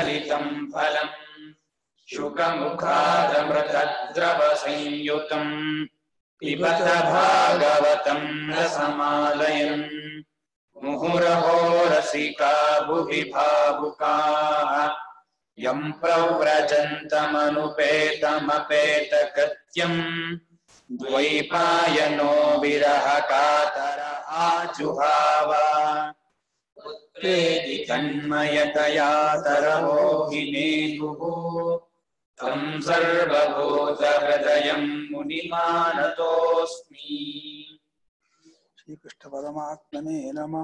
ललितम् फलम् शुकमुखादमृतद्रवसंयुतम् पिबत भागवतम् रसमालयन् मुहुरहो रसिका भुवि भावुकाः यम् प्रव्रजन्तमनुपेतमपेतकृत्यम् द्वैपायनो विरह कातर आजुहाव पुत्रेति तन्मयतया तरमोहिनेतुः तं सर्वभूतहृदयं मुनिमानतोऽस्मि ಶ್ರೀಕೃಷ್ಣ ಪರಮಾತ್ಮನೇ ನಮಃ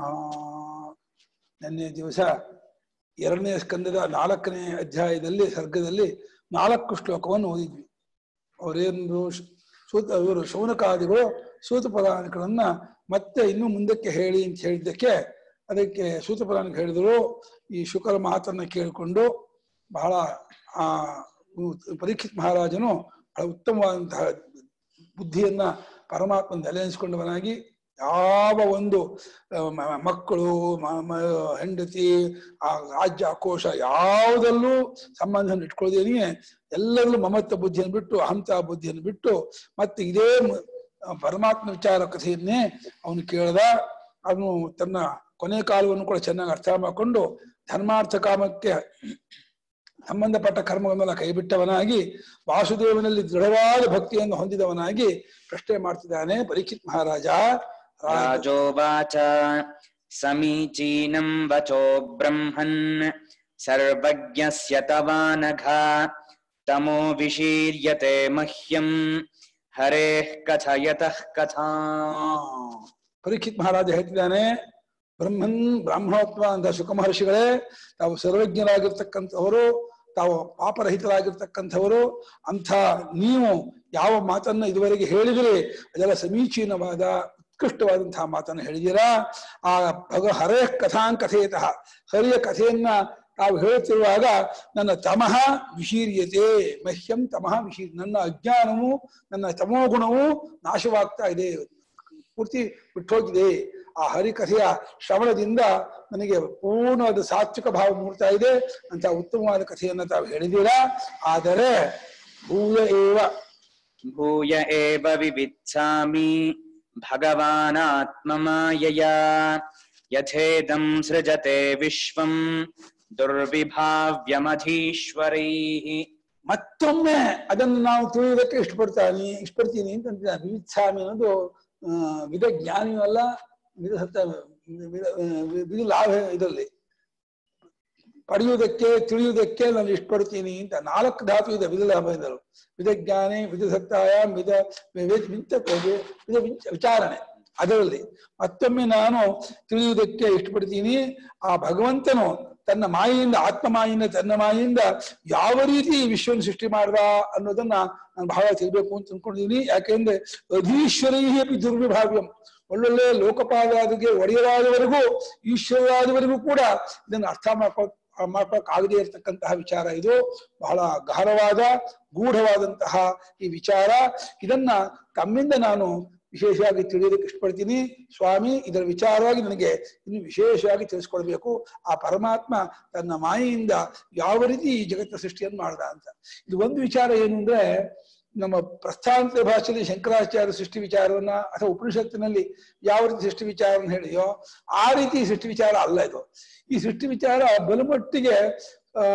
ನಿನ್ನೆ ದಿವಸ ಎರಡನೇ ಸ್ಕಂದದ ನಾಲ್ಕನೇ ಅಧ್ಯಾಯದಲ್ಲಿ ಸರ್ಗದಲ್ಲಿ ನಾಲ್ಕು ಶ್ಲೋಕವನ್ನು ಓದಿದ್ವಿ ಅವರೇನು ಸೂತ ಇವರು ಶೌನಕಾದಿಗಳು ಸೂತ ಪುರಾಣಿಕರನ್ನ ಮತ್ತೆ ಇನ್ನು ಮುಂದಕ್ಕೆ ಹೇಳಿ ಅಂತ ಹೇಳಿದ್ದಕ್ಕೆ ಅದಕ್ಕೆ ಸೂತ ಪುರಾಣಿಕ ಹೇಳಿದರು ಈ ಶುಕರ ಮಾತನ್ನ ಕೇಳಿಕೊಂಡು ಬಹಳ ಆ ಪರೀಕ್ಷಿತ್ ಮಹಾರಾಜನು ಬಹಳ ಉತ್ತಮವಾದಂತಹ ಬುದ್ಧಿಯನ್ನ ಪರಮಾತ್ಮ ನೆಲೆನಿಸಿಕೊಂಡವನಾಗಿ ಯಾವ ಒಂದು ಆ, ಮ- ಮಕ್ಕಳು ಮ- ಮ- ಹೆಂಡತಿ ಆ ರಾಜ್ಯ ಕೋಶ ಯಾವುದಲ್ಲೂ ಸಂಬಂಧ ಇಟ್ಕೊಳ್ಳದೇನೆ ಎಲ್ಲರಲ್ಲೂ ಮಮತ್ವ ಬುದ್ಧಿಯನ್ನು ಬಿಟ್ಟು ಅಹಂತ ಬುದ್ಧಿಯನ್ನು ಬಿಟ್ಟು ಮತ್ತೆ ಇದೇ ಮ- ಆ, ಪರಮಾತ್ಮ ವಿಚಾರ ಕಥೆಯನ್ನೇ ಅವನು ಕೇಳ್ದ ಅವನು ತನ್ನ ಕೊನೆ ಕಾಲವನ್ನು ಕೂಡ ಚೆನ್ನಾಗಿ ಅರ್ಥ ಮಾಡಿಕೊಂಡು ಧರ್ಮಾರ್ಥ ಕಾಮಕ್ಕೆ ಸಂಬಂಧಪಟ್ಟ ಕರ್ಮಗಳನ್ನೆಲ್ಲ ಕೈಬಿಟ್ಟವನಾಗಿ ವಾಸುದೇವನಲ್ಲಿ ದೃಢವಾದ ಭಕ್ತಿಯನ್ನು ಹೊಂದಿದವನಾಗಿ ಪ್ರಶ್ನೆ ಮಾಡ್ತಿದ್ದಾನೆ ಪರೀಕ್ಷಿತ್ ಮಹಾರಾಜ राजोवाच समीचीनं वचो ब्रह्मन् सर्वज्ञस्य तवानघा तमो विशीर्यते मह्यं हरेः कथयतः कथा ಪರೀಕ್ಷಿತ್ ಮಹಾರಾಜ ಹೇಳ್ತಿದ್ದಾನೆ ಬ್ರಹ್ಮನ್ ಬ್ರಾಹ್ಮಣೋತ್ವ ಅಂತ ಶುಕ ಮಹರ್ಷಿಗಳೇ ತಾವು ಸರ್ವಜ್ಞರಾಗಿರ್ತಕ್ಕಂಥವರು ತಾವು ಪಾಪರಹಿತರಾಗಿರ್ತಕ್ಕಂಥವರು ಅಂಥ ನೀವು ಯಾವ ಮಾತನ್ನ ಇದುವರೆಗೆ ಹೇಳಿದಿರಿ ಅದೆಲ್ಲ ಸಮೀಚೀನವಾದ ಉತ್ಕೃಷ್ಟವಾದಂತಹ ಮಾತನ್ನು ಹೇಳಿದಿರಾ ಆ ಭಗ ಹರೇ ಕಥಾಂ ಕಥೆಯತಃ ಹರಿಯ ಕಥೆಯನ್ನ ತಾವು ಹೇಳುತ್ತಿರುವಾಗ ನನ್ನ ತಮಃ ವಿಶೀರ್ಯತೆ ಮಹ್ಯಂ ತಮಃ ವಿಶೀರ್ ನನ್ನ ಅಜ್ಞಾನವು ನನ್ನ ತಮೋಗುಣವು ನಾಶವಾಗ್ತಾ ಇದೆ ಪೂರ್ತಿ ಬಿಟ್ಟೋಗಿದೆ ಆ ಹರಿಕಥೆಯ ಶ್ರವಣದಿಂದ ನನಗೆ ಪೂರ್ಣವಾದ ಸಾತ್ವಿಕ ಭಾವ ಮೂಡ್ತಾ ಇದೆ ಅಂತ ಉತ್ತಮವಾದ ಕಥೆಯನ್ನ ತಾವು ಹೇಳಿದ್ದೀರಾ ಆದರೆ ಭೂಯ ಏವ भूय एव विवित्सामि भगवानात्ममायया यथेदं सृजते विश्वं दुर्विभाव्यमधीश्वरैः ಮತ್ತೊಮ್ಮೆ ಅದನ್ನು ನಾವು ತಿಳಿಯುವುದಕ್ಕೆ ಇಷ್ಟಪಡ್ತಾನೆ ಇಷ್ಟಪಡ್ತೀನಿ ಅಂತ ಅಂತಿದ್ದಾನೆ ವಿವಿತ್ಸಾಮಿ ಅನ್ನೋದು ಆ, ವಿಧ ಜ್ಞಾನಿಯೂ ಅಲ್ಲ ವಿಧ ಸತ್ತ ವಿಧ- ವಿಧ- ವಿಧ ಲಾಭ ಇದರಲ್ಲಿ ಪಡೆಯುವುದಕ್ಕೆ ತಿಳಿಯುವುದಕ್ಕೆ ನಾನು ಇಷ್ಟಪಡ್ತೀನಿ ಅಂತ ನಾಲ್ಕು ಧಾತು ಇದೆ ವಿಧ ಲಾಭದಿಂದಲು ವಿಧ ಜ್ಞಾನಿ ವಿಧ ಸತ್ತಾಯ ವಿಧ ವಿಧ ವಿಂತ ವಿಧ ವಿಂಚ- ವಿಚಾರಣೆ ಅದರಲ್ಲಿ ಮತ್ತೊಮ್ಮೆ ನಾನು ತಿಳಿಯುವುದಕ್ಕೆ ಇಷ್ಟಪಡ್ತೀನಿ ಆ ಭಗವಂತನು ತನ್ನ ಮಾಯೆಯಿಂದ ಆತ್ಮ ಮಾಯಿಂದ ತನ್ನ ಮಾಯೆಯಿಂದ ಯಾವ ರೀತಿ ಈ ವಿಶ್ವವನ್ನು ಸೃಷ್ಟಿ ಮಾಡ್ದ ಅನ್ನೋದನ್ನ ನಾನು ಬಹಳ ತಿಳಿಬೇಕು ಅಂತ ಅನ್ಕೊಂಡಿದ್ದೀನಿ ಯಾಕೆಂದ್ರೆ ಅಧೀಶ್ವರೀ ಅಪಿ ದುರ್ವಿಭಾವ್ಯಂ ಒಳ್ಳೊಳ್ಳೆ ಲೋಕಪಾಲರಿಗೆ ಒಡೆಯರಾದವರೆಗೂ ಈಶ್ವರರಾದವರೆಗೂ ಕೂಡ ಇದನ್ನು ಅರ್ಥ ಮಾಡ್ಕೊ ಮಾಡ್ಕೊಳಕ್ಕಾಗದೇ ಇರತಕ್ಕಂತಹ ವಿಚಾರ ಇದು ಬಹಳ ಗಹನವಾದ ಗೂಢವಾದಂತಹ ಈ ವಿಚಾರ ಇದನ್ನ ತಮ್ಮಿಂದ ನಾನು ವಿಶೇಷವಾಗಿ ತಿಳಿಯೋದಕ್ಕೆ ಇಷ್ಟಪಡ್ತೀನಿ ಸ್ವಾಮಿ ಇದರ ವಿಚಾರವಾಗಿ ನನಗೆ ಇನ್ನು ವಿಶೇಷವಾಗಿ ತಿಳಿಸ್ಕೊಡ್ಬೇಕು ಆ ಪರಮಾತ್ಮ ತನ್ನ ಮಾಯೆಯಿಂದ ಯಾವ ರೀತಿ ಈ ಜಗತ್ತ ಸೃಷ್ಟಿಯನ್ನು ಮಾಡ್ದ ಅಂತ ಇದು ಒಂದು ವಿಚಾರ ಏನು ಅಂದ್ರೆ ನಮ್ಮ ಪ್ರಸ್ಥಾಂತರ ಭಾಷೆಯಲ್ಲಿ ಶಂಕರಾಚಾರ್ಯ ಸೃಷ್ಟಿ ವಿಚಾರವನ್ನ ಅಥವಾ ಉಪನಿಷತ್ತಿನಲ್ಲಿ ಯಾವ ರೀತಿ ಸೃಷ್ಟಿ ವಿಚಾರವನ್ನು ಹೇಳಿದೆಯೋ ಆ ರೀತಿ ಸೃಷ್ಟಿ ವಿಚಾರ ಅಲ್ಲ ಇದು ಈ ಸೃಷ್ಟಿ ವಿಚಾರ ಬಲಮಟ್ಟಿಗೆ ಆ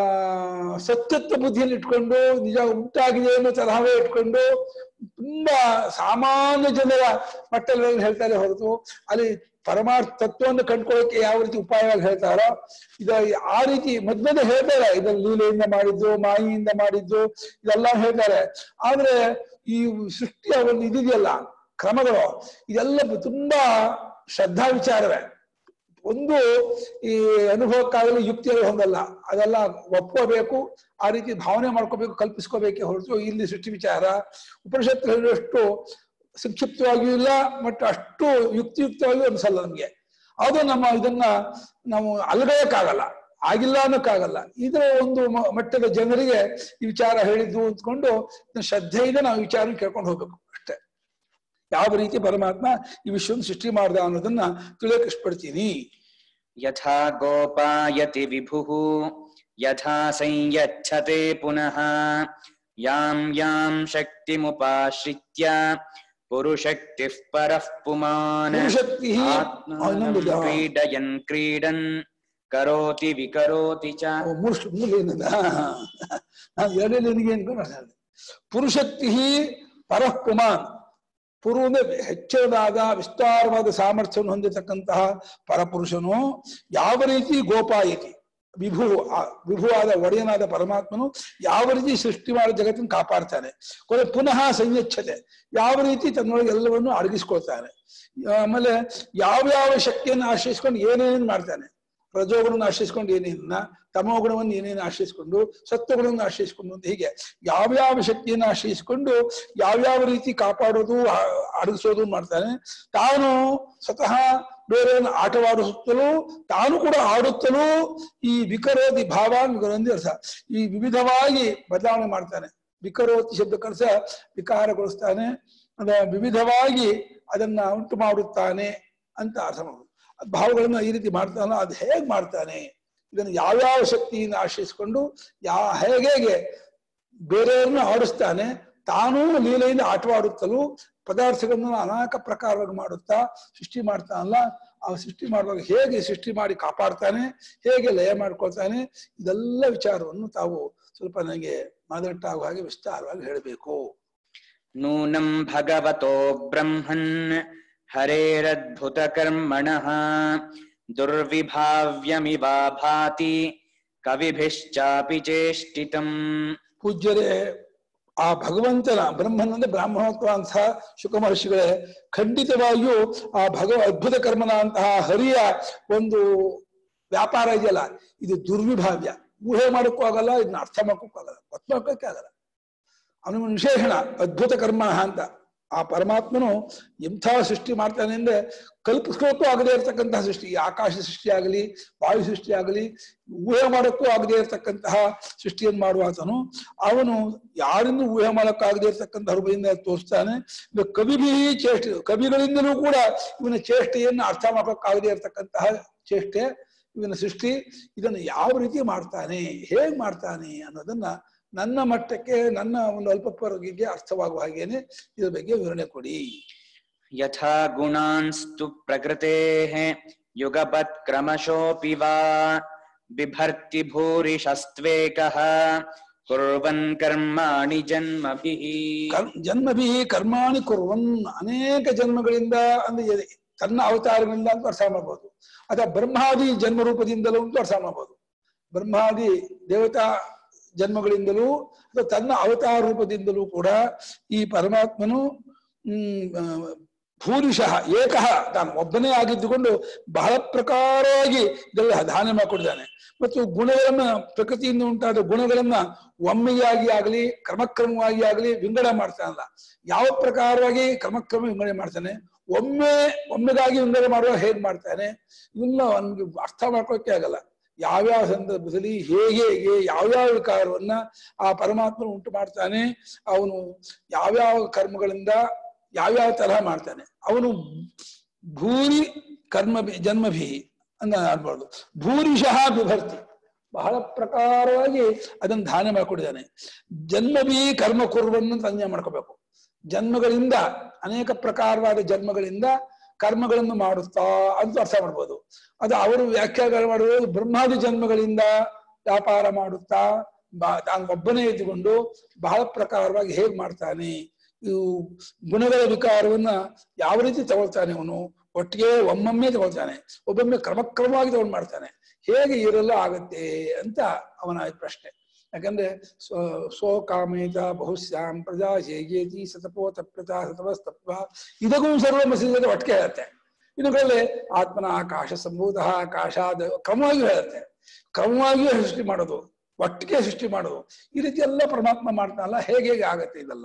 ಸತ್ಯತ್ವ ಬುದ್ಧಿಯಲ್ಲಿ ಇಟ್ಕೊಂಡು ನಿಜ ಉಂಟಾಗಿದೆ ಅನ್ನೋ ತರಹವೇ ಇಟ್ಕೊಂಡು ತುಂಬಾ ಸಾಮಾನ್ಯ ಜನರ ಮಟ್ಟದಲ್ಲಿ ಹೇಳ್ತಾರೆ ಹೊರತು ಅಲ್ಲಿ ಪರಮಾರ್ಥ ತತ್ವವನ್ನು ಕಂಡ್ಕೊಳ್ಳೋಕೆ ಯಾವ ರೀತಿ ಉಪಾಯವಾಗಿ ಹೇಳ್ತಾರೋ ಇದು ಆ ರೀತಿ ಮೊದಲೇ ಹೇಳ್ತಾರೆ ಇದನ್ನು ಲೀಲೆಯಿಂದ ಮಾಡಿದ್ದು ಮಾಯಿಯಿಂದ ಮಾಡಿದ್ದು ಇದೆಲ್ಲ ಹೇಳ್ತಾರೆ ಆದ್ರೆ ಈ ಸೃಷ್ಟಿಯ ಒಂದು ಇದಿದೆಯಲ್ಲ ಕ್ರಮಗಳು ಇದೆಲ್ಲ ತುಂಬಾ ಶ್ರದ್ಧಾ ವಿಚಾರವೇ ಒಂದು ಈ ಅನುಭವಕ್ಕಾಗಲಿ ಯುಕ್ತಿಯಲ್ಲಿ ಹೊಂದಲ್ಲ ಅದೆಲ್ಲ ಒಪ್ಕೋಬೇಕು ಆ ರೀತಿ ಭಾವನೆ ಮಾಡ್ಕೋಬೇಕು ಕಲ್ಪಿಸ್ಕೋಬೇಕೇ ಹೊರತು ಇಲ್ಲಿ ಸೃಷ್ಟಿ ವಿಚಾರ ಉಪನಿಷತ್ತು ಹೇಳಿದಷ್ಟು ಸಂಕ್ಷಿಪ್ತವಾಗಿಯೂ ಇಲ್ಲ ಮತ್ತು ಅಷ್ಟು ಯುಕ್ತಿಯುಕ್ತವಾಗಿಯೂ ಅನ್ಸಲ್ಲ ನಮ್ಗೆ ಅದು ನಮ್ಮ ಇದನ್ನ ನಾವು ಅಲ್ಗಯಕ್ಕಾಗಲ್ಲ ಆಗಿಲ್ಲ ಅನ್ನೋಕ್ಕಾಗಲ್ಲ ಇದರ ಒಂದು ಮ- ಮಟ್ಟದ ಜನರಿಗೆ ಈ ವಿಚಾರ ಹೇಳಿದ್ದು ಅಂದ್ಕೊಂಡು ಇದನ್ನ ಶ್ರದ್ಧೆಯಿಂದ ನಾವು ವಿಚಾರ ಕೇಳ್ಕೊಂಡು ಹೋಗ್ಬೇಕು ಅಷ್ಟೇ ಯಾವ ರೀತಿ ಪರಮಾತ್ಮ ಈ ವಿಶ್ವವನ್ನು ಸೃಷ್ಟಿ ಮಾಡ್ದ ಅನ್ನೋದನ್ನ ತಿಳಿಯಕ್ಕೆ ಇಷ್ಟಪಡ್ತೀನಿ यथा गोपायति विभुः यथा संयच्छते पुनः यां यां शक्तिमुपाश्रित्य पुरुशक्तिः परः पुमान् ಪುರುಷಕ್ತಿ आत्मानं क्रीडयन् क्रीडन् करोति विकरोति च ಮೂರು ಮೂರು ಏನಿಲ್ಲ ನಾನು ಎರಡೇ ನಿನಗೆ ಅನ್ಕೊಂಡು ಮಾತಾಡಿದೆ ಪುರುಷಕ್ತಿ ಪರಃ ಪುಮಾನ್ ಪುರು ಅಂದ್ರೆ ಹೆಚ್ಚಿನದಾದ ವಿಸ್ತಾರವಾದ ಸಾಮರ್ಥ್ಯವನ್ನು ಹೊಂದಿರತಕ್ಕಂತಹ ಪರಪುರುಷನು ಯಾವ ರೀತಿ ಗೋಪಾಯತಿ ವಿಭು ಆ ವಿಭುವಾದ ಒಡೆಯನಾದ ಪರಮಾತ್ಮನು ಯಾವ ರೀತಿ ಸೃಷ್ಟಿ ಮಾಡಿ ಜಗತ್ತನ್ನು ಕಾಪಾಡ್ತಾನೆ ಕೊನೆ ಪುನಃ ಸಂಯಚ್ಛತೆ ಯಾವ ರೀತಿ ತನ್ನೊಳಗೆ ಎಲ್ಲವನ್ನು ಅಡಗಿಸ್ಕೊಳ್ತಾನೆ ಆಮೇಲೆ ಯಾವ ಯಾವ ಶಕ್ತಿಯನ್ನು ಆಶ್ರಯಿಸ್ಕೊಂಡು ಏನೇನು ಮಾಡ್ತಾನೆ ರಜೋಗುಣವನ್ನು ಆಶ್ರಯಿಸ್ಕೊಂಡು ಏನೇನ ತಮೋ ಗುಣವನ್ನು ಏನೇನು ಆಶ್ರಯಿಸ್ಕೊಂಡು ಸತ್ವಗುಣವನ್ನು ಆಶ್ರಯಿಸ್ಕೊಂಡು ಅಂತ ಹೀಗೆ ಯಾವ್ಯಾವ ಶಕ್ತಿಯನ್ನು ಆಶ್ರಯಿಸಿಕೊಂಡು ಯಾವ್ಯಾವ ರೀತಿ ಕಾಪಾಡೋದು ಆ- ಅಡಗಿಸೋದು ಮಾಡ್ತಾನೆ ತಾನು ಸ್ವತಃ ಬೇರೆಯನ್ನು ಆಟವಾಡಿಸುತ್ತಲೂ ತಾನು ಕೂಡ ಆಡುತ್ತಲೂ ಈ ವಿಕರೋತಿ ಭಾವಾನ್ ವಿಕರೋತಿ ಅರ್ಥ ಈ ವಿವಿಧವಾಗಿ ಬದಲಾವಣೆ ಮಾಡ್ತಾನೆ ವಿಕರೋತಿ ಶಬ್ದಕ್ಕರ್ಥ ವಿಕಾರಗೊಳಿಸ್ತಾನೆ ಅದ ವಿವಿಧವಾಗಿ ಅದನ್ನ ಉಂಟು ಮಾಡುತ್ತಾನೆ ಅಂತ ಅರ್ಥ ಮಾಡೋದು ಭಾವಗಳನ್ನ ಈ ರೀತಿ ಮಾಡ್ತಾನೋ ಅದು ಹೇಗೆ ಮಾಡ್ತಾನೆ ಇದನ್ನು ಯಾವ್ಯಾವ ಶಕ್ತಿಯನ್ನು ಆಶ್ರಯಿಸಿಕೊಂಡು ಯಾ ಹೇಗೆ ಬೇರೆಯವ್ರನ್ನ ಆಡಿಸ್ತಾನೆ ತಾನೂ ಲೀಲೆಯಿಂದ ಆಟವಾಡುತ್ತಲೂ ಪದಾರ್ಥಗಳನ್ನು ಅನೇಕ ಪ್ರಕಾರವಾಗಿ ಮಾಡುತ್ತಾ ಸೃಷ್ಟಿ ಮಾಡ್ತಾನಲ್ಲ ಆ ಸೃಷ್ಟಿ ಮಾಡುವಾಗ ಹೇಗೆ ಸೃಷ್ಟಿ ಮಾಡಿ ಕಾಪಾಡ್ತಾನೆ ಹೇಗೆ ಲಯ ಮಾಡ್ಕೊಳ್ತಾನೆ ಇದೆಲ್ಲ ವಿಚಾರವನ್ನು ತಾವು ಸ್ವಲ್ಪ ನನಗೆ ಮಾದಟ್ಟಾಗುವ ಹಾಗೆ ವಿಸ್ತಾರವಾಗಿ ಹೇಳಬೇಕು नूनं भगवतो ब्रह्मन् हरेरद्भुतकर्मणः दुर्विभाव्यमिवा भाति कविभिश्चापि चेष्टितम् ಪೂಜ್ಯರೇ ಆ ಭಗವಂತನ ಬ್ರಹ್ಮನ್ ಅಂದ್ರೆ ಬ್ರಾಹ್ಮಣತ್ವ ಅಂತ ಶುಕ ಮಹರ್ಷಿಗಳೇ ಖಂಡಿತವಾಗಿಯೂ ಆ ಭಗವ ಅದ್ಭುತ ಕರ್ಮನ ಅಂತಹ ಹರಿಯ ಒಂದು ವ್ಯಾಪಾರ ಇದೆಯಲ್ಲ ಇದು ದುರ್ವಿಭಾವ್ಯ ಊಹೆ ಮಾಡೋಕ್ಕೂ ಆಗಲ್ಲ ಇದನ್ನ ಅರ್ಥ ಮಾಡೋಕ್ಕೂ ಆಗಲ್ಲ ಗೊತ್ತು ಮಾಡ್ಕೋಕ್ಕೆ ಆಗಲ್ಲ ಅವನ ವಿಶೇಷಣ ಅದ್ಭುತ ಕರ್ಮ ಅಂತ ಆ ಪರಮಾತ್ಮನು ಎಂಥ ಸೃಷ್ಟಿ ಮಾಡ್ತಾನೆ ಅಂದ್ರೆ ಕಲ್ಪಿಸ್ಕೊಳ್ಳೋಕ್ಕೂ ಆಗದೇ ಇರತಕ್ಕಂತಹ ಸೃಷ್ಟಿ ಈ ಆಕಾಶ ಸೃಷ್ಟಿ ಆಗಲಿ ವಾಯು ಸೃಷ್ಟಿ ಆಗಲಿ ಊಹೆ ಮಾಡೋಕ್ಕೂ ಆಗದೇ ಇರತಕ್ಕಂತಹ ಸೃಷ್ಟಿಯನ್ನು ಮಾಡುವಾತನು ಅವನು ಯಾರಿಂದ ಊಹೆ ಮಾಡೋಕ್ಕಾಗದೇ ಇರತಕ್ಕಂತಹ ರೂಪದಿಂದ ತೋರಿಸ್ತಾನೆ ಇದು ಕವಿಭಿ ಚೇಷ್ಟೆ ಕವಿಗಳಿಂದಲೂ ಕೂಡ ಇವನ ಚೇಷ್ಟೆಯನ್ನು ಅರ್ಥ ಮಾಡೋಕ್ಕಾಗದೇ ಇರತಕ್ಕಂತಹ ಚೇಷ್ಟೆ ಇವನ ಸೃಷ್ಟಿ ಇದನ್ನು ಯಾವ ರೀತಿ ಮಾಡ್ತಾನೆ ಹೇಗ್ ಮಾಡ್ತಾನೆ ಅನ್ನೋದನ್ನ ನನ್ನ ಮಟ್ಟಕ್ಕೆ ನನ್ನ ಒಂದು ಅಲ್ಪಪರಗಿಗೆ ಅರ್ಥವಾಗುವ ಹಾಗೇನೆ ಇದ್ರ ಬಗ್ಗೆ ವಿವರಣೆ ಕೊಡಿ यथा गुणांस्तु प्रकृतेः युगपत्क्रमशोऽपि वा बिभर्ति भूरिशस्त्वेकः कुर्वन् कर्माणि जन्मभिः ಕರ್- ಜನ್ಮಭಿ ಕರ್ಮಾಣಿ ಕುರ್ವನ್ ಅನೇಕ ಜನ್ಮಗಳಿಂದ ಅಂದ್ರೆ ಎ- ತನ್ನ ಅವತಾರಗಳಿಂದ ಅಂತ ಅರ್ಥ ಮಾಡಬಹುದು ಅಥವಾ ಬ್ರಹ್ಮಾದಿ ಜನ್ಮ ರೂಪದಿಂದಲೂ ಅಂತ ಅರ್ಥ ಮಾಡಬಹುದು ಬ್ರಹ್ಮಾದಿ ದೇವತಾ ಜನ್ಮಗಳಿಂದಲೂ ಅಥವಾ ತನ್ನ ಅವತಾರ ರೂಪದಿಂದಲೂ ಕೂಡ ಈ ಪರಮಾತ್ಮನು ಹ್ಮ್ ಆ, ಭೂರಿಶಃ ಏಕಃ ತಾನು ಒಬ್ಬನೇ ಆಗಿದ್ದುಕೊಂಡು ಬಹಳ ಪ್ರಕಾರವಾಗಿ ಇದೆಲ್ಲ ದಾನ ಮಾಡಿಕೊಟ್ಟಿದ್ದಾನೆ ಮತ್ತು ಗುಣಗಳನ್ನ ಪ್ರಕೃತಿಯಿಂದ ಉಂಟಾದ ಗುಣಗಳನ್ನ ಒಮ್ಮೆಯಾಗಿ ಆಗಲಿ ಕ್ರಮಕ್ರಮವಾಗಿ ಆಗಲಿ ವಿಂಗಡ ಮಾಡ್ತಾನಲ್ಲ ಯಾವ ಪ್ರಕಾರವಾಗಿ ಕ್ರಮಕ್ರಮ ವಿಂಗಡಣೆ ಮಾಡ್ತಾನೆ ಒಮ್ಮೆ ಒಮ್ಮೆಗಾಗಿ ವಿಂಗಡಣೆ ಮಾಡುವ ಹೇಗ್ ಮಾಡ್ತಾನೆ ಇದನ್ನ ಅವನಿಗೆ ಅರ್ಥ ಮಾಡ್ಕೊಳಕ್ಕೆ ಆಗಲ್ಲ ಯಾವ್ಯಾವ ಸಂದರ್ಭದಲ್ಲಿ ಹೇಗೆ ಹೇಗೆ ಯಾವ್ಯಾವ ವಿಕಾರವನ್ನ ಆ ಪರಮಾತ್ಮನು ಉಂಟು ಮಾಡ್ತಾನೆ ಅವನು ಯಾವ್ಯಾವ ಕರ್ಮಗಳಿಂದ ಯಾವ್ಯಾವ ತರಹ ಮಾಡ್ತಾನೆ ಅವನು ಭೂರಿ ಕರ್ಮ ಜನ್ಮಭಿ ಅಂತ ಅನ್ಬಾರ್ದು ಭೂರಿಶಃ ಬಿಭರ್ತಿ ಬಹಳ ಪ್ರಕಾರವಾಗಿ ಅದನ್ನು ಧಾನ್ಯ ಮಾಡ್ಕೊಂಡಿದ್ದಾನೆ ಜನ್ಮಭಿ ಕರ್ಮ ಕುರ್ವನ್ನು ಸಂಜ್ಞೆ ಮಾಡ್ಕೋಬೇಕು ಜನ್ಮಗಳಿಂದ ಅನೇಕ ಪ್ರಕಾರವಾದ ಜನ್ಮಗಳಿಂದ ಕರ್ಮಗಳನ್ನು ಮಾಡುತ್ತಾ ಅಂತ ಅರ್ಥ ಮಾಡ್ಬೋದು ಅದು ಅವರು ವ್ಯಾಖ್ಯಾನ ಮಾಡುವುದು ಬ್ರಹ್ಮಾದಿ ಜನ್ಮಗಳಿಂದ ವ್ಯಾಪಾರ ಮಾಡುತ್ತಾ ಬಾ ತಾನು ಒಬ್ಬನೇ ಇದ್ದುಕೊಂಡು ಬಹಳ ಪ್ರಕಾರವಾಗಿ ಹೇಗ್ ಮಾಡ್ತಾನೆ ಇವು ಗುಣಗಳ ವಿಕಾರವನ್ನ ಯಾವ ರೀತಿ ತಗೊಳ್ತಾನೆ ಅವನು ಒಟ್ಟಿಗೆ ಒಮ್ಮೊಮ್ಮೆ ತಗೊಳ್ತಾನೆ ಒಬ್ಬೊಮ್ಮೆ ಕ್ರಮಕ್ರಮವಾಗಿ ತಗೊಂಡು ಮಾಡ್ತಾನೆ ಹೇಗೆ ಇರಲ್ಲ ಆಗತ್ತೆ ಅಂತ ಅವನ ಪ್ರಶ್ನೆ ಯಾಕಂದ್ರೆ ಸ್ವ ಸ್ವಕಾಮೇತ ಬಹುಶ್ಯಾಂ ಪ್ರಜಾ ಹೇಗೇತಿ ಸತಪೋತ ಪ್ರಜಾ ಸತವಸ್ತತ್ವ ಇದಕ್ಕೂ ಸರ್ವ ಮಸೀದ ಒಟ್ಟಿಗೆ ಹೇಳುತ್ತೆ ಇನ್ನುಗಳಲ್ಲಿ ಆತ್ಮನ ಆಕಾಶ ಸಂಭೂತ ಆಕಾಶ ಅದು ಕ್ರಮವಾಗಿ ಹೇಳುತ್ತೆ ಕ್ರಮವಾಗಿಯೂ ಸೃಷ್ಟಿ ಮಾಡೋದು ಒಟ್ಟಿಗೆ ಸೃಷ್ಟಿ ಮಾಡೋದು ಈ ರೀತಿ ಎಲ್ಲ ಪರಮಾತ್ಮ ಮಾಡ್ತಾನಲ್ಲ ಹೇಗೆ ಹೇಗೆ ಆಗತ್ತೆ ಇದೆಲ್ಲ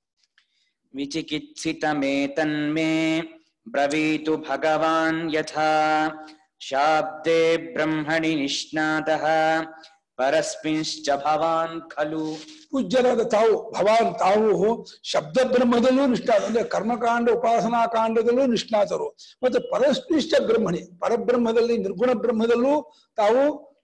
विचिकित्सितमेतन्मे ब्रवीतु भगवान् यथा शाब्दे ब्रह्मणि निष्णातः परस्मिंश्च भवान् खलु ಪೂಜ್ಯರಾದ ತಾವು ಭವಾನ್ ತಾವು ಶಬ್ದ ಬ್ರಹ್ಮದಲ್ಲೂ ನಿಷ್ಠಾತ ಅಂದ್ರೆ ಕರ್ಮಕಾಂಡ ಉಪಾಸನಾ ಕಾಂಡದಲ್ಲೂ ನಿಷ್ಣಾತರು ಮತ್ತು ಪರಸ್ಪಿಷ್ಟ ಬ್ರಹ್ಮಣಿ ಪರಬ್ರಹ್ಮದಲ್ಲಿ ನಿರ್ಗುಣ ಬ್ರಹ್ಮದಲ್ಲೂ ತಾವು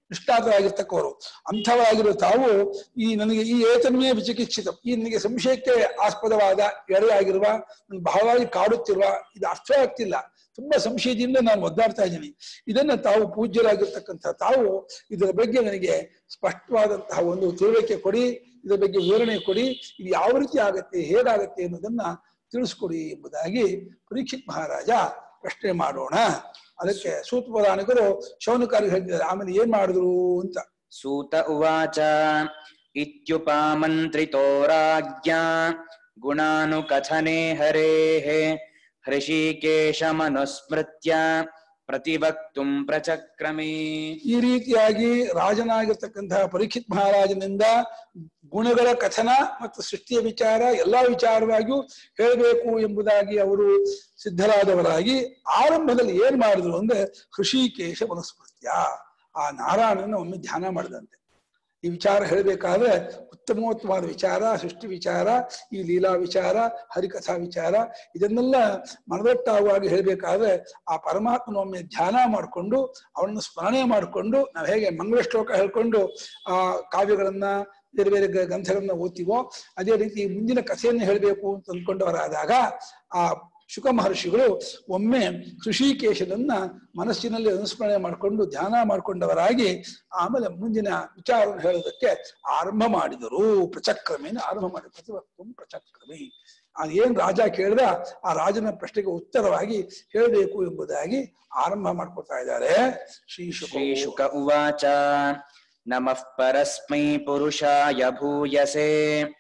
ನಿಷ್ಠಾತರಾಗಿರ್ತಕ್ಕವರು ಅಂಥವರಾಗಿರೋ ತಾವು ಈ ನನಗೆ ಈ ಏತನ್ಮೇ ವಿಚಿಕಿತ್ಸಿತ ಈ ನನಗೆ ಸಂಶಯಕ್ಕೆ ಆಸ್ಪದವಾದ ಎಡೆಯಾಗಿರುವ ನನಗೆ ಬಹಳವಾಗಿ ಕಾಡುತ್ತಿರುವ ಇದು ಅರ್ಥ ಆಗ್ತಿಲ್ಲ ತುಂಬಾ ಸಂಶಯದಿಂದ ನಾನು ಒದ್ದಾಡ್ತಾ ಇದ್ದೀನಿ ಇದನ್ನ ತಾವು ಪೂಜ್ಯರಾಗಿರ್ತಕ್ಕಂಥ ತಾವು ಇದರ ಬಗ್ಗೆ ನನಗೆ ಸ್ಪಷ್ಟವಾದಂತಹ ಒಂದು ತಿಳುವಳಿಕೆ ಕೊಡಿ ಇದರ ಬಗ್ಗೆ ವಿವರಣೆ ಕೊಡಿ ಇದು ಯಾವ ರೀತಿ ಆಗತ್ತೆ ಹೇಗಾಗತ್ತೆ ಅನ್ನೋದನ್ನ ತಿಳಿಸ್ಕೊಡಿ ಎಂಬುದಾಗಿ ಪರೀಕ್ಷಿತ್ ಮಹಾರಾಜ ಪ್ರಶ್ನೆ ಮಾಡೋಣ ಅದಕ್ಕೆ ಸೂತ ಪುರಾಣಿಕರು ಶೌನಕಾರಿ ಹೇಳ್ತಿದ್ದಾರೆ ಆಮೇಲೆ ಏನ್ ಮಾಡಿದ್ರು ಅಂತ सूत उवाच इत्युपामन्त्रितो राज्ञा गुणानुकथने हरेः हृषीकेशमनुस्मृत्य प्रतिवक्तुं प्रचक्रमे ಈ ರೀತಿಯಾಗಿ ರಾಜನಾಗಿರ್ತಕ್ಕಂತಹ ಪರೀಕ್ಷಿತ್ ಮಹಾರಾಜನಿಂದ ಗುಣಗಳ ಕಥನ ಮತ್ತು ಸೃಷ್ಟಿಯ ವಿಚಾರ ಎಲ್ಲಾ ವಿಚಾರವಾಗಿಯೂ ಹೇಳಬೇಕು ಎಂಬುದಾಗಿ ಅವರು ಸಿದ್ಧರಾದವರಾಗಿ ಆರಂಭದಲ್ಲಿ ಏನ್ ಮಾಡಿದ್ರು ಅಂದ್ರೆ ಹೃಷಿಕೇಶ ಮನುಸ್ಮೃತ್ಯ ಆ ನಾರಾಯಣನ ಒಮ್ಮೆ ಧ್ಯಾನ ಮಾಡಿದಂತೆ ಈ ವಿಚಾರ ಹೇಳಬೇಕಾದ್ರೆ ಉತ್ತಮೋತ್ತಮವಾದ ವಿಚಾರ ಸೃಷ್ಟಿ ವಿಚಾರ ಈ ಲೀಲಾ ವಿಚಾರ ಹರಿಕಥಾ ವಿಚಾರ ಇದನ್ನೆಲ್ಲ ಮನದಟ್ಟಾಗುವಾಗಿ ಹೇಳಬೇಕಾದ್ರೆ ಆ ಪರಮಾತ್ಮನೊಮ್ಮೆ ಧ್ಯಾನ ಮಾಡಿಕೊಂಡು ಅವನನ್ನು ಸ್ಮರಣೆ ಮಾಡಿಕೊಂಡು ನಾವು ಹೇಗೆ ಮಂಗಳ ಶ್ಲೋಕ ಹೇಳ್ಕೊಂಡು ಆ ಕಾವ್ಯಗಳನ್ನ ಬೇರೆ ಬೇರೆ ಗ- ಗ್ರಂಥಗಳನ್ನ ಓದ್ತೀವೋ ಅದೇ ರೀತಿ ಮುಂದಿನ ಕಥೆಯನ್ನು ಹೇಳಬೇಕು ಅಂತ ಅಂದ್ಕೊಂಡವರಾದಾಗ ಆ ಶುಕ ಮಹರ್ಷಿಗಳು ಒಮ್ಮೆ ಕೃಷಿಕೇಶನನ್ನ ಮನಸ್ಸಿನಲ್ಲಿ ಅನುಸ್ಮರಣೆ ಮಾಡಿಕೊಂಡು ಧ್ಯಾನ ಮಾಡಿಕೊಂಡವರಾಗಿ ಆಮೇಲೆ ಮುಂದಿನ ವಿಚಾರವನ್ನು ಹೇಳೋದಕ್ಕೆ ಆರಂಭ ಮಾಡಿದರು ಪ್ರಚಕ್ರಮೇನ ಆರಂಭ ಮಾಡಿ ಪ್ರತಿವಕ್ತು ಪ್ರಚಕ್ರಮಿ ಅದೇನ್ ರಾಜ ಕೇಳಿದ ಆ ರಾಜನ ಪ್ರಶ್ನೆಗೆ ಉತ್ತರವಾಗಿ ಹೇಳಬೇಕು ಎಂಬುದಾಗಿ ಆರಂಭ ಮಾಡ್ಕೊತಾ ಇದ್ದಾರೆ ಶ್ರೀ ಶುಕ श्रीशुक उवाच नमः परस्मै पुरुषाय भूयसे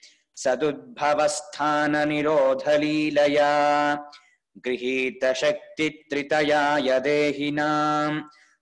सदुद्भवस्थाननिरोधलीलया गृहीतशक्तित्रितयाय देहिनाम्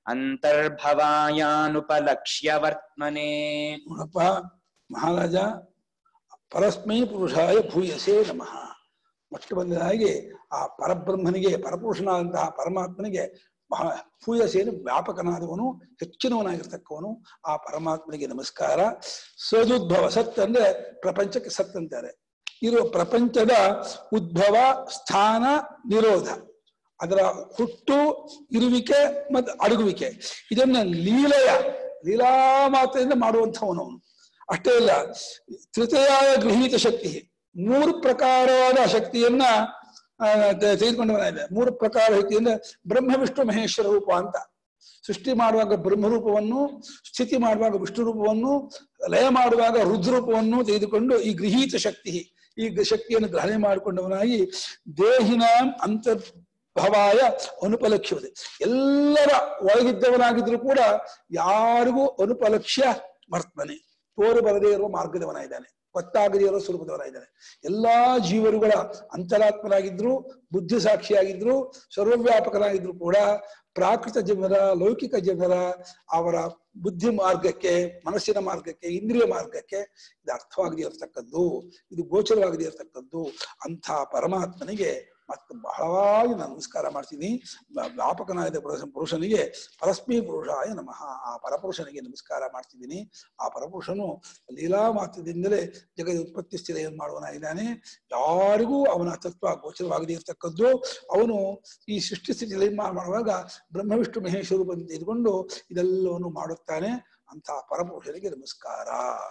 अन्तर्भवायानुपलक्ष्य वर्त्मने ನೋಡಪ್ಪ ಮಹಾರಾಜ ಪರಸ್ಮೈ ಪುರುಷಾಯ ಭೂಯಸೇ ನಮಃ ಮೊಟ್ಟ ಬಂದದಾಗಿ ಆ ಪರಬ್ರಹ್ಮನಿಗೆ ಪರಪುರುಷನಾದಂತಹ ಪರಮಾತ್ಮನಿಗೆ ಬಹಳ ಭೂಯಸೇನು ವ್ಯಾಪಕನಾದವನು ಹೆಚ್ಚಿನವನಾಗಿರ್ತಕ್ಕವನು ಆ ಪರಮಾತ್ಮನಿಗೆ ನಮಸ್ಕಾರ ಸದುದ್ಭವ ಸತ್ ಅಂದ್ರೆ ಪ್ರಪಂಚಕ್ಕೆ ಸತ್ ಅಂತಾರೆ ಇರುವ ಪ್ರಪಂಚದ ಉದ್ಭವ ಸ್ಥಾನ ನಿರೋಧ ಅದರ ಹುಟ್ಟು ಇರುವಿಕೆ ಮತ್ತು ಅಡಗುವಿಕೆ ಇದನ್ನ ಲೀಲೆಯ ಲೀಲಾ ಮಾತ್ರದಿಂದ ಮಾಡುವಂಥವನು ಅವನು ಅಷ್ಟೇ ಅಲ್ಲ ತೃತೀಯಾಯ ಗೃಹೀತ ಶಕ್ತಿ ಮೂರು ಪ್ರಕಾರವಾದ ಶಕ್ತಿಯನ್ನ ಆ, ತೆ- ತೆಗೆದುಕೊಂಡವನಾಗಿದೆ ಮೂರು ಪ್ರಕಾರ ಶಕ್ತಿಯಿಂದ ಬ್ರಹ್ಮ ವಿಷ್ಣು ಮಹೇಶ್ವರ ರೂಪ ಅಂತ ಸೃಷ್ಟಿ ಮಾಡುವಾಗ ಬ್ರಹ್ಮರೂಪವನ್ನು ಸ್ಥಿತಿ ಮಾಡುವಾಗ ವಿಷ್ಣು ರೂಪವನ್ನು ಲಯ ಮಾಡುವಾಗ ರುದ್ರೂಪವನ್ನು ತೆಗೆದುಕೊಂಡು ಈ ಗೃಹೀತ ಶಕ್ತಿ ಈ ಗ- ಶಕ್ತಿಯನ್ನು ಗ್ರಹಣೆ ಮಾಡಿಕೊಂಡವನಾಗಿ ದೇಹಿನ ಅಂತರ್ಭವಾಯ ಅನುಪಲಕ್ಷ್ಯವಿದೆ ಎಲ್ಲರ ಒಳಗಿದ್ದವನಾಗಿದ್ರು ಕೂಡ ಯಾರಿಗೂ ಅನುಪಲಕ್ಷ್ಯ ವರ್ತನೆ ತೋರು ಬರದೇ ಇರುವ ಮಾರ್ಗದವನಾಗಿದ್ದಾನೆ ಗೊತ್ತಾಗದೇ ಇರೋ ಸ್ವರೂಪದವನಾಗಿದ್ದಾನೆ ಎಲ್ಲಾ ಜೀವರುಗಳ ಅಂತರಾತ್ಮನಾಗಿದ್ರು ಬುದ್ಧಿ ಸಾಕ್ಷಿಯಾಗಿದ್ರು ಸರ್ವವ್ಯಾಪಕನಾಗಿದ್ರು ಕೂಡ ಪ್ರಾಕೃತ ಜನರ ಲೌಕಿಕ ಜನರ ಅವರ ಬುದ್ಧಿ ಮಾರ್ಗಕ್ಕೆ ಮನಸ್ಸಿನ ಮಾರ್ಗಕ್ಕೆ ಇಂದ್ರಿಯ ಮಾರ್ಗಕ್ಕೆ ಇದು ಅರ್ಥವಾಗದೇ ಇರತಕ್ಕದ್ದು ಇದು ಗೋಚರವಾಗದೇ ಇರತಕ್ಕದ್ದು ಅಂಥ ಪರಮಾತ್ಮನಿಗೆ ಮತ್ತು ಬಹಳವಾಗಿ ನಾನು ನಮಸ್ಕಾರ ಮಾಡ್ತೀನಿ ವ್ಯಾ- ವ್ಯಾಪಕನಾದ ಪುರುಷ ಪುರುಷನಿಗೆ ಪರಸ್ಮೈ ಪುರುಷಾಯ ನಮಃ ಆ ಪರಪುರುಷನಿಗೆ ನಮಸ್ಕಾರ ಮಾಡ್ತಿದ್ದೀನಿ ಆ ಪರಪುರುಷನು ಲೀಲಾ ಮಾತ್ರದಿಂದಲೇ ಜಗದ ಉತ್ಪತ್ತಿ ಸ್ಥಿತಿಯನ್ನು ಮಾಡುವನಾಗಿದ್ದಾನೆ ಯಾರಿಗೂ ಅವನ ತತ್ವ ಗೋಚರವಾಗದೇ ಇರತಕ್ಕದ್ದು ಅವನು ಈ ಸೃಷ್ಟಿ ಸ್ಥಿತಿ ನಿರ್ಮಾಣ ಮಾಡುವಾಗ ಬ್ರಹ್ಮ ವಿಷ್ಣು ಮಹೇಶ್ವರ ಬಂದು ತೆಗೆದುಕೊಂಡು ಇದೆಲ್ಲವನ್ನು ಮಾಡುತ್ತಾನೆ ಅಂತ ಪರಪುರುಷನಿಗೆ ನಮಸ್ಕಾರ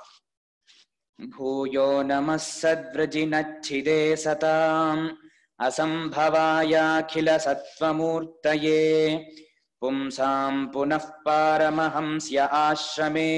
भूयो नमः सद्वृजिनच्छिदे सताम् असम्भवायाखिलसत्त्वमूर्तये पुंसां पुनः पारमहंस्य आश्रमे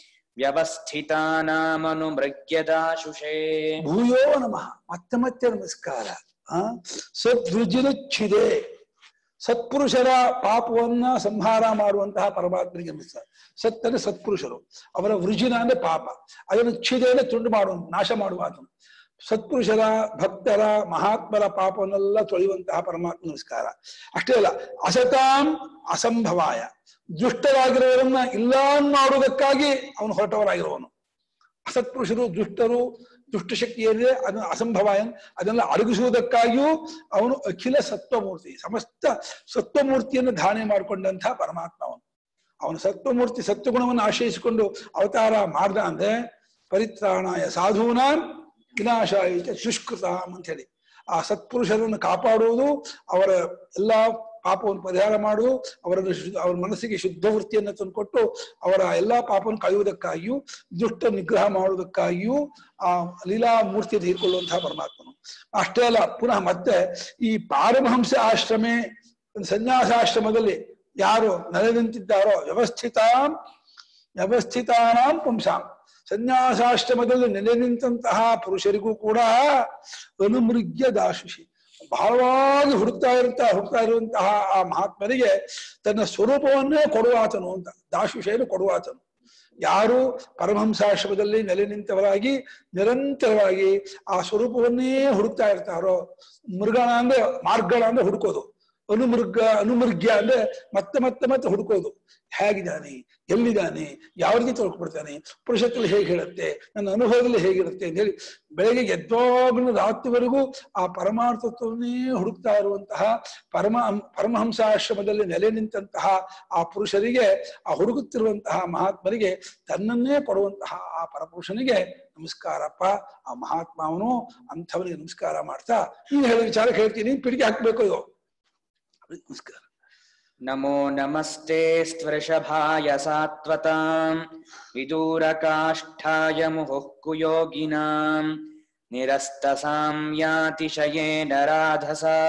व्यवस्थितानामनुमृग्यदाशुषे ಭೂಯೋ ನಮಃ ಮತ್ತೆ ಮತ್ತೆ ನಮಸ್ಕಾರ ಆ ಸದ್ವೃಜಿನಚ್ಛಿದೆ ಸತ್ಪುರುಷರ ಪಾಪವನ್ನ ಸಂಹಾರ ಮಾಡುವಂತಹ ಪರಮಾತ್ಮನಿಗೆ ನಮಸ್ಕಾರ ಸತ್ ಅಂದ್ರೆ ಸತ್ಪುರುಷರು ಅವರ ವೃಜಿನ ಅಂದ್ರೆ ಪಾಪ ಅದನ್ನು ಛಿದೆಯನ್ನು ತುಂಡು ಮಾಡುವ ನಾಶ ಮಾಡುವ ಆತನು ಸತ್ಪುರುಷರ ಭಕ್ತರ ಮಹಾತ್ಮರ ಪಾಪವನ್ನೆಲ್ಲ ತೊಳೆಯುವಂತಹ ಪರಮಾತ್ಮ ನಮಸ್ಕಾರ ಅಷ್ಟೇ ಅಲ್ಲ ಅಸತಾಂ ಅಸಂಭವಾಯ ದುಷ್ಟರಾಗಿರೋರನ್ನ ಇಲ್ಲ ಮಾಡುವುದಕ್ಕಾಗಿ ಅವನು ಹೊರಟವರಾಗಿರುವವನು ಅಸತ್ಪುರುಷರು ದುಷ್ಟರು ದುಷ್ಟಶಕ್ತಿ ಏನಿದೆ ಅದನ್ನು ಅಸಂಭವಾಯ ಅದನ್ನೆಲ್ಲ ಅಡಗಿಸುವುದಕ್ಕಾಗಿಯೂ ಅವನು ಅಖಿಲ ಸತ್ವಮೂರ್ತಿ ಸಮಸ್ತ ಸತ್ವಮೂರ್ತಿಯನ್ನು ಧಾರಣೆ ಮಾಡಿಕೊಂಡಂತಹ ಪರಮಾತ್ಮ ಅವನು ಅವನು ಸತ್ವಮೂರ್ತಿ ಸತ್ವಗುಣವನ್ನು ಆಶ್ರಯಿಸಿಕೊಂಡು ಅವತಾರ ಮಾಡ್ದ ಅಂದ್ರೆ ಪರಿತ್ರಾಣಾಯ ಸಾಧೂನಾಂ ವಿನಾಶಾಯ ಚ ಶುಷ್ಕೃತಾಂ ಅಂತ ಹೇಳಿ ಆ ಸತ್ಪುರುಷರನ್ನು ಕಾಪಾಡುವುದು ಅವರ ಎಲ್ಲಾ ಪಾಪವನ್ನು ಪರಿಹಾರ ಮಾಡು ಅವರನ್ನು ಶುದ್ಧ- ಅವರ ಮನಸ್ಸಿಗೆ ಶುದ್ಧ ವೃತ್ತಿಯನ್ನು ತಂದುಕೊಟ್ಟು ಅವರ ಎಲ್ಲಾ ಪಾಪವನ್ನು ಕಳೆಯುವುದಕ್ಕಾಗಿಯೂ ದುಷ್ಟ ನಿಗ್ರಹ ಮಾಡುವುದಕ್ಕಾಗಿಯೂ ಆ ಲೀಲಾ ಮೂರ್ತಿ ತೀರ್ಕೊಳ್ಳುವಂತಹ ಪರಮಾತ್ಮನು ಅಷ್ಟೇ ಅಲ್ಲ ಪುನಃ ಮತ್ತೆ ಈ ಪಾರಮಹಂಸ ಆಶ್ರಮೆ ಸನ್ಯಾಸಾಶ್ರಮದಲ್ಲಿ ಯಾರು ನೆಲೆ ನಿಂತಿದ್ದಾರೋ ವ್ಯವಸ್ಥಿತ ವ್ಯವಸ್ಥಿತಾನಾಂ ಪುಂಸಾಂ ಸನ್ಯಾಸಾಶ್ರಮದಲ್ಲಿ ನೆಲೆ ನಿಂತಹ ಪುರುಷರಿಗೂ ಕೂಡ ಅನುಮೃಗ್ಯ ದಾಶುಷಿ ಬಹಳವಾಗಿ ಹುಡುಕ್ತಾ ಇರುತ್ತಾ ಹುಡುಕ್ತಾ ಇರುವಂತಹ ಆ ಮಹಾತ್ಮರಿಗೆ ತನ್ನ ಸ್ವರೂಪವನ್ನೇ ಕೊಡುವಾತನು ಅಂತ ದಾಶುಷೇನು ಕೊಡುವಾತನು ಯಾರು ಪರಮಹಂಸಾಶ್ರಮದಲ್ಲಿ ನೆಲೆ ನಿಂತವರಾಗಿ ನಿರಂತರವಾಗಿ ಆ ಸ್ವರೂಪವನ್ನೇ ಹುಡುಕ್ತಾ ಇರ್ತಾರೋ ಮೃಗಣ ಅಂದ್ರೆ ಮಾರ್ಗಣ ಅಂದ್ರೆ ಹುಡುಕೋದು ಅನುಮೃಗ ಅನುಮೃಗ್ಯ ಅಂದ್ರೆ ಮತ್ತೆ ಮತ್ತೆ ಮತ್ತೆ ಹುಡುಕೋದು ಹೇಗಿದ್ದಾನೆ ಎಲ್ಲಿದ್ದಾನೆ ಯಾವ ರೀತಿ ತೊಳ್ಕೊಬಿಡ್ತಾನೆ ಪುರುಷತ್ವದಲ್ಲಿ ಹೇಗೆ ಹೇಳುತ್ತೆ ನನ್ನ ಅನುಭವದಲ್ಲಿ ಹೇಗಿರುತ್ತೆ ಅಂತ ಹೇಳಿ ಬೆಳಗ್ಗೆ ಎದ್ದಾಗಲೂ ರಾತ್ರಿವರೆಗೂ ಆ ಪರಮಾರ್ಥತ್ವವನ್ನೇ ಹುಡುಕ್ತಾ ಇರುವಂತಹ ಪರಮ ಪರಮಹಂಸಾಶ್ರಮದಲ್ಲಿ ನೆಲೆ ನಿಂತಹ ಆ ಪುರುಷರಿಗೆ ಆ ಹುಡುಕುತ್ತಿರುವಂತಹ ಮಹಾತ್ಮರಿಗೆ ತನ್ನನ್ನೇ ಕೊಡುವಂತಹ ಆ ಪರಪುರುಷನಿಗೆ ನಮಸ್ಕಾರಪ್ಪ ಆ ಮಹಾತ್ಮ ಅವನು ಅಂಥವನಿಗೆ ನಮಸ್ಕಾರ ಮಾಡ್ತಾ ನೀನು ಹೇಳಿದ ವಿಚಾರ ಹೇಳ್ತೀನಿ ಪಿಡಿಗೆ ಹಾಕ್ಬೇಕು ಇದು ಅವ್ರಿಗೆ ನಮಸ್ಕಾರ नमो नमस्ते स्त्वृषभाय सात्वताम् विदूरकाष्ठाय मुहुः कुयोगिनाम् निरस्तसाम्यातिशयेन राधसा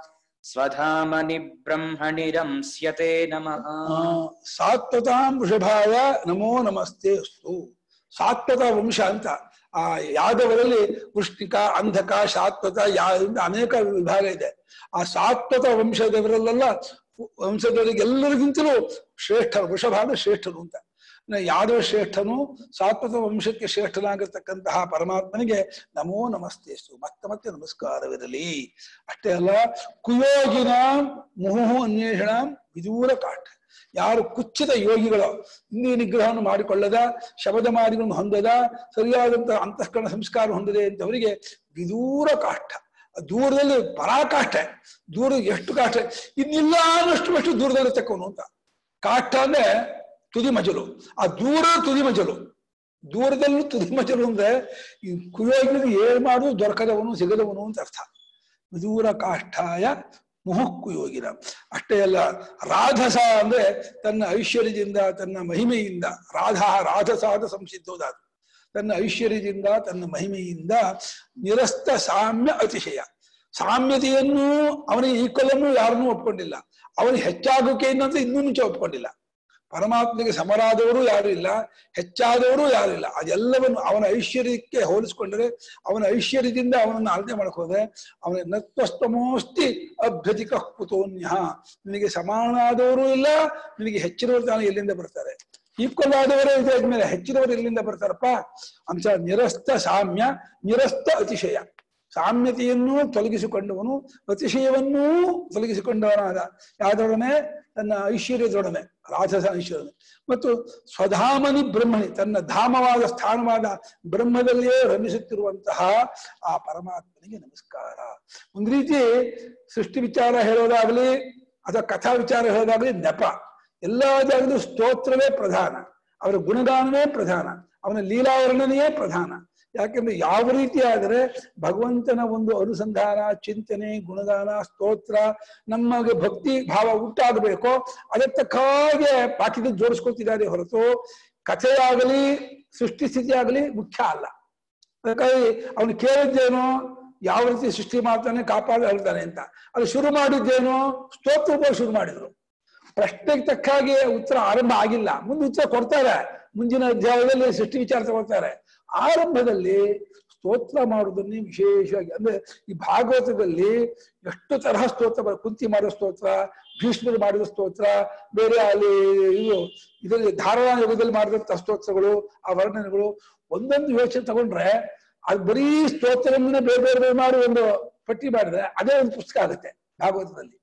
स्वधामनि ब्रह्मणि रंस्यते नमः ಆ, ಸಾತ್ವತಾಂ ವೃಷಭಾಯ ನಮೋ ನಮಸ್ತೆ ಅಸ್ತು ಸಾತ್ವತ ವಂಶ ಅಂತ ಆ ಯಾದವರಲ್ಲಿ ವೃಷ್ಟಿಕ ಅಂಧಕ ಶಾತ್ವತ ಯಾ ಅಂತ ಅನೇಕ ವಿಭಾಗ ಇದೆ ಆ ಸಾತ್ವತ ವಂಶದವರಲ್ಲೆಲ್ಲ ವಂಶದವರಿಗೆ ಎಲ್ಲರಿಗಿಂತಲೂ ಶ್ರೇಷ್ಠ ವೃಷಭ ಅಂದ್ರೆ ಶ್ರೇಷ್ಠನು ಅಂತ ಇನ್ನು ಯಾದವ ಶ್ರೇಷ್ಠನು ಸಾತ್ವತ ವಂಶಕ್ಕೆ ಶ್ರೇಷ್ಠನಾಗಿರ್ತಕ್ಕಂತಹ ಪರಮಾತ್ಮನಿಗೆ ನಮೋ ನಮಸ್ತೆಸ್ತು ಮತ್ತೆ ಮತ್ತೆ ನಮಸ್ಕಾರವಿರಲಿ ಅಷ್ಟೇ ಅಲ್ಲ ಕುಯೋಗಿನ ಮುಹು ಅನ್ವೇಷಣ ವಿದೂರ ಕಾಠ ಯಾರು ಕುಚ್ಚಿತ ಯೋಗಿಗಳು ಇಂದ್ರಿಯ ನಿಗ್ರಹವನ್ನು ಮಾಡಿಕೊಳ್ಳದ ಶಬದ ಮಾರ್ಗವನ್ನು ಹೊಂದದ ಸರಿಯಾದಂತಹ ಅಂತಃಕರಣ ಸಂಸ್ಕಾರ ಹೊಂದದೆ ಅಂತವರಿಗೆ ವಿದೂರ ಕಾಷ್ಠ ದೂರದಲ್ಲಿ ಪರಾಕಾಷ್ಠ ದೂರ ಎಷ್ಟು ಕಾಷ್ಠ ಇನ್ನಿಲ್ಲ ಅನ್ನಷ್ಟು ಅಷ್ಟು ದೂರದಲ್ಲಿರ್ತಕ್ಕವನು ಅಂತ ಕಾಷ್ಠ ಅಂದ್ರೆ ತುದಿ ಮಜಲು ಆ ದೂರ ತುದಿ ಮಜಲು ದೂರದಲ್ಲೂ ತುದಿ ಮಜಲು ಅಂದ್ರೆ ಈ ಕುಯೋಗಿನ ಏನ್ ಮಾಡುದು ದೊರಕದವನು ಸಿಗದವನು ಅಂತ ಅರ್ಥ ವಿದೂರ ಕಾಷ್ಠಾಯ ಮುಹುಕ್ಕು ಯೋಗಿನ ಅಷ್ಟೇ ಅಲ್ಲ ರಾಧಸ ಅಂದ್ರೆ ತನ್ನ ಐಶ್ವರ್ಯದಿಂದ ತನ್ನ ಮಹಿಮೆಯಿಂದ ರಾಧಾ ರಾಧಸಾದ ಸಂಸಿದ್ಧೋದಾದ ತನ್ನ ಐಶ್ವರ್ಯದಿಂದ ತನ್ನ ಮಹಿಮೆಯಿಂದ ನಿರಸ್ತ ಸಾಮ್ಯ ಅತಿಶಯ ಸಾಮ್ಯತೆಯನ್ನು ಅವನಿಗೆ ಈಕ್ವಲನ್ನು ಯಾರನ್ನೂ ಒಪ್ಕೊಂಡಿಲ್ಲ ಅವನಿಗೆ ಹೆಚ್ಚಾಗುವಿಕೆಯನ್ನು ಅಂತ ಇನ್ನೂ ಮುಂಚೆ ಒಪ್ಕೊಂಡಿಲ್ಲ ಪರಮಾತ್ಮನಿಗೆ ಸಮರಾದವರು ಯಾರು ಇಲ್ಲ ಹೆಚ್ಚಾದವರು ಯಾರು ಇಲ್ಲ ಅದೆಲ್ಲವನ್ನು ಅವನ ಐಶ್ವರ್ಯಕ್ಕೆ ಹೋಲಿಸ್ಕೊಂಡ್ರೆ ಅವನ ಐಶ್ವರ್ಯದಿಂದ ಅವನನ್ನು ಅಳತೆ ಮಾಡಕ್ ಹೋದ್ರೆ ಅವನ ನತ್ವಸ್ತಮೋಸ್ತಿ ಅಭ್ಯಧಿಕ ಕುತೋನ್ಯ ನಿನಗೆ ಸಮಾನಾದವರು ಇಲ್ಲ ನಿನಗೆ ಹೆಚ್ಚಿನವರು ತಾನು ಎಲ್ಲಿಂದ ಬರ್ತಾರೆ ಈಕ್ವಲ್ ಆದವರೇ ಇದೆ ಆದ್ಮೇಲೆ ಹೆಚ್ಚಿನವರು ಎಲ್ಲಿಂದ ಬರ್ತಾರಪ್ಪ ಅಂತ ನಿರಸ್ತ ಸಾಮ್ಯ ನಿರಸ್ತ ಅತಿಶಯ ಸಾಮ್ಯತೆಯನ್ನು ತೊಲಗಿಸಿಕೊಂಡವನು ಅತಿಶಯವನ್ನೂ ತೊಲಗಿಸಿಕೊಂಡವನಾದ ಯಾವ್ದೊಡನೆ ತನ್ನ ಐಶ್ವರ್ಯದೊಡನೆ ರಾಧಸ ಐಶ್ವರ್ಯ ಮತ್ತು ಸ್ವಧಾಮನಿ ಬ್ರಹ್ಮಣಿ ತನ್ನ ಧಾಮವಾದ ಸ್ಥಾನವಾದ ಬ್ರಹ್ಮದಲ್ಲಿಯೇ ರಮಿಸುತ್ತಿರುವಂತಹ ಆ ಪರಮಾತ್ಮನಿಗೆ ನಮಸ್ಕಾರ ಒಂದ್ ರೀತಿ ಸೃಷ್ಟಿ ವಿಚಾರ ಹೇಳೋದಾಗ್ಲಿ ಅಥವಾ ಕಥಾ ವಿಚಾರ ಹೇಳೋದಾಗ್ಲಿ ನೆಪ ಎಲ್ಲಾ ಜಾಗದಲ್ಲೂ ಸ್ತೋತ್ರವೇ ಪ್ರಧಾನ ಅವರ ಗುಣಗಾನವೇ ಪ್ರಧಾನ ಅವನ ಲೀಲಾವರ್ಣನೆಯೇ ಪ್ರಧಾನ ಯಾಕೆಂದ್ರೆ ಯಾವ ರೀತಿ ಆದರೆ ಭಗವಂತನ ಒಂದು ಅನುಸಂಧಾನ ಚಿಂತನೆ ಗುಣಗಾನ ಸ್ತೋತ್ರ ನಮಗೆ ಭಕ್ತಿ ಭಾವ ಉಂಟಾಗಬೇಕೋ ಅದಕ್ಕೆ ತಕ್ಕ ಹಾಗೆ ಪಾಠದ ಜೋಡಿಸ್ಕೊಳ್ತಿದ್ದಾರೆ ಹೊರತು ಕಥೆಯಾಗಲಿ ಸೃಷ್ಟಿ ಸ್ಥಿತಿ ಆಗಲಿ ಮುಖ್ಯ ಅಲ್ಲ ಅದಕ್ಕಾಗಿ ಅವನು ಕೇಳಿದ್ದೇನೋ ಯಾವ ರೀತಿ ಸೃಷ್ಟಿ ಮಾಡ್ತಾನೆ ಕಾಪಾಡ ಹೇಳ್ತಾನೆ ಅಂತ ಅದು ಶುರು ಮಾಡಿದ್ದೇನೋ ಸ್ತೋತ್ರ ಉಪಯೋಗ ಶುರು ಮಾಡಿದ್ರು ಪ್ರಶ್ನೆಗೆ ತಕ್ಕ ಹಾಗೆ ಉತ್ತರ ಆರಂಭ ಆಗಿಲ್ಲ ಮುಂದೆ ಉತ್ತರ ಕೊಡ್ತಾರೆ ಮುಂದಿನ ಅಧ್ಯಾಯದಲ್ಲಿ ಸೃಷ್ಟಿ ವಿಚಾರ ತಗೊಳ್ತಾರೆ ಆರಂಭದಲ್ಲಿ ಸ್ತೋತ್ರ ಮಾಡುವುದನ್ನೇ ವಿಶೇಷವಾಗಿ ಅಂದ್ರೆ ಈ ಭಾಗವತದಲ್ಲಿ ಎಷ್ಟು ತರಹ ಸ್ತೋತ್ರ ಬರ- ಕುಂತಿ ಮಾಡೋ ಸ್ತೋತ್ರ ಭೀಷ್ಮರು ಮಾಡಿದ ಸ್ತೋತ್ರ ಬೇರೆ ಅಲ್ಲಿ ಇದು ಇದರಲ್ಲಿ ಧಾರಣಾ ಯುಗದಲ್ಲಿ ಮಾಡಿದಂತ ಸ್ತೋತ್ರಗಳು ಆ ವರ್ಣನೆಗಳು ಒಂದೊಂದು ಯೋಚನೆ ತಗೊಂಡ್ರೆ ಅದು ಬರೀ ಸ್ತೋತ್ರವನ್ನೇ ಬೇರೆ ಬೇರೆ ಬೇರೆ ಮಾಡಿ ಒಂದು ಪಟ್ಟಿ ಮಾಡಿದ್ರೆ ಅದೇ ಒಂದು ಪುಸ್ತಕ ಆಗುತ್ತೆ ಭಾಗವತದಲ್ಲಿ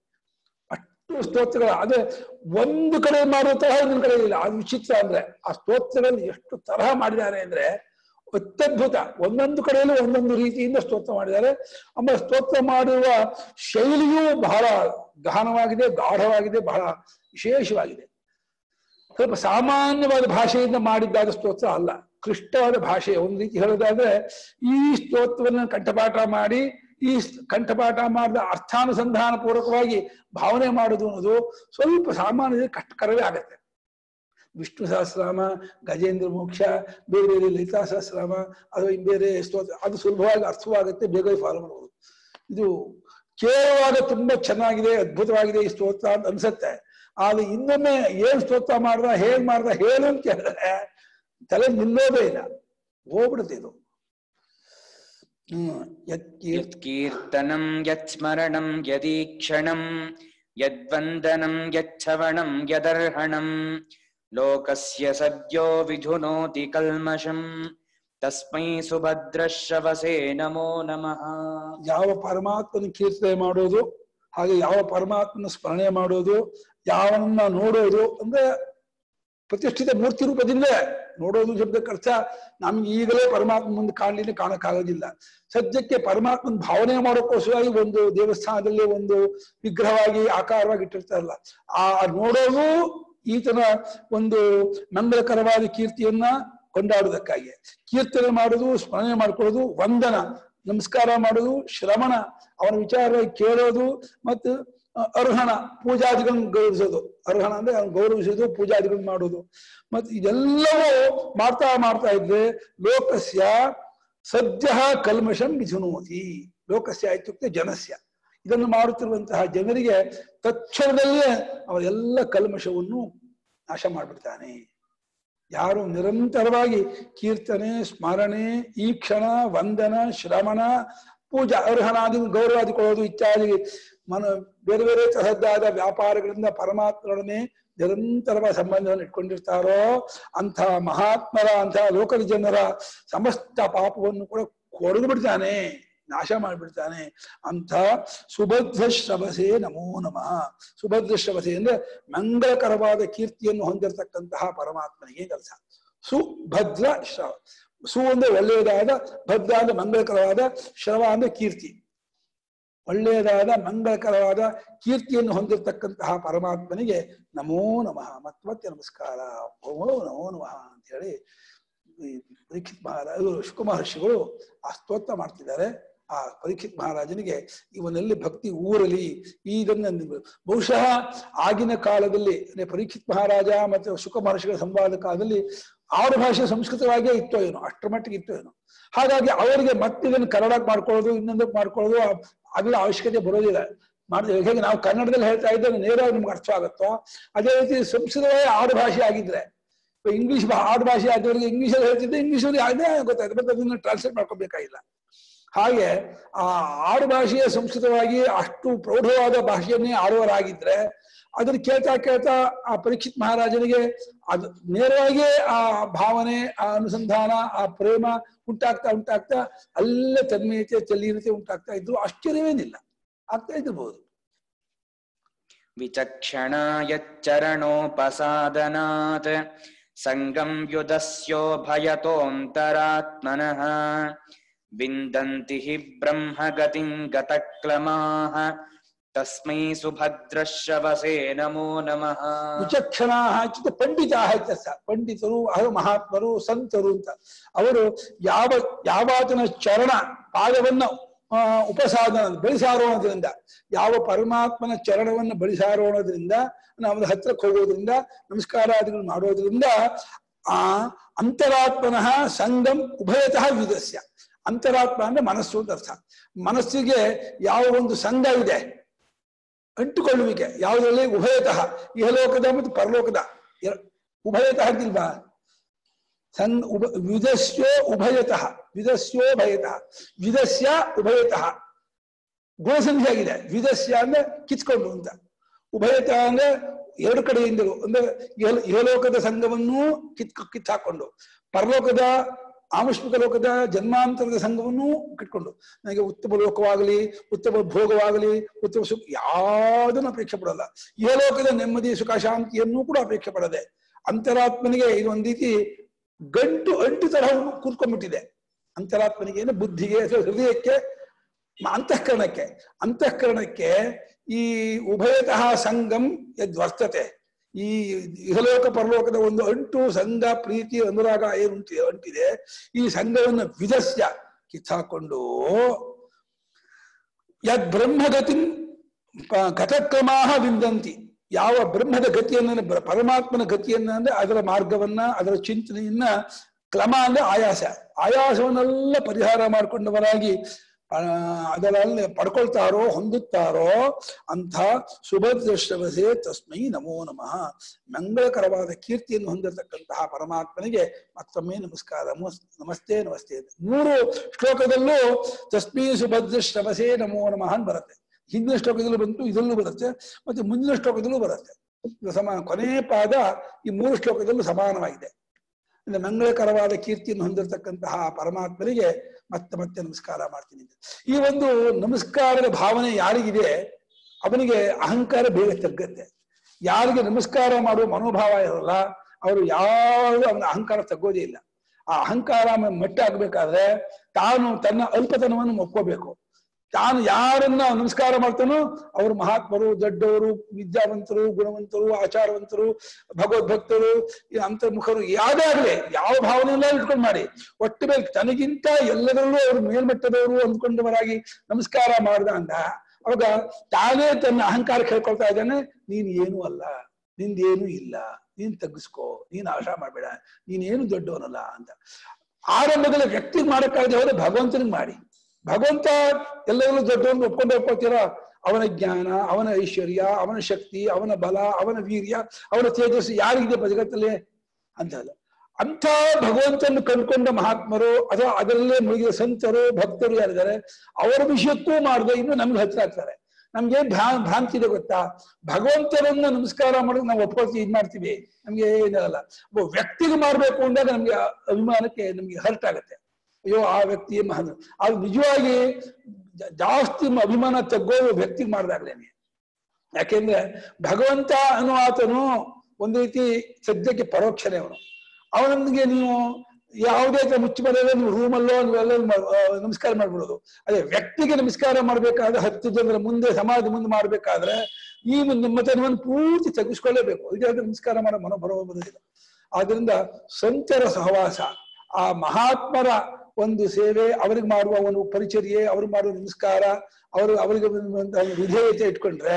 ಅಷ್ಟು ಸ್ತೋತ್ರಗಳು ಅದೇ ಒಂದು ಕಡೆ ಮಾಡುವ ತರಹ ಇನ್ನೊಂದು ಕಡೆ ಇಲ್ಲ ಅದು ವಿಚಿತ್ರ ಅಂದ್ರೆ ಆ ಸ್ತೋತ್ರಗಳಲ್ಲಿ ಎಷ್ಟು ತರಹ ಮಾಡಿದ್ದಾರೆ ಅಂದ್ರೆ ಅತ್ಯದ್ಭುತ ಒಂದೊಂದು ಕಡೆಯಲ್ಲೂ ಒಂದೊಂದು ರೀತಿಯಿಂದ ಸ್ತೋತ್ರ ಮಾಡಿದ್ದಾರೆ ಆಮೇಲೆ ಸ್ತೋತ್ರ ಮಾಡುವ ಶೈಲಿಯೂ ಬಹಳ ಗಹನವಾಗಿದೆ ಗಾಢವಾಗಿದೆ ಬಹಳ ವಿಶೇಷವಾಗಿದೆ ಸ್ವಲ್ಪ ಸಾಮಾನ್ಯವಾದ ಭಾಷೆಯಿಂದ ಮಾಡಿದ್ದಾದ ಸ್ತೋತ್ರ ಅಲ್ಲ ಕ್ಲಿಷ್ಟವಾದ ಭಾಷೆ ಒಂದು ರೀತಿ ಹೇಳೋದಾದ್ರೆ ಈ ಸ್ತೋತ್ರವನ್ನು ಕಂಠಪಾಠ ಮಾಡಿ ಈ ಸ್- ಕಂಠಪಾಠ ಮಾಡಿದ ಅರ್ಥಾನುಸಂಧಾನ ಪೂರ್ವಕವಾಗಿ ಭಾವನೆ ಮಾಡುವುದು ಅನ್ನೋದು ಸ್ವಲ್ಪ ಸಾಮಾನ್ಯ ಕಷ್ಟಕರವೇ ಆಗತ್ತೆ ವಿಷ್ಣು ಸಹಸ್ರನಾಮ ಗಜೇಂದ್ರ ಮೋಕ್ಷ ಬೇರೆ ಬೇರೆ ಲಲಿತಾ ಸಹಸ್ರನಾಮ ಅಥವಾ ಇನ್ ಬೇರೆ ಸ್ತೋತ್ರ ಅದು ಸುಲಭವಾಗಿ ಅರ್ಥವಾಗುತ್ತೆ ಬೇಗ ಫಾಲೋ ಮಾಡಬಹುದು ಇದು ಕೇಳುವಾಗ ತುಂಬಾ ಚೆನ್ನಾಗಿದೆ ಅದ್ಭುತವಾಗಿದೆ ಈ ಸ್ತೋತ್ರ ಅಂತ ಅನ್ಸತ್ತೆ ಆದ್ರೆ ಇನ್ನೊಮ್ಮೆ ಏನ್ ಸ್ತೋತ್ರ ಮಾಡ್ದ ಹೇಗ್ ಮಾಡ್ದ ಹೇಳು ಅಂತ ಕೇಳಿದ್ರೆ ತಲೆ ನಿಲ್ಲೋದೇ ಇಲ್ಲ ಹೋಗ್ಬಿಡುತ್ತೆ ಇದು ಹ್ಮ್ ಯತ್ಕೀರ್ತಿ ಯತ್ಕೀರ್ತನಂ ಯತ್ಸ್ಮರಣಂ ಯದೀಕ್ಷಣಂ ಯದ್ವಂದನಂ ಯಚ್ಛವಣಂ ಯದರ್ಹಣಂ ಲೋಕಸ್ಯ ಸದ್ಯೋ ವಿಧುನೋತಿ ಕಲ್ಮಷಂ ತಸ್ಮೈ ಸುಭದ್ರಶ್ರವಸೇ ನಮೋ ನಮಃ ಯಾವ ಪರಮಾತ್ಮನ ಕೀರ್ತನೆ ಮಾಡೋದು ಹಾಗೆ ಯಾವ ಪರಮಾತ್ಮನ ಸ್ಮರಣೆ ಮಾಡೋದು ಯಾವನ್ನ ನೋಡೋದು ಅಂದ್ರೆ ಪ್ರತಿಷ್ಠಿತ ಮೂರ್ತಿ ರೂಪದಿಂದಲೇ ನೋಡೋದು ಶಬ್ದಕ್ಕೆ ಅರ್ಥ ನಮ್ಗೆ ಈಗಲೇ ಪರಮಾತ್ಮ ಮುಂದೆ ಕಾಣಲಿಕ್ಕೆ ಕಾಣಕ್ಕಾಗೋದಿಲ್ಲ ಸದ್ಯಕ್ಕೆ ಪರಮಾತ್ಮನ ಭಾವನೆ ಮಾಡೋಕ್ಕೋಸ್ಕರವಾಗಿ ಒಂದು ದೇವಸ್ಥಾನದಲ್ಲಿ ಒಂದು ವಿಗ್ರಹವಾಗಿ ಆಕಾರವಾಗಿ ಇಟ್ಟಿರ್ತಾರಲ್ಲ ಆ ನೋಡೋದು ಈತನ ಒಂದು ಮಂಗಳಕರವಾದ ಕೀರ್ತಿಯನ್ನ ಕೊಂಡಾಡುವುದಕ್ಕಾಗಿ ಕೀರ್ತನೆ ಮಾಡುವುದು ಸ್ಮರಣೆ ಮಾಡ್ಕೊಳ್ಳೋದು ವಂದನ ನಮಸ್ಕಾರ ಮಾಡುವುದು ಶ್ರವಣ ಅವನ ವಿಚಾರವಾಗಿ ಕೇಳೋದು ಮತ್ತು ಅ, ಅರ್ಹಣ ಪೂಜಾದಿಗಳನ್ನ ಗೌರವಿಸೋದು ಅರ್ಹಣ ಅಂದ್ರೆ ಅವ್ನು ಗೌರವಿಸೋದು ಪೂಜಾದಿಗಳನ್ನ ಮಾಡೋದು ಮತ್ತು ಇದೆಲ್ಲವೂ ಮಾಡ್ತಾ ಮಾಡ್ತಾ ಇದ್ರೆ ಲೋಕಸ್ಯ ಸದ್ಯ ಕಲ್ಮಷಂ ವಿಧುನೋತಿ ಲೋಕಸ್ಯ ಇತ್ಯುಕ್ತೆ ಜನಸ್ಯ ಇದನ್ನು ಮಾಡುತ್ತಿರುವಂತಹ ಜನರಿಗೆ ತಕ್ಷಣದಲ್ಲೇ ಅವರೆಲ್ಲ ಕಲ್ಮಶವನ್ನು ನಾಶ ಮಾಡಿಬಿಡ್ತಾನೆ ಯಾರು ನಿರಂತರವಾಗಿ ಕೀರ್ತನೆ ಸ್ಮರಣೆ ಈಕ್ಷಣ ವಂದನ ಶ್ರವಣ ಪೂಜಾ ಅರ್ಹನಾದಿ ಗೌರವಾದಿ ಕೊಡೋದು ಇತ್ಯಾದಿ ಮನ ಬೇರೆ ಬೇರೆ ತರಹದ್ದಾದ ವ್ಯಾಪಾರಗಳಿಂದ ಪರಮಾತ್ಮರೊಡನೆ ನಿರಂತರವಾದ ಸಂಬಂಧವನ್ನು ಇಟ್ಕೊಂಡಿರ್ತಾರೋ ಅಂಥ ಮಹಾತ್ಮರ ಅಂತಹ ಲೋಕದ ಜನರ ಸಮಸ್ತ ಪಾಪವನ್ನು ಕೂಡ ಕೊಡದು ಬಿಡ್ತಾನೆ ನಾಶ ಮಾಡಿಬಿಡ್ತಾನೆ ಅಂತ ಸುಭದ್ರ ಶ್ರವಸೆ ನಮೋ ನಮಃ ಸುಭದ್ರ ಶ್ರವಸೆ ಅಂದ್ರೆ ಮಂಗಳಕರವಾದ ಕೀರ್ತಿಯನ್ನು ಹೊಂದಿರತಕ್ಕಂತಹ ಪರಮಾತ್ಮನಿಗೆ ಕೆಲಸ ಸುಭದ್ರ ಶ್ರವ ಸು ಅಂದ್ರೆ ಒಳ್ಳೆಯದಾದ ಭದ್ರ ಅಂದ್ರೆ ಮಂಗಳಕರವಾದ ಶ್ರವ ಅಂದ್ರೆ ಕೀರ್ತಿ ಒಳ್ಳೆಯದಾದ ಮಂಗಳಕರವಾದ ಕೀರ್ತಿಯನ್ನು ಹೊಂದಿರತಕ್ಕಂತಹ ಪರಮಾತ್ಮನಿಗೆ ನಮೋ ನಮಃ ಮತ್ ಮತ್ತೆ ನಮಸ್ಕಾರ ಓ ನಮೋ ನಮಃ ಅಂತ ಹೇಳಿ ಈ ಪರೀಕ್ಷಿತ್ ಮಹಾರಾಜ ಶುಕ ಮಹರ್ಷಿಗಳು ಆ ಸ್ತೋತ್ರ ಮಾಡ್ತಿದ್ದಾರೆ ಆ ಪರೀಕ್ಷಿತ್ ಮಹಾರಾಜನಿಗೆ ಇವನಲ್ಲಿ ಭಕ್ತಿ ಊರಲಿ ಇದನ್ನ ಬಹುಶಃ ಆಗಿನ ಕಾಲದಲ್ಲಿ ಅಂದ್ರೆ ಪರೀಕ್ಷಿತ್ ಮಹಾರಾಜ ಮತ್ತು ಶುಕ ಮಹರ್ಷಿಗಳ ಸಂವಾದ ಕಾಲದಲ್ಲಿ ಆರು ಭಾಷೆ ಸಂಸ್ಕೃತವಾಗಿಯೇ ಇತ್ತೋ ಏನೋ ಅಷ್ಟರ ಮಟ್ಟಿಗೆ ಇತ್ತೋ ಏನೋ ಹಾಗಾಗಿ ಅವರಿಗೆ ಮತ್ತೆ ಇದನ್ನು ಕನ್ನಡಕ್ಕೆ ಮಾಡ್ಕೊಳ್ಳೋದು ಇನ್ನೊಂದಕ್ಕೆ ಮಾಡ್ಕೊಳ್ಳೋದು ಅದೆಲ್ಲ ಅವಶ್ಯಕತೆ ಬರೋದಿಲ್ಲ ಮಾಡಿದ್ರೆ ಹೇಗೆ ನಾವು ಕನ್ನಡದಲ್ಲಿ ಹೇಳ್ತಾ ಇದ್ದರೆ ನೇರವಾಗಿ ನಿಮ್ಗೆ ಅರ್ಥ ಆಗುತ್ತೋ ಅದೇ ರೀತಿ ಸಂಸ್ಕೃತವೇ ಆರು ಭಾಷೆ ಆಗಿದ್ರೆ ಇಂಗ್ಲಿಷ್ ಆರು ಭಾಷೆ ಆದವರಿಗೆ ಇಂಗ್ಲಿಷಲ್ಲಿ ಹೇಳ್ತಿದ್ದೆ ಇಂಗ್ಲಿಷಲ್ಲಿ ಅದೇ ಗೊತ್ತಾಯ್ತು ಮತ್ತೆ ಅದನ್ನ ಟ್ರಾನ್ಸ್ಲೇಟ್ ಮಾಡ್ಕೋಬೇಕಾಗಿಲ್ಲ ಹಾಗೆ ಆ ಆರು ಭಾಷೆಯ ಸಂಸ್ಕೃತವಾಗಿ ಅಷ್ಟು ಪ್ರೌಢವಾದ ಭಾಷೆಯನ್ನೇ ಆಡುವರಾಗಿದ್ರೆ ಅದನ್ನ ಕೇಳ್ತಾ ಕೇಳ್ತಾ ಆ ಪರೀಕ್ಷಿತ್ ಮಹಾರಾಜನಿಗೆ ಅದು ನೇರವಾಗಿಯೇ ಆ ಭಾವನೆ ಆ ಅನುಸಂಧಾನ ಆ ಪ್ರೇಮ ಉಂಟಾಗ್ತಾ ಉಂಟಾಗ್ತಾ ಅಲ್ಲೇ ತನ್ಮಯತೆ ತಲ್ಲೀನತೆ ಉಂಟಾಗ್ತಾ ಇದ್ರು ಆಶ್ಚರ್ಯವೇನಿಲ್ಲ ಆಗ್ತಾ ಇದ್ದಿರ್ಬೋದು विचक्षणा यच्चरणोपसादनात् सङ्गं युधस्योभयतोऽन्तरात्मनः विन्दन्ति हि ब्रह्मगतिं गतक्लमाः तस्मै सुभद्रश्रवसे नमो नमः ವಿಚಕ್ಷಣ ಹಾಕಿದ ಪಂಡಿತ ಆಯ್ತ ಪಂಡಿತರು ಅವರು ಮಹಾತ್ಮರು ಸಂತರು ಅಂತ ಅವರು ಯಾವ ಯಾವಾತನ ಚರಣ ಪಾದವನ್ನ ಆ, ಉಪಸಾದನ ಬಳಿಸಾರೋಣದ್ರಿಂದ ಯಾವ ಪರಮಾತ್ಮನ ಚರಣವನ್ನ ಬಳಿಸಾರೋಣದ್ರಿಂದ ನಾವು ಹತ್ರಕ್ಕೆ ಹೋಗೋದ್ರಿಂದ ನಮಸ್ಕಾರಾದಿಗಳು ಮಾಡೋದ್ರಿಂದ ಆ ಅಂತರಾತ್ಮನಃ ಸಂಗಂ ಉಭಯತಃ ವಿಧಸ್ಯ ಅಂತರಾತ್ಮ ಅಂದ್ರೆ ಮನಸ್ಸು ಅಂತ ಅರ್ಥ ಮನಸ್ಸಿಗೆ ಯಾವ ಒಂದು ಸಂಘ ಇದೆ ಅಂಟುಕೊಳ್ಳುವಿಕೆ ಯಾವುದರಲ್ಲಿ ಉಭಯತಃ ಇಹಲೋಕದ ಮತ್ತು ಪರಲೋಕದ ಎರ- ಉಭಯತಃ ಅಂತಿಲ್ವಾ ಸನ್ ಉಭ ವಿಧಸ್ಯೋ ಉಭಯತಃ ವಿಧಸ್ಯೋ ಭಯತಃ ವಿಧಸ್ಯ ಉಭಯತಃ ಗುಣಸಂಧಿ ಆಗಿದೆ ವಿಧಸ್ಯ ಅಂದ್ರೆ ಕಿತ್ಕೊಂಡು ಅಂತ ಉಭಯತಃ ಅಂದ್ರೆ ಎರಡು ಕಡೆಯಿಂದಲೂ ಅಂದ್ರೆ ಇಹಲ- ಇಹಲೋಕದ ಸಂಘವನ್ನು ಕಿತ್ ಕಿತ್ತಾಕೊಂಡು ಪರಲೋಕದ ಆಮುಷ್ಮಿಕ ಲೋಕದ ಜನ್ಮಾಂತರದ ಸಂಘವನ್ನು ಕಿಟ್ಕೊಂಡು ನನಗೆ ಉತ್ತಮ ಲೋಕವಾಗಲಿ ಉತ್ತಮ ಭೋಗವಾಗಲಿ ಉತ್ತಮ ಸುಖ ಯಾವುದನ್ನು ಅಪೇಕ್ಷೆ ಪಡಲ್ಲ ಇಹಲೋಕದ ನೆಮ್ಮದಿ ಸುಖ ಶಾಂತಿಯನ್ನು ಕೂಡ ಅಪೇಕ್ಷೆ ಪಡದೆ ಅಂತರಾತ್ಮನಿಗೆ ಇದು ಒಂದ್ ರೀತಿ ಗಂಟು ಅಂಟು ತರಹ ಕೂತ್ಕೊಂಡ್ಬಿಟ್ಟಿದೆ ಅಂತರಾತ್ಮನಿಗೆ ಏನು ಬುದ್ಧಿಗೆ ಅಥವಾ ಹೃದಯಕ್ಕೆ ಮ- ಅಂತಃಕರಣಕ್ಕೆ ಅಂತಃಕರಣಕ್ಕೆ ಈ ಉಭಯತಃ ಸಂಗಂ ಯದ್ವರ್ತತೆ ಈ ಇಹಲೋಕ ಪರಲೋಕದ ಒಂದು ಅಂಟು ಸಂಘ ಪ್ರೀತಿ ಅನುರಾಗ ಏನುಂಟು ಅಂಟಿದೆ ಈ ಸಂಘವನ್ನು ವಿಧಸ್ಯ ಕಿತ್ತಾಕೊಂಡು ಯದ್ ಬ್ರಹ್ಮಗತಿ ಗತಕ್ರಮಾಹ ವಿಂದಂತಿ ಯಾವ ಬ್ರಹ್ಮದ ಗತಿಯನ್ನ ಬ- ಪರಮಾತ್ಮನ ಗತಿಯನ್ನ ಅಂದ್ರೆ ಅದರ ಮಾರ್ಗವನ್ನ ಅದರ ಚಿಂತನೆಯನ್ನ ಕ್ರಮ ಅಂದ್ರೆ ಆಯಾಸ ಆಯಾಸವನ್ನೆಲ್ಲ ಪರಿಹಾರ ಮಾಡಿಕೊಂಡವರಾಗಿ ಆ, ಅದರಲ್ಲಿ ಪಡ್ಕೊಳ್ತಾರೋ ಹೊಂದುತ್ತಾರೋ ಅಂಥ ಸುಭದ್ರಶ್ರವಸೆ ತಸ್ಮೈ ನಮೋ ನಮಃ ಮಂಗಳಕರವಾದ ಕೀರ್ತಿಯನ್ನು ಹೊಂದಿರತಕ್ಕಂತಹ ಪರಮಾತ್ಮನಿಗೆ ಮತ್ತೊಮ್ಮೆ ನಮಸ್ಕಾರ ನಮಸ್- ನಮಸ್ತೆ ನಮಸ್ತೆ ಮೂರು ಶ್ಲೋಕದಲ್ಲೂ ತಸ್ಮೈ ಸುಭದ್ರಶ್ರವಸೆ ನಮೋ ನಮಃ ಅಂತ ಬರುತ್ತೆ ಹಿಂದಿನ ಶ್ಲೋಕದಲ್ಲೂ ಬಂತು ಇದರಲ್ಲೂ ಬರುತ್ತೆ ಮತ್ತೆ ಮುಂದಿನ ಶ್ಲೋಕದಲ್ಲೂ ಬರುತ್ತೆ ಇದು ಸಮಾನ ಕೊನೆಯ ಪಾದ ಈ ಮೂರು ಶ್ಲೋಕದಲ್ಲೂ ಸಮಾನವಾಗಿದೆ ಅಂದ್ರೆ ಮಂಗಳಕರವಾದ ಕೀರ್ತಿಯನ್ನು ಹೊಂದಿರತಕ್ಕಂತಹ ಪರಮಾತ್ಮನಿಗೆ ಮತ್ತೆ ಮತ್ತೆ ನಮಸ್ಕಾರ ಮಾಡ್ತೀನಿ ಅಂತ. ಈ ಒಂದು ನಮಸ್ಕಾರದ ಭಾವನೆ ಯಾರಿಗಿದೆ ಅವನಿಗೆ ಅಹಂಕಾರ ಬೇಗ ತಗ್ಗತ್ತೆ ಯಾರಿಗೆ ನಮಸ್ಕಾರ ಮಾಡುವ ಮನೋಭಾವ ಇರಲ್ಲ ಅವರು ಯಾವಾಗಲೂ ಅವನ ಅಹಂಕಾರ ತಗ್ಗೋದೇ ಇಲ್ಲ ಆ ಅಹಂಕಾರ ಮ- ಮಟ್ಟ ಆಗ್ಬೇಕಾದ್ರೆ ತಾನು ತನ್ನ ಅಲ್ಪತನವನ್ನು ಒಪ್ಕೋಬೇಕು ತಾನು ಯಾರನ್ನ ನಮಸ್ಕಾರ ಮಾಡ್ತಾನೋ ಅವರು ಮಹಾತ್ಮರು ದೊಡ್ಡವರು ವಿದ್ಯಾವಂತರು ಗುಣವಂತರು ಆಚಾರವಂತರು ಭಗವದ್ಭಕ್ತರು ಈ ಅಂತರ್ಮುಖರು ಯಾವುದೇ ಆಗಲಿ ಯಾವ ಭಾವನೆಯಲ್ಲ ಇಟ್ಕೊಂಡು ಮಾಡಿ ಒಟ್ಟು ಮೇಲೆ ತನಗಿಂತ ಎಲ್ಲರಲ್ಲೂ ಅವರು ಮೇಲ್ಮಟ್ಟದವರು ಅಂದ್ಕೊಂಡವರಾಗಿ ನಮಸ್ಕಾರ ಮಾಡ್ದ ಅಂದ ಅವಾಗ ತಾನೇ ತನ್ನ ಅಹಂಕಾರ ಕೇಳ್ಕೊಳ್ತಾ ಇದ್ದಾನೆ ನೀನ್ ಏನೂ ಅಲ್ಲ ನಿಂದೇನು ಇಲ್ಲ ನೀನ್ ತಗ್ಗಿಸ್ಕೋ ನೀನ್ ಆಶಾ ಮಾಡ್ಬೇಡ ನೀನೇನು ದೊಡ್ಡವನಲ್ಲ ಅಂತ ಆರಂಭದಲ್ಲಿ ವ್ಯಕ್ತಿಗೆ ಮಾಡಕ್ಕಾಗದೆ ಹೋದ್ರೆ ಭಗವಂತನಿಗೆ ಮಾಡಿ ಭಗವಂತ ಎಲ್ಲರಲ್ಲೂ ದೊಡ್ಡವನು ಒಪ್ಕೊಂಡು ಒಪ್ಕೊಳ್ತೀರಾ ಅವನ ಜ್ಞಾನ ಅವನ ಐಶ್ವರ್ಯ ಅವನ ಶಕ್ತಿ ಅವನ ಬಲ ಅವನ ವೀರ್ಯ ಅವನ ತೇಜಸ್ಸು ಯಾರಿಗಿದೆ ಜಗತ್ತಲ್ಲಿ ಅಂತಲ್ಲ ಅಂಥ ಭಗವಂತನ ಕಂಡುಕೊಂಡ ಮಹಾತ್ಮರು ಅಥವಾ ಅದರಲ್ಲೇ ಮುಳುಗಿದ ಸಂತರು ಭಕ್ತರು ಯಾರಿದ್ದಾರೆ ಅವರ ವಿಷಯಕ್ಕೂ ಮಾಡದೆ ಇನ್ನು ನಮ್ಗೆ ಹತ್ರ ಆಗ್ತಾರೆ ನಮ್ಗೆ ಭ್ರಾ ಭ್ರಾಂತಿ ಇದೆ ಗೊತ್ತಾ ಭಗವಂತರನ್ನ ನಮಸ್ಕಾರ ಮಾಡೋದು ನಾವು ಒಪ್ಕೊಳ್ತೀವಿ ಇದ್ ಮಾಡ್ತೀವಿ ನಮ್ಗೆ ಏನಿರಲ್ಲ ಒಬ್ಬ ವ್ಯಕ್ತಿಗೆ ಮಾಡ್ಬೇಕು ಅಂದಾಗ ನಮ್ಗೆ ಆ ಅಭಿಮಾನಕ್ಕೆ ನಮ್ಗೆ ಹರ್ಟ್ ಆಗುತ್ತೆ ಅಯ್ಯೋ ಆ ವ್ಯಕ್ತಿ ಮಹಾನ್ ಅದು ನಿಜವಾಗಿ ಜಾ- ಜಾಸ್ತಿ ಅಭಿಮಾನ ತಗ್ಗೋದು ವ್ಯಕ್ತಿಗೆ ಮಾಡ್ದಾಗ್ಲೇನೆ ಯಾಕೆಂದ್ರೆ ಭಗವಂತ ಅನ್ನೋ ಆತನು ಒಂದು ರೀತಿ ಸದ್ಯಕ್ಕೆ ಪರೋಕ್ಷನೇ ಅವನು ಅವನಿಗೆ ನೀವು ಯಾವುದೇ ತರ ಮುಚ್ಚಿ ಬರೋದೇ ನೀವು ರೂಮಲ್ಲೋ ನೀವೆಲ್ಲ ನಮಸ್ಕಾರ ಮಾಡ್ಬಿಡೋದು ಅದೇ ವ್ಯಕ್ತಿಗೆ ನಮಸ್ಕಾರ ಮಾಡ್ಬೇಕಾದ್ರೆ ಹತ್ತು ಜನರ ಮುಂದೆ ಸಮಾಜದ ಮುಂದೆ ಮಾಡ್ಬೇಕಾದ್ರೆ ಈ ಒಂದು ನಿಮ್ಮತನವನ್ನು ಪೂರ್ತಿ ತೆಗೆಸ್ಕೊಳ್ಳೇಬೇಕು ಇದಾದ್ರೆ ನಮಸ್ಕಾರ ಮಾಡೋ ಮನೋಭಾವ ಬರೋದಿಲ್ಲ ಆದ್ರಿಂದ ಸಂತರ ಸಹವಾಸ ಆ ಮಹಾತ್ಮರ ಒಂದು ಸೇವೆ ಅವ್ರಿಗೆ ಮಾಡುವ ಒಂದು ಪರಿಚರ್ಯೆ ಅವ್ರಿಗೆ ಮಾಡುವ ನಮಸ್ಕಾರ ಅವರು ಅವರಿಗೆ ಒಂದು ವಿಧೇಯತೆ ಇಟ್ಕೊಂಡ್ರೆ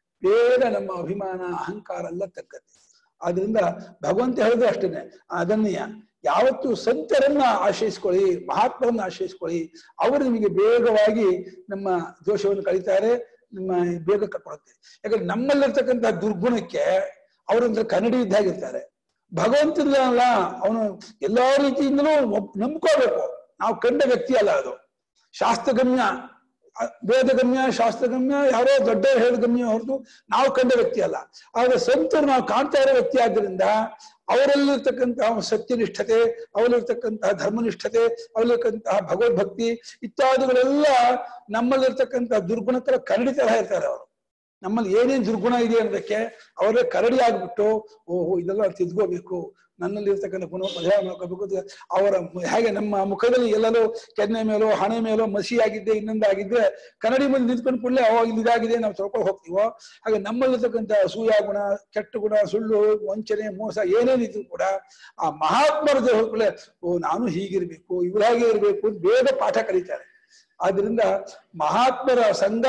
ಬೇಗ ನಮ್ಮ ಅಭಿಮಾನ ಅಹಂಕಾರ ಎಲ್ಲ ತಕ್ಕತ್ತೆ ಆದ್ರಿಂದ ಭಗವಂತ ಹೇಳಿದ್ರು ಅಷ್ಟೇನೆ ಅದನ್ನೆಯ ಯಾವತ್ತು ಸಂತರನ್ನ ಆಶ್ರಯಿಸ್ಕೊಳ್ಳಿ ಮಹಾತ್ಮರನ್ನ ಆಶ್ರಯಿಸ್ಕೊಳ್ಳಿ ಅವರು ನಿಮಗೆ ಬೇಗವಾಗಿ ನಮ್ಮ ದೋಷವನ್ನು ಕಳೀತಾರೆ ನಿಮ್ಮ ಬೇಗ ಕಟ್ಕೊಡುತ್ತೆ ಯಾಕಂದ್ರೆ ನಮ್ಮಲ್ಲಿರ್ತಕ್ಕಂಥ ದುರ್ಗುಣಕ್ಕೆ ಅವರಂದ್ರೆ ಕನ್ನಡಿ ಇದ್ದಾಗಿರ್ತಾರೆ ಭಗವಂತನ ಅಲ್ಲ ಅವನು ಎಲ್ಲಾ ರೀತಿಯಿಂದಲೂ ಒಪ್- ನಂಬ್ಕೋಬೇಕು ನಾವು ಕಂಡ ವ್ಯಕ್ತಿ ಅಲ್ಲ ಅದು ಶಾಸ್ತ್ರಗಮ್ಯ ಅ- ವೇದಗಮ್ಯ ಶಾಸ್ತ್ರಗಮ್ಯ ಯಾರೋ ದೊಡ್ಡವರು ಹೇಳಿದ ಗಮ್ಯ ಹೊರತು ನಾವು ಕಂಡ ವ್ಯಕ್ತಿ ಅಲ್ಲ ಆದ್ರೆ ಸಂತರು ನಾವು ಕಾಣ್ತಾ ಇರೋ ವ್ಯಕ್ತಿ ಆದ್ರಿಂದ ಅವರಲ್ಲಿರ್ತಕ್ಕಂತಹ ಸತ್ಯನಿಷ್ಠತೆ ಅವರಲ್ಲಿರ್ತಕ್ಕಂತಹ ಧರ್ಮನಿಷ್ಠತೆ ಅವರಲ್ಲಿರ್ತಕ್ಕಂತಹ ಭಗವದ್ಭಕ್ತಿ ಇತ್ಯಾದಿಗಳೆಲ್ಲ ನಮ್ಮಲ್ಲಿರ್ತಕ್ಕಂತಹ ದುರ್ಗುಣತರ ಕರಡಿ ತರಹ ಇರ್ತಾರೆ ಅವರು ನಮ್ಮಲ್ಲಿ ಏನೇನ್ ದುರ್ಗುಣ ಇದೆ ಅನ್ನೋದಕ್ಕೆ ಅವರೇ ಕರಡಿ ಆಗ್ಬಿಟ್ಟು ಓಹೋ ಇದೆಲ್ಲ ತಿದ್ಕೋಬೇಕು ನನ್ನಲ್ಲಿ ಇರ್ತಕ್ಕಂಥ ಗುಣ ಪರಿಹಾರ ಮಾಡ್ಕೋಬೇಕು ಅಂತ ಅವರ ಮ- ಹೇಗೆ ನಮ್ಮ ಮುಖದಲ್ಲಿ ಎಲ್ಲರೂ ಕೆನ್ನೆ ಮೇಲೋ ಹಣೆ ಮೇಲೋ ಮಸಿ ಆಗಿದ್ದೆ ಇನ್ನೊಂದಾಗಿದ್ರೆ ಕನ್ನಡಿ ಮುಂದೆ ನಿಂತ್ಕೊಂಡು ಕೂಡಲೇ ಅವಾಗ ಇಲ್ಲಿ ಇದಾಗಿದೆ ನಾವು ತೊಳ್ಕೊಂಡು ಹೋಗ್ತೀವೋ ಹಾಗೆ ನಮ್ಮಲ್ಲಿರ್ತಕ್ಕಂಥ ಅಸೂಯ ಗುಣ ಕೆಟ್ಟ ಗುಣ ಸುಳ್ಳು ವಂಚನೆ ಮೋಸ ಏನೇನಿದ್ರು ಕೂಡ ಆ ಮಹಾತ್ಮರ ಕೂಡಲೇ ಓ ನಾನು ಹೀಗಿರ್ಬೇಕು ಇವ್ರು ಹಾಗೆ ಇರ್ಬೇಕು ಅಂತ ಬೇಗ ಪಾಠ ಕಲಿತಾರೆ ಆದ್ರಿಂದ ಮಹಾತ್ಮರ ಸಂಘ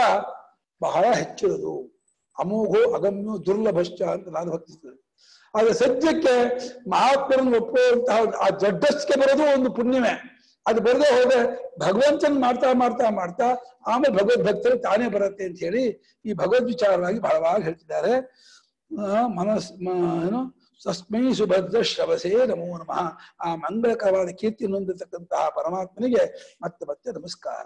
ಬಹಳ ಹೆಚ್ಚಿರೋದು ಅಮೋಘೋ ಅಗಮ್ಯೋ ದುರ್ಲಭಶ್ಚ ಅಂತ ನಾನು ಭಕ್ತಿಸ್ತೇನೆ ಆದ್ರೆ ಸದ್ಯಕ್ಕೆ ಮಹಾತ್ಮರನ್ನು ಒಪ್ಪುವಂತಹ ಆ ದೊಡ್ಡಸ್ಗೆ ಬರೋದು ಒಂದು ಪುಣ್ಯವೇ ಅದು ಬರದೇ ಹೋದ್ರೆ ಭಗವಂತನ್ ಮಾಡ್ತಾ ಮಾಡ್ತಾ ಮಾಡ್ತಾ ಆಮೇಲೆ ಭಗವದ್ ಭಕ್ತರು ತಾನೇ ಬರುತ್ತೆ ಅಂತ ಹೇಳಿ ಈ ಭಗವದ್ ವಿಚಾರವಾಗಿ ಬಹಳವಾಗಿ ಹೇಳ್ತಿದ್ದಾರೆ ಆ, ಮನಸ್ ಮ- ಏನು ತಸ್ಮೈ ಸುಭದ್ರ ಶ್ರವಸೇ ನಮೋ ನಮಃ ಆ ಮಂಗಳಕರವಾದ ಕೀರ್ತಿಯನ್ನು ಹೊಂದಿರತಕ್ಕಂತಹ ಪರಮಾತ್ಮನಿಗೆ ಮತ್ತೆ ಮತ್ತೆ ನಮಸ್ಕಾರ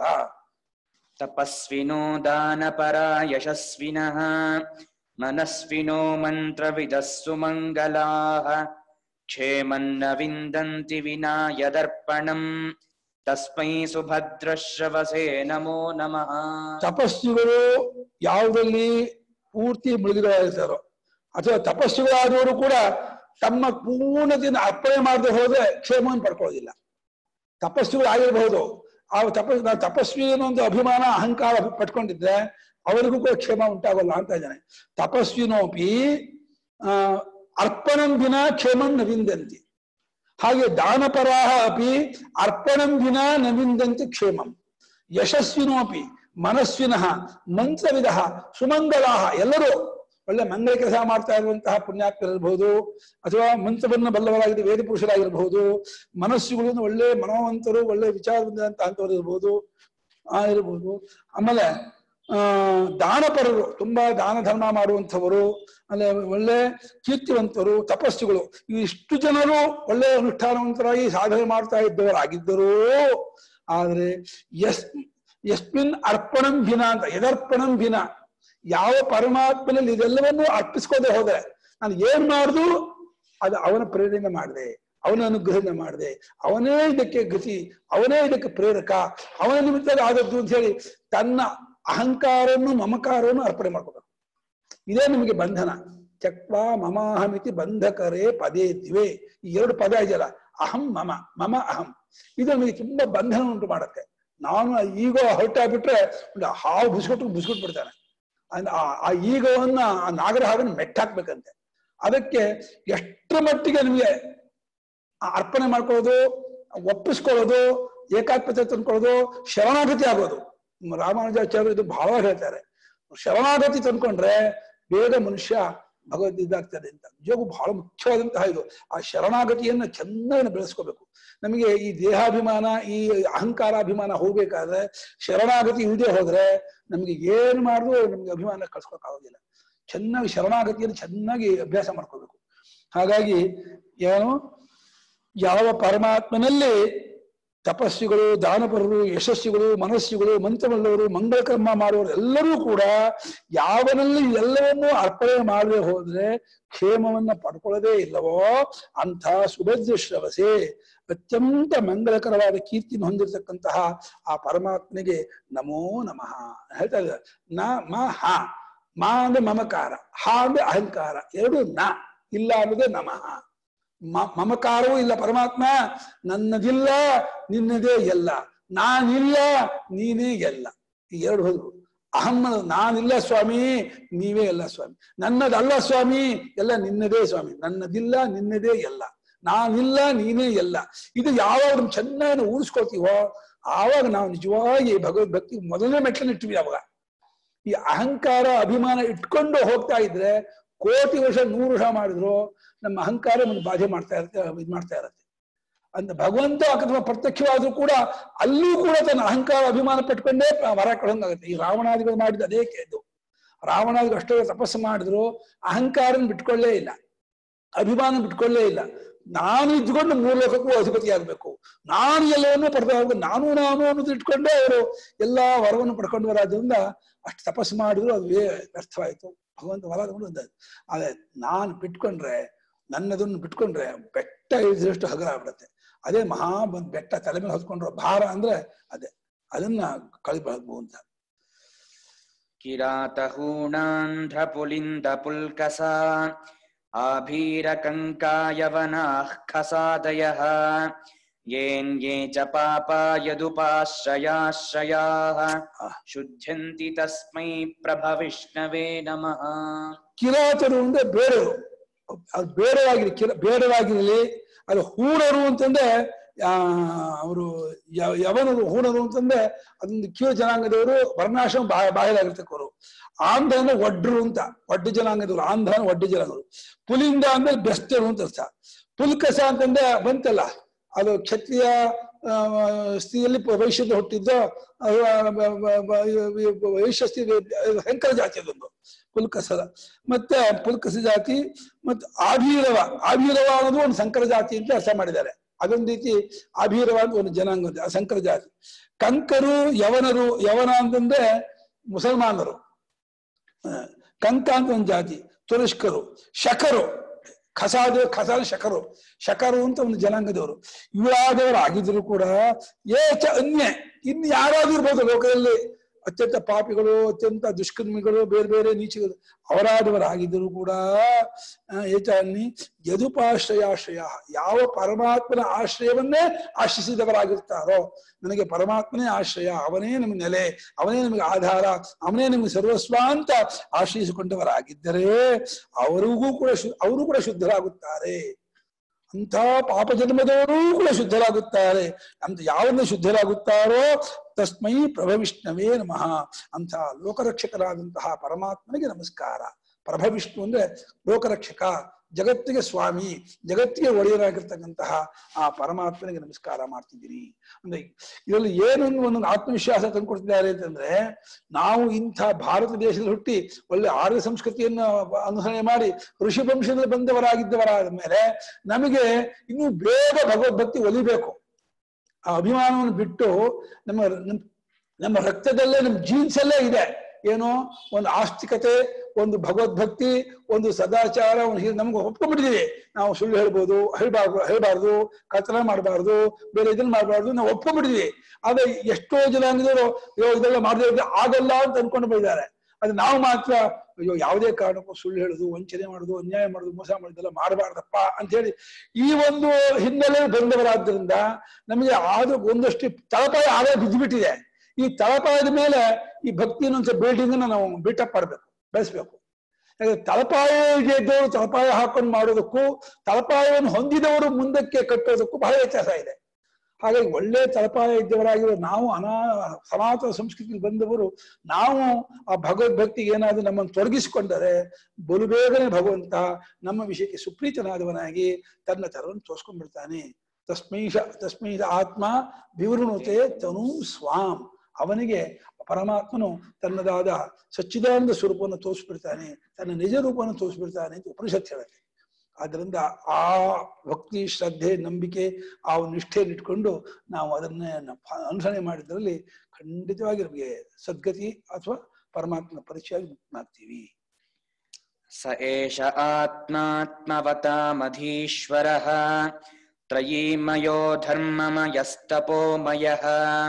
तपस्विनो दानपरा यशस्विनः मनस्विनो मन्त्रविदः सुमङ्गलाः क्षेमन्न विन्दन्ति विना यदर्पणम् तस्मै सुभद्रश्रवसे नमो नमः ತಪಸ್ವಿಗಳು ಯಾವುದಲ್ಲಿ ಪೂರ್ತಿ ಮುಳುಗಿದಾಗಿರ್ತಾರೋ ಅಥವಾ ತಪಸ್ವಿಗಳಾದವರು ಕೂಡ ತಮ್ಮ ಪೂರ್ಣತೆಯನ್ನು ಅರ್ಪಣೆ ಮಾಡದೆ ಹೋದ್ರೆ ಕ್ಷೇಮವನ್ನು ಪಡ್ಕೊಳ್ಳೋದಿಲ್ಲ ತಪಸ್ವಿಗಳು ಆಗಿರಬಹುದು ಆ ತಪಸ್ ನಾವು ತಪಸ್ವಿ ಅನ್ನೋ ಒಂದು ಅಭಿಮಾನ ಅಹಂಕಾರ ಪಟ್ಕೊಂಡಿದ್ರೆ ಅವರಿಗೂ ಕೂಡ ಕ್ಷೇಮ ಉಂಟಾಗಲ್ಲ ಅಂತ ಇದ್ದಾನೆ ತಪಸ್ವಿನೋಪಿ ಆ ಅರ್ಪಣಂ ದಿನ ಕ್ಷೇಮಂ ನ ವಿಂದಂತಿ ಹಾಗೆ ದಾನಪರಾಹ ಅಪಿ ಅರ್ಪಣಂ ವಿನ ನ ವಿಂದಂತಿ ಕ್ಷೇಮಂ ಯಶಸ್ವಿನೋಪಿ ಮನಸ್ವಿನಃ ಮಂತ್ರವಿಧ ಸುಮಂಗಲಾಹ ಎಲ್ಲರೂ ಒಳ್ಳೆ ಮಂಗಳ ಕೆಲಸ ಮಾಡ್ತಾ ಇರುವಂತಹ ಪುಣ್ಯಾತ್ಮರಿರಬಹುದು ಅಥವಾ ಮಂತ್ರವನ್ನ ಬಲ್ಲವರಾಗಿದ್ದ ವೇದ ಪುರುಷರಾಗಿರಬಹುದು ಮನಸ್ಸುಗಳು ಒಳ್ಳೆ ಮನೋವಂತರು ಒಳ್ಳೆ ವಿಚಾರದಿಂದ ಅಂತ ಅಂತವ್ರು ಇರ್ಬೋದು ಆ ಇರ್ಬೋದು ಆಮೇಲೆ ಆ ದಾನಪರರು ತುಂಬಾ ದಾನ ಧರ್ಮ ಮಾಡುವಂಥವರು ಆಮೇಲೆ ಒಳ್ಳೆ ಕೀರ್ತಿವಂತರು ತಪಸ್ಸುಗಳು ಇಷ್ಟು ಜನರು ಒಳ್ಳೆ ಅನುಷ್ಠಾನವಂತರಾಗಿ ಸಾಧನೆ ಮಾಡ್ತಾ ಇದ್ದವರಾಗಿದ್ದರೂ ಆದ್ರೆ ಎಸ್ ಎಸ್ಮಿನ್ ಅರ್ಪಣಂ ಭಿನ ಅಂತ ಎದರ್ಪಣಂ ಭಿನ ಯಾವ ಪರಮಾತ್ಮನಲ್ಲಿ ಇದೆಲ್ಲವನ್ನೂ ಅರ್ಪಿಸ್ಕೋದೆ ಹೋದ್ರೆ ನಾನು ಏನ್ ಮಾಡ್ದು ಅದು ಅವನ ಪ್ರೇರಣೆ ಮಾಡಿದೆ ಅವನ ಅನುಗ್ರಹದಿಂದ ಮಾಡಿದೆ ಅವನೇ ಇದಕ್ಕೆ ಗತಿ ಅವನೇ ಇದಕ್ಕೆ ಪ್ರೇರಕ ಅವನ ನಿಮಿತ್ತ ಆದದ್ದು ಅಂತ ಹೇಳಿ ತನ್ನ ಅಹಂಕಾರವನ್ನು ಮಮಕಾರವನ್ನು ಅರ್ಪಣೆ ಮಾಡ್ಕೋಬೇಕು ಇದೇ ನಿಮಗೆ ಬಂಧನ ಚಕ್ವಾ ಮಮಾಹಮಿತಿ ಬಂಧಕರೇ ಪದೇ ದಿವೆ ಈ ಎರಡು ಪದ ಇದೆಯಲ್ಲ ಅಹಂ ಮಮ ಮಮ ಅಹಂ ಇದು ನಮಗೆ ತುಂಬಾ ಬಂಧನ ಉಂಟು ಮಾಡುತ್ತೆ ನಾನು ಈಗೋ ಹೊರಟಾಗ್ಬಿಟ್ರೆ ಒಂದು ಹಾವು ಬುಸ್ಕೊಟ್ಟು ಬುಸ್ಕೊಟ್ ಬಿಡ್ತಾನೆ ಅಂದ್ ಆ- ಆ ಈಗವನ್ನ ಆ ನಾಗರಹಾವನ್ನ ಮೆಟ್ಟಾಕ್ಬೇಕಂತೆ ಅದಕ್ಕೆ ಎಷ್ಟರ ಮಟ್ಟಿಗೆ ನಿಮಗೆ ಆ ಅರ್ಪಣೆ ಮಾಡ್ಕೊಳ್ಳೋದು ಒಪ್ಪಿಸ್ಕೊಳ್ಳೋದು ಏಕಾತ್ಮತೆ ತಂದ್ಕೊಳ್ಳೋದು ಶರಣಾಗತಿ ಆಗೋದು ನಮ್ಮ ರಾಮಾನುಜಾಚಾರ್ಯರು ಇದು ಬಹಳ ಹೇಳ್ತಾರೆ ಶರಣಾಗತಿ ತಂದ್ಕೊಂಡ್ರೆ ಬೇಗ ಮನುಷ್ಯ ಭಗವದ್ ಇದಾಗ್ತದೆ ಅಂತ ನಿಜಕ್ಕೂ ಬಹಳ ಮುಖ್ಯವಾದಂತಹ ಇದು ಆ ಶರಣಾಗತಿಯನ್ನ ಚೆನ್ನಾಗಿ ಬೆಳೆಸ್ಕೋಬೇಕು ನಮಗೆ ಈ ದೇಹಾಭಿಮಾನ ಈ ಅಹಂಕಾರಾಭಿಮಾನ ಹೋಗ್ಬೇಕಾದ್ರೆ ಶರಣಾಗತಿ ಇಲ್ಲದೆ ಹೋದ್ರೆ ನಮಗೆ ಏನು ಮಾಡಿದ್ರು ನಮ್ಗೆ ಅಭಿಮಾನ ಕಳ್ಸ್ಕೊಕ್ ಆಗೋದಿಲ್ಲ ಚೆನ್ನಾಗಿ ಶರಣಾಗತಿಯನ್ನು ಚೆನ್ನಾಗಿ ಅಭ್ಯಾಸ ಮಾಡ್ಕೋಬೇಕು ಹಾಗಾಗಿ ಏನು ಯಾವ ಪರಮಾತ್ಮನಲ್ಲಿ ತಪಸ್ಸುಗಳು ದಾನಪರರು ಯಶಸ್ಸುಗಳು ಮನಸ್ಸುಗಳು ಮಂತ್ರವಲ್ಲವರು ಮಂಗಳ ಕರ್ಮ ಮಾಡುವವರು ಎಲ್ಲರೂ ಕೂಡ ಯಾವನಲ್ಲಿ ಎಲ್ಲವನ್ನೂ ಅರ್ಪಣೆ ಮಾಡದೆ ಹೋದ್ರೆ ಕ್ಷೇಮವನ್ನ ಪಡ್ಕೊಳ್ಳೋದೇ ಇಲ್ಲವೋ ಅಂಥ ಸುಭದ್ರ ಶ್ರವಸೆ ಅತ್ಯಂತ ಮಂಗಳಕರವಾದ ಕೀರ್ತಿನ ಹೊಂದಿರತಕ್ಕಂತಹ ಆ ಪರಮಾತ್ಮನಿಗೆ ನಮೋ ನಮಃ ಹೇಳ್ತಾ ಇದ್ದಾರೆ ನ ಮ ಹ ಮಾ ಅಂದ್ರೆ ಮಮಕಾರ ಹ ಅಂದ್ರೆ ಅಹಂಕಾರ ಎರಡು ನ ಇಲ್ಲ ಅನ್ನೋದೇ ನಮಃ ಮ- ಮಮಕಾರವೂ ಇಲ್ಲ ಪರಮಾತ್ಮ ನನ್ನದಿಲ್ಲ ನಿನ್ನದೇ ಎಲ್ಲ ನಾನಿಲ್ಲ ನೀನೇ ಎಲ್ಲ ಈ ಎರಡು ಹೋದ್ರು ಅಹಂ ಅನ್ನೋದು ನಾನಿಲ್ಲ ಸ್ವಾಮಿ ನೀವೇ ಎಲ್ಲ ಸ್ವಾಮಿ ನನ್ನದಲ್ಲ ಸ್ವಾಮಿ ಎಲ್ಲ ನಿನ್ನದೇ ಸ್ವಾಮಿ ನನ್ನದಿಲ್ಲ ನಿನ್ನದೇ ಎಲ್ಲ ನಾನಿಲ್ಲ ನೀನೇ ಎಲ್ಲ ಇದು ಯಾವಾಗ ನಾವು ಚೆನ್ನಾಗಿ ನಾವು ಊಹಿಸ್ಕೊಳ್ತೀವೋ ಆವಾಗ ನಾವು ನಿಜವಾಗಿ ಭಗವದ್ ಭಕ್ತಿ ಮೊದಲನೇ ಮೆಟ್ಲನ್ನ ಇಟ್ಟಿವಿ ಅವಾಗ ಈ ಅಹಂಕಾರ ಅಭಿಮಾನ ಇಟ್ಕೊಂಡು ಹೋಗ್ತಾ ಇದ್ರೆ ಕೋಟಿ ವರ್ಷ ನೂರು ವರ್ಷ ಮಾಡಿದ್ರು ನಮ್ಮ ಅಹಂಕಾರ ಒಂದು ಬಾಧೆ ಮಾಡ್ತಾ ಇರುತ್ತೆ ಇದು ಮಾಡ್ತಾ ಇರುತ್ತೆ ಅಂತ ಭಗವಂತ ಅಥವಾ ಪ್ರತ್ಯಕ್ಷವಾದ್ರೂ ಕೂಡ ಅಲ್ಲೂ ಕೂಡ ತನ್ನ ಅಹಂಕಾರ ಅಭಿಮಾನ ಪಟ್ಕೊಂಡೇ ವರ ಕೊಡಂಗಾಗುತ್ತೆ ಈ ರಾವಣಾದಿಗಳು ಮಾಡಿದ ಅದೇ ಇದು ರಾವಣಾದಿಗಳು ಅಷ್ಟೇ ತಪಸ್ಸು ಮಾಡಿದ್ರು ಅಹಂಕಾರನ ಬಿಟ್ಕೊಳ್ಳೇ ಇಲ್ಲ ಅಭಿಮಾನ ಬಿಟ್ಕೊಳ್ಳೇ ಇಲ್ಲ ನಾನು ಇದ್ಕೊಂಡು ಮೂರು ಲೋಕಕ್ಕೂ ಅಧಿಪತಿ ಆಗ್ಬೇಕು ನಾನು ಎಲ್ಲವನ್ನೂ ಪಡೆದ ಹೋಗ್ಬೇಕು ನಾನು ನಾನು ಅನ್ನೋದು ಇಟ್ಕೊಂಡೇ ಅವರು ಎಲ್ಲಾ ವರವನ್ನು ಪಡ್ಕೊಂಡು ಬರೋದ್ರಿಂದ ಅಷ್ಟು ತಪಸ್ಸು ಮಾಡಿದ್ರು ಅದು ವೇ ವ್ಯರ್ಥವಾಯಿತು ಭಗವಂತ ವರ ತಗೊಂಡು ಬಂದ ಆದ್ರೆ ನಾನು ಬಿಟ್ಕೊಂಡ್ರೆ ನನ್ನದನ್ನು ಬಿಟ್ಕೊಂಡ್ರೆ ಬೆಟ್ಟ ಇಳಿದಷ್ಟು ಹಗರ ಆಗ್ಬಿಡುತ್ತೆ ಅದೇ ಮಹಾ ಬಂದ್ ಬೆಟ್ಟ ತಲೆ ಮೇಲೆ ಹೊತ್ಕೊಂಡ್ರೆ ಭಾರ ಅಂದ್ರೆ ಅದೇ ಅದನ್ನ ಕಳಿಬಹುದು ಅಂತ किरातहूणान्ध्रपुलिन्दपुल्कसा आभीरकङ्कायवनाः खसादयः येन्ये च पापा यदुपाश्रयाश्रयाः शुध्यन्ति तस्मै प्रभविष्णवे नमः ಕಿರಾತರು ಅಂದ್ರೆ ಬೇಡರು ಅದು ಬೇಡವಾಗಿರಲಿ ಕಿರ ಬೇಡವಾಗಿರಲಿ ಅದು ಹೂಣರು ಅಂತಂದ್ರೆ ಆ ಅವರು ಯವನರು ಹೂಣರು ಅಂತಂದ್ರೆ ಅದೊಂದು ಕೀಳು ಜನಾಂಗದವರು ವರ್ಣಾಶ್ರಮ ಬಾ ಬಾಯಲಾಗಿರ್ತಕ್ಕವರು ಆಂಧ್ರ ಅಂದ್ರೆ ಒಡ್ರು ಅಂತ ಒಡ್ಡು ಜನಾಂಗದವರು ಆಂಧ್ರ ಅಂದ್ರೆ ಒಡ್ಡು ಜನಾಂಗದವರು ಪುಲಿಂದ ಅಂದ್ರೆ ಬೆಸ್ತರು ಅಂತ ಅರ್ಥ ಪುಲ್ಕಸ ಅಂತಂದ್ರೆ ಬಂತಲ್ಲ ಅದು ಕ್ಷತ್ರಿಯ ಆ, ಸ್ತ್ರೀಯಲ್ಲಿ ಪ- ವೈಶ್ಯದ ಹುಟ್ಟಿದ್ದೋ ಅದು ಆ, ಬ- ಬ- ಬ- ವೈಶ್ಯ ಸ್ತ್ರೀ ಹೆಂಕರ ಜಾತಿ ಅದೊಂದು ಪುಲ್ಕಸದ ಮತ್ತೆ ಪುಲ್ಕಸ ಜಾತಿ ಮತ್ತು ಆಭೀರವ ಆಭೀರವ ಅನ್ನೋದು ಒಂದು ಸಂಕರ ಜಾತಿ ಅಂತ ಅರ್ಥ ಮಾಡಿದ್ದಾರೆ ಅದೊಂದು ರೀತಿ ಆಭೀರವ ಅಂತ ಒಂದು ಜನಾಂಗ ಇದೆ ಆ ಸಂಕರ ಜಾತಿ ಕಂಕರು ಯವನರು ಯವನ ಅಂತಂದ್ರೆ ಮುಸಲ್ಮಾನರು ಆ, ಕಂಕ ಅಂತ ಒಂದು ಜಾತಿ ತುರುಷ್ಕರು ಶಕರು ಖಸಾದ ಖಸಾದ ಶಕರು ಶಕರು ಅಂತ ಒಂದು ಜನಾಂಗದವರು ಇವರಾದವರು ಆಗಿದ್ರು ಕೂಡ ಏಚ ಅನ್ಯ ಇನ್ನು ಯಾರಾದ್ರೂ ಇರ್ಬೋದು ಲೋಕದಲ್ಲಿ ಅತ್ಯಂತ ಪಾಪಿಗಳು ಅತ್ಯಂತ ದುಷ್ಕರ್ಮಿಗಳು ಬೇರೆ ಬೇರೆ ನೀಚಗಳು ಅವರಾದವರಾಗಿದ್ದರೂ ಕೂಡ ಆ, ಏಚ ಅನ್ನಿ ಯದುಪಾಶ್ರಯಾಶ್ರಯ ಯಾವ ಪರಮಾತ್ಮನ ಆಶ್ರಯವನ್ನೇ ಆಶ್ರಯಿಸಿದವರಾಗಿರ್ತಾರೋ ನನಗೆ ಪರಮಾತ್ಮನೇ ಆಶ್ರಯ ಅವನೇ ನಮಗೆ ನೆಲೆ ಅವನೇ ನಮಗೆ ಆಧಾರ ಅವನೇ ನಮಗೆ ಸರ್ವಸ್ವ ಅಂತ ಆಶ್ರಯಿಸಿಕೊಂಡವರಾಗಿದ್ದರೆ ಅವರಿಗೂ ಕೂಡ ಶು ಅವರು ಕೂಡ ಶುದ್ಧರಾಗುತ್ತಾರೆ ಅಂಥ ಪಾಪ ಜನ್ಮದವರೂ ಕೂಡ ಶುದ್ಧರಾಗುತ್ತಾರೆ ಅಂತ ಯಾವನ್ನ ಶುದ್ಧರಾಗುತ್ತಾರೋ ತಸ್ಮೈ ಪ್ರಭವಿಷ್ಣವೇ ನಮಃ ಅಂತ ಲೋಕರಕ್ಷಕರಾದಂತಹ ಪರಮಾತ್ಮನಿಗೆ ನಮಸ್ಕಾರ ಪ್ರಭವಿಷ್ಣು ಅಂದ್ರೆ ಲೋಕರಕ್ಷಕ ಜಗತ್ತಿಗೆ ಸ್ವಾಮಿ ಜಗತ್ತಿಗೆ ಒಡೆಯರಾಗಿರ್ತಕ್ಕಂತಹ ಆ ಪರಮಾತ್ಮನಿಗೆ ನಮಸ್ಕಾರ ಮಾಡ್ತಿದ್ದೀನಿ ಅಂದ್ರೆ ಇದರಲ್ಲಿ ಏನೊಂದು ಒಂದೊಂದು ಆತ್ಮವಿಶ್ವಾಸ ತಂದ್ಕೊಡ್ತಿದ್ದಾರೆ ಅಂತಂದ್ರೆ ನಾವು ಇಂಥ ಭಾರತ ದೇಶದಲ್ಲಿ ಹುಟ್ಟಿ ಒಳ್ಳೆ ಆರ್ಯ ಸಂಸ್ಕೃತಿಯನ್ನು ಅನುಸರಣೆ ಮಾಡಿ ಋಷಿ ವಂಶದಲ್ಲಿ ಬಂದವರಾಗಿದ್ದವರಾದ ಮೇಲೆ ನಮಗೆ ಇನ್ನೂ ಬೇಗ ಭಗವದ್ಭಕ್ತಿ ಒಲಿಬೇಕು ಆ ಅಭಿಮಾನವನ್ನು ಬಿಟ್ಟು ನಮ್ಮ ನಮ್ಮ ನಮ್ಮ ರಕ್ತದಲ್ಲೇ ನಮ್ಮ ಜೀನ್ಸ್ ಅಲ್ಲೇ ಇದೆ ಏನೋ ಒಂದು ಆಸ್ತಿಕತೆ ಒಂದು ಭಗವದ್ಭಕ್ತಿ ಒಂದು ಸದಾಚಾರ ಒಂದು ಹೀಗೆ ನಮ್ಗೆ ಒಪ್ಕೊಂಡ್ಬಿಟ್ಟಿದೀವಿ ನಾವು ಸುಳ್ಳು ಹೇಳ್ಬೋದು ಹೇಳ್ಬಾರ್ದು ಹೇಳ್ಬಾರ್ದು ಕರ್ತನ ಮಾಡಬಾರ್ದು ಬೇರೆ ಇದನ್ನ ಮಾಡಬಾರ್ದು ನಾವು ಒಪ್ಕೊಂಡ್ಬಿಟ್ಟಿದೀವಿ ಆದ್ರೆ ಎಷ್ಟೋ ಜನ ಅಂದಿದ್ರು ಅಯ್ಯೋ ಇದೆಲ್ಲ ಮಾಡದೇ ಇದ್ರೆ ಆಗಲ್ಲ ಅಂತ ಅನ್ಕೊಂಡು ಬಂದಿದ್ದಾರೆ ಅದು ನಾವು ಮಾತ್ರ ಅಯ್ಯೋ ಯಾವುದೇ ಕಾರಣಕ್ಕೂ ಸುಳ್ಳು ಹೇಳುದು ವಂಚನೆ ಮಾಡುದು ಅನ್ಯಾಯ ಮಾಡುದು ಮೋಸ ಮಾಡುದೆಲ್ಲ ಮಾಡಬಾರ್ದಪ್ಪ ಅಂತ ಹೇಳಿ ಈ ಒಂದು ಹಿನ್ನೆಲೆ ಬಂದವರಾದ್ರಿಂದ ನಮಗೆ ಆದ ಒಂದಷ್ಟು ತಳಪಾಯ ಆಗೇ ಬಿದ್ದುಬಿಟ್ಟಿದೆ ಈ ತಳಪಾಯದ ಮೇಲೆ ಈ ಭಕ್ತಿ ಅನ್ನೋ ಬಿಲ್ಡಿಂಗ್ ನಾವು ಬಿಲ್ಟಪ್ ಮಾಡಬೇಕು ಬೆಳೆಸ್ಬೇಕು ಯಾಕಂದ್ರೆ ತಳಪಾಯ ಇದ್ದವರು ತಳಪಾಯ ಹಾಕೊಂಡು ಮಾಡೋದಕ್ಕೂ ತಳಪಾಯವನ್ನು ಹೊಂದಿದವರು ಮುಂದಕ್ಕೆ ಕಟ್ಟೋದಕ್ಕೂ ಬಹಳ ವ್ಯತ್ಯಾಸ ಇದೆ ಹಾಗಾಗಿ ಒಳ್ಳೆ ತಳಪಾಯ ಇದ್ದವರಾಗಿರೋ ನಾವು ಅನಾ ಸನಾತನ ಸಂಸ್ಕೃತಿಗೆ ಬಂದವರು ನಾವು ಆ ಭಗವದ್ಭಕ್ತಿಗೆ ಏನಾದ್ರೂ ನಮ್ಮನ್ನು ತೊಡಗಿಸಿಕೊಂಡರೆ ಬಲು ಬೇಗನೆ ಭಗವಂತ ನಮ್ಮ ವಿಷಯಕ್ಕೆ ಸುಪ್ರೀತನಾದವನಾಗಿ ತನ್ನ ತರವನ್ನು ತೋರ್ಸ್ಕೊಂಡ್ಬಿಡ್ತಾನೆ ತಸ್ಮೈಷ ತಸ್ಮೈಷ ಆತ್ಮ ವಿವೃಣುತೆ ತನು ಸ್ವಾಮ್ ಅವನಿಗೆ ಪರಮಾತ್ಮನು ತನ್ನದಾದ ಸಚ್ಚಿದಾನಂದ ಸ್ವರೂಪವನ್ನು ತೋರಿಸ್ಬಿಡ್ತಾನೆ ತನ್ನ ನಿಜ ರೂಪವನ್ನು ತೋರಿಸ್ಬಿಡ್ತಾನೆ ಅಂತ ಉಪನಿಷತ್ ಹೇಳುತ್ತೆ ಆದ್ದರಿಂದ ಆ ಭಕ್ತಿ ಶ್ರದ್ಧೆ ನಂಬಿಕೆ ಆ ಒಂದು ನಿಷ್ಠೆಯನ್ನು ಇಟ್ಕೊಂಡು ನಾವು ಅದನ್ನ ಅನುಸರಣೆ ಮಾಡಿದ್ರಲ್ಲಿ ಖಂಡಿತವಾಗಿ ನಮಗೆ ಸದ್ಗತಿ ಅಥವಾ ಪರಮಾತ್ಮನ ಪರಿಚಯ ಮುಕ್ತನಾಗ್ತೀವಿ स एष आत्मात्मवतामधीश्वरः त्रयीमयो धर्ममयस्तपोमयः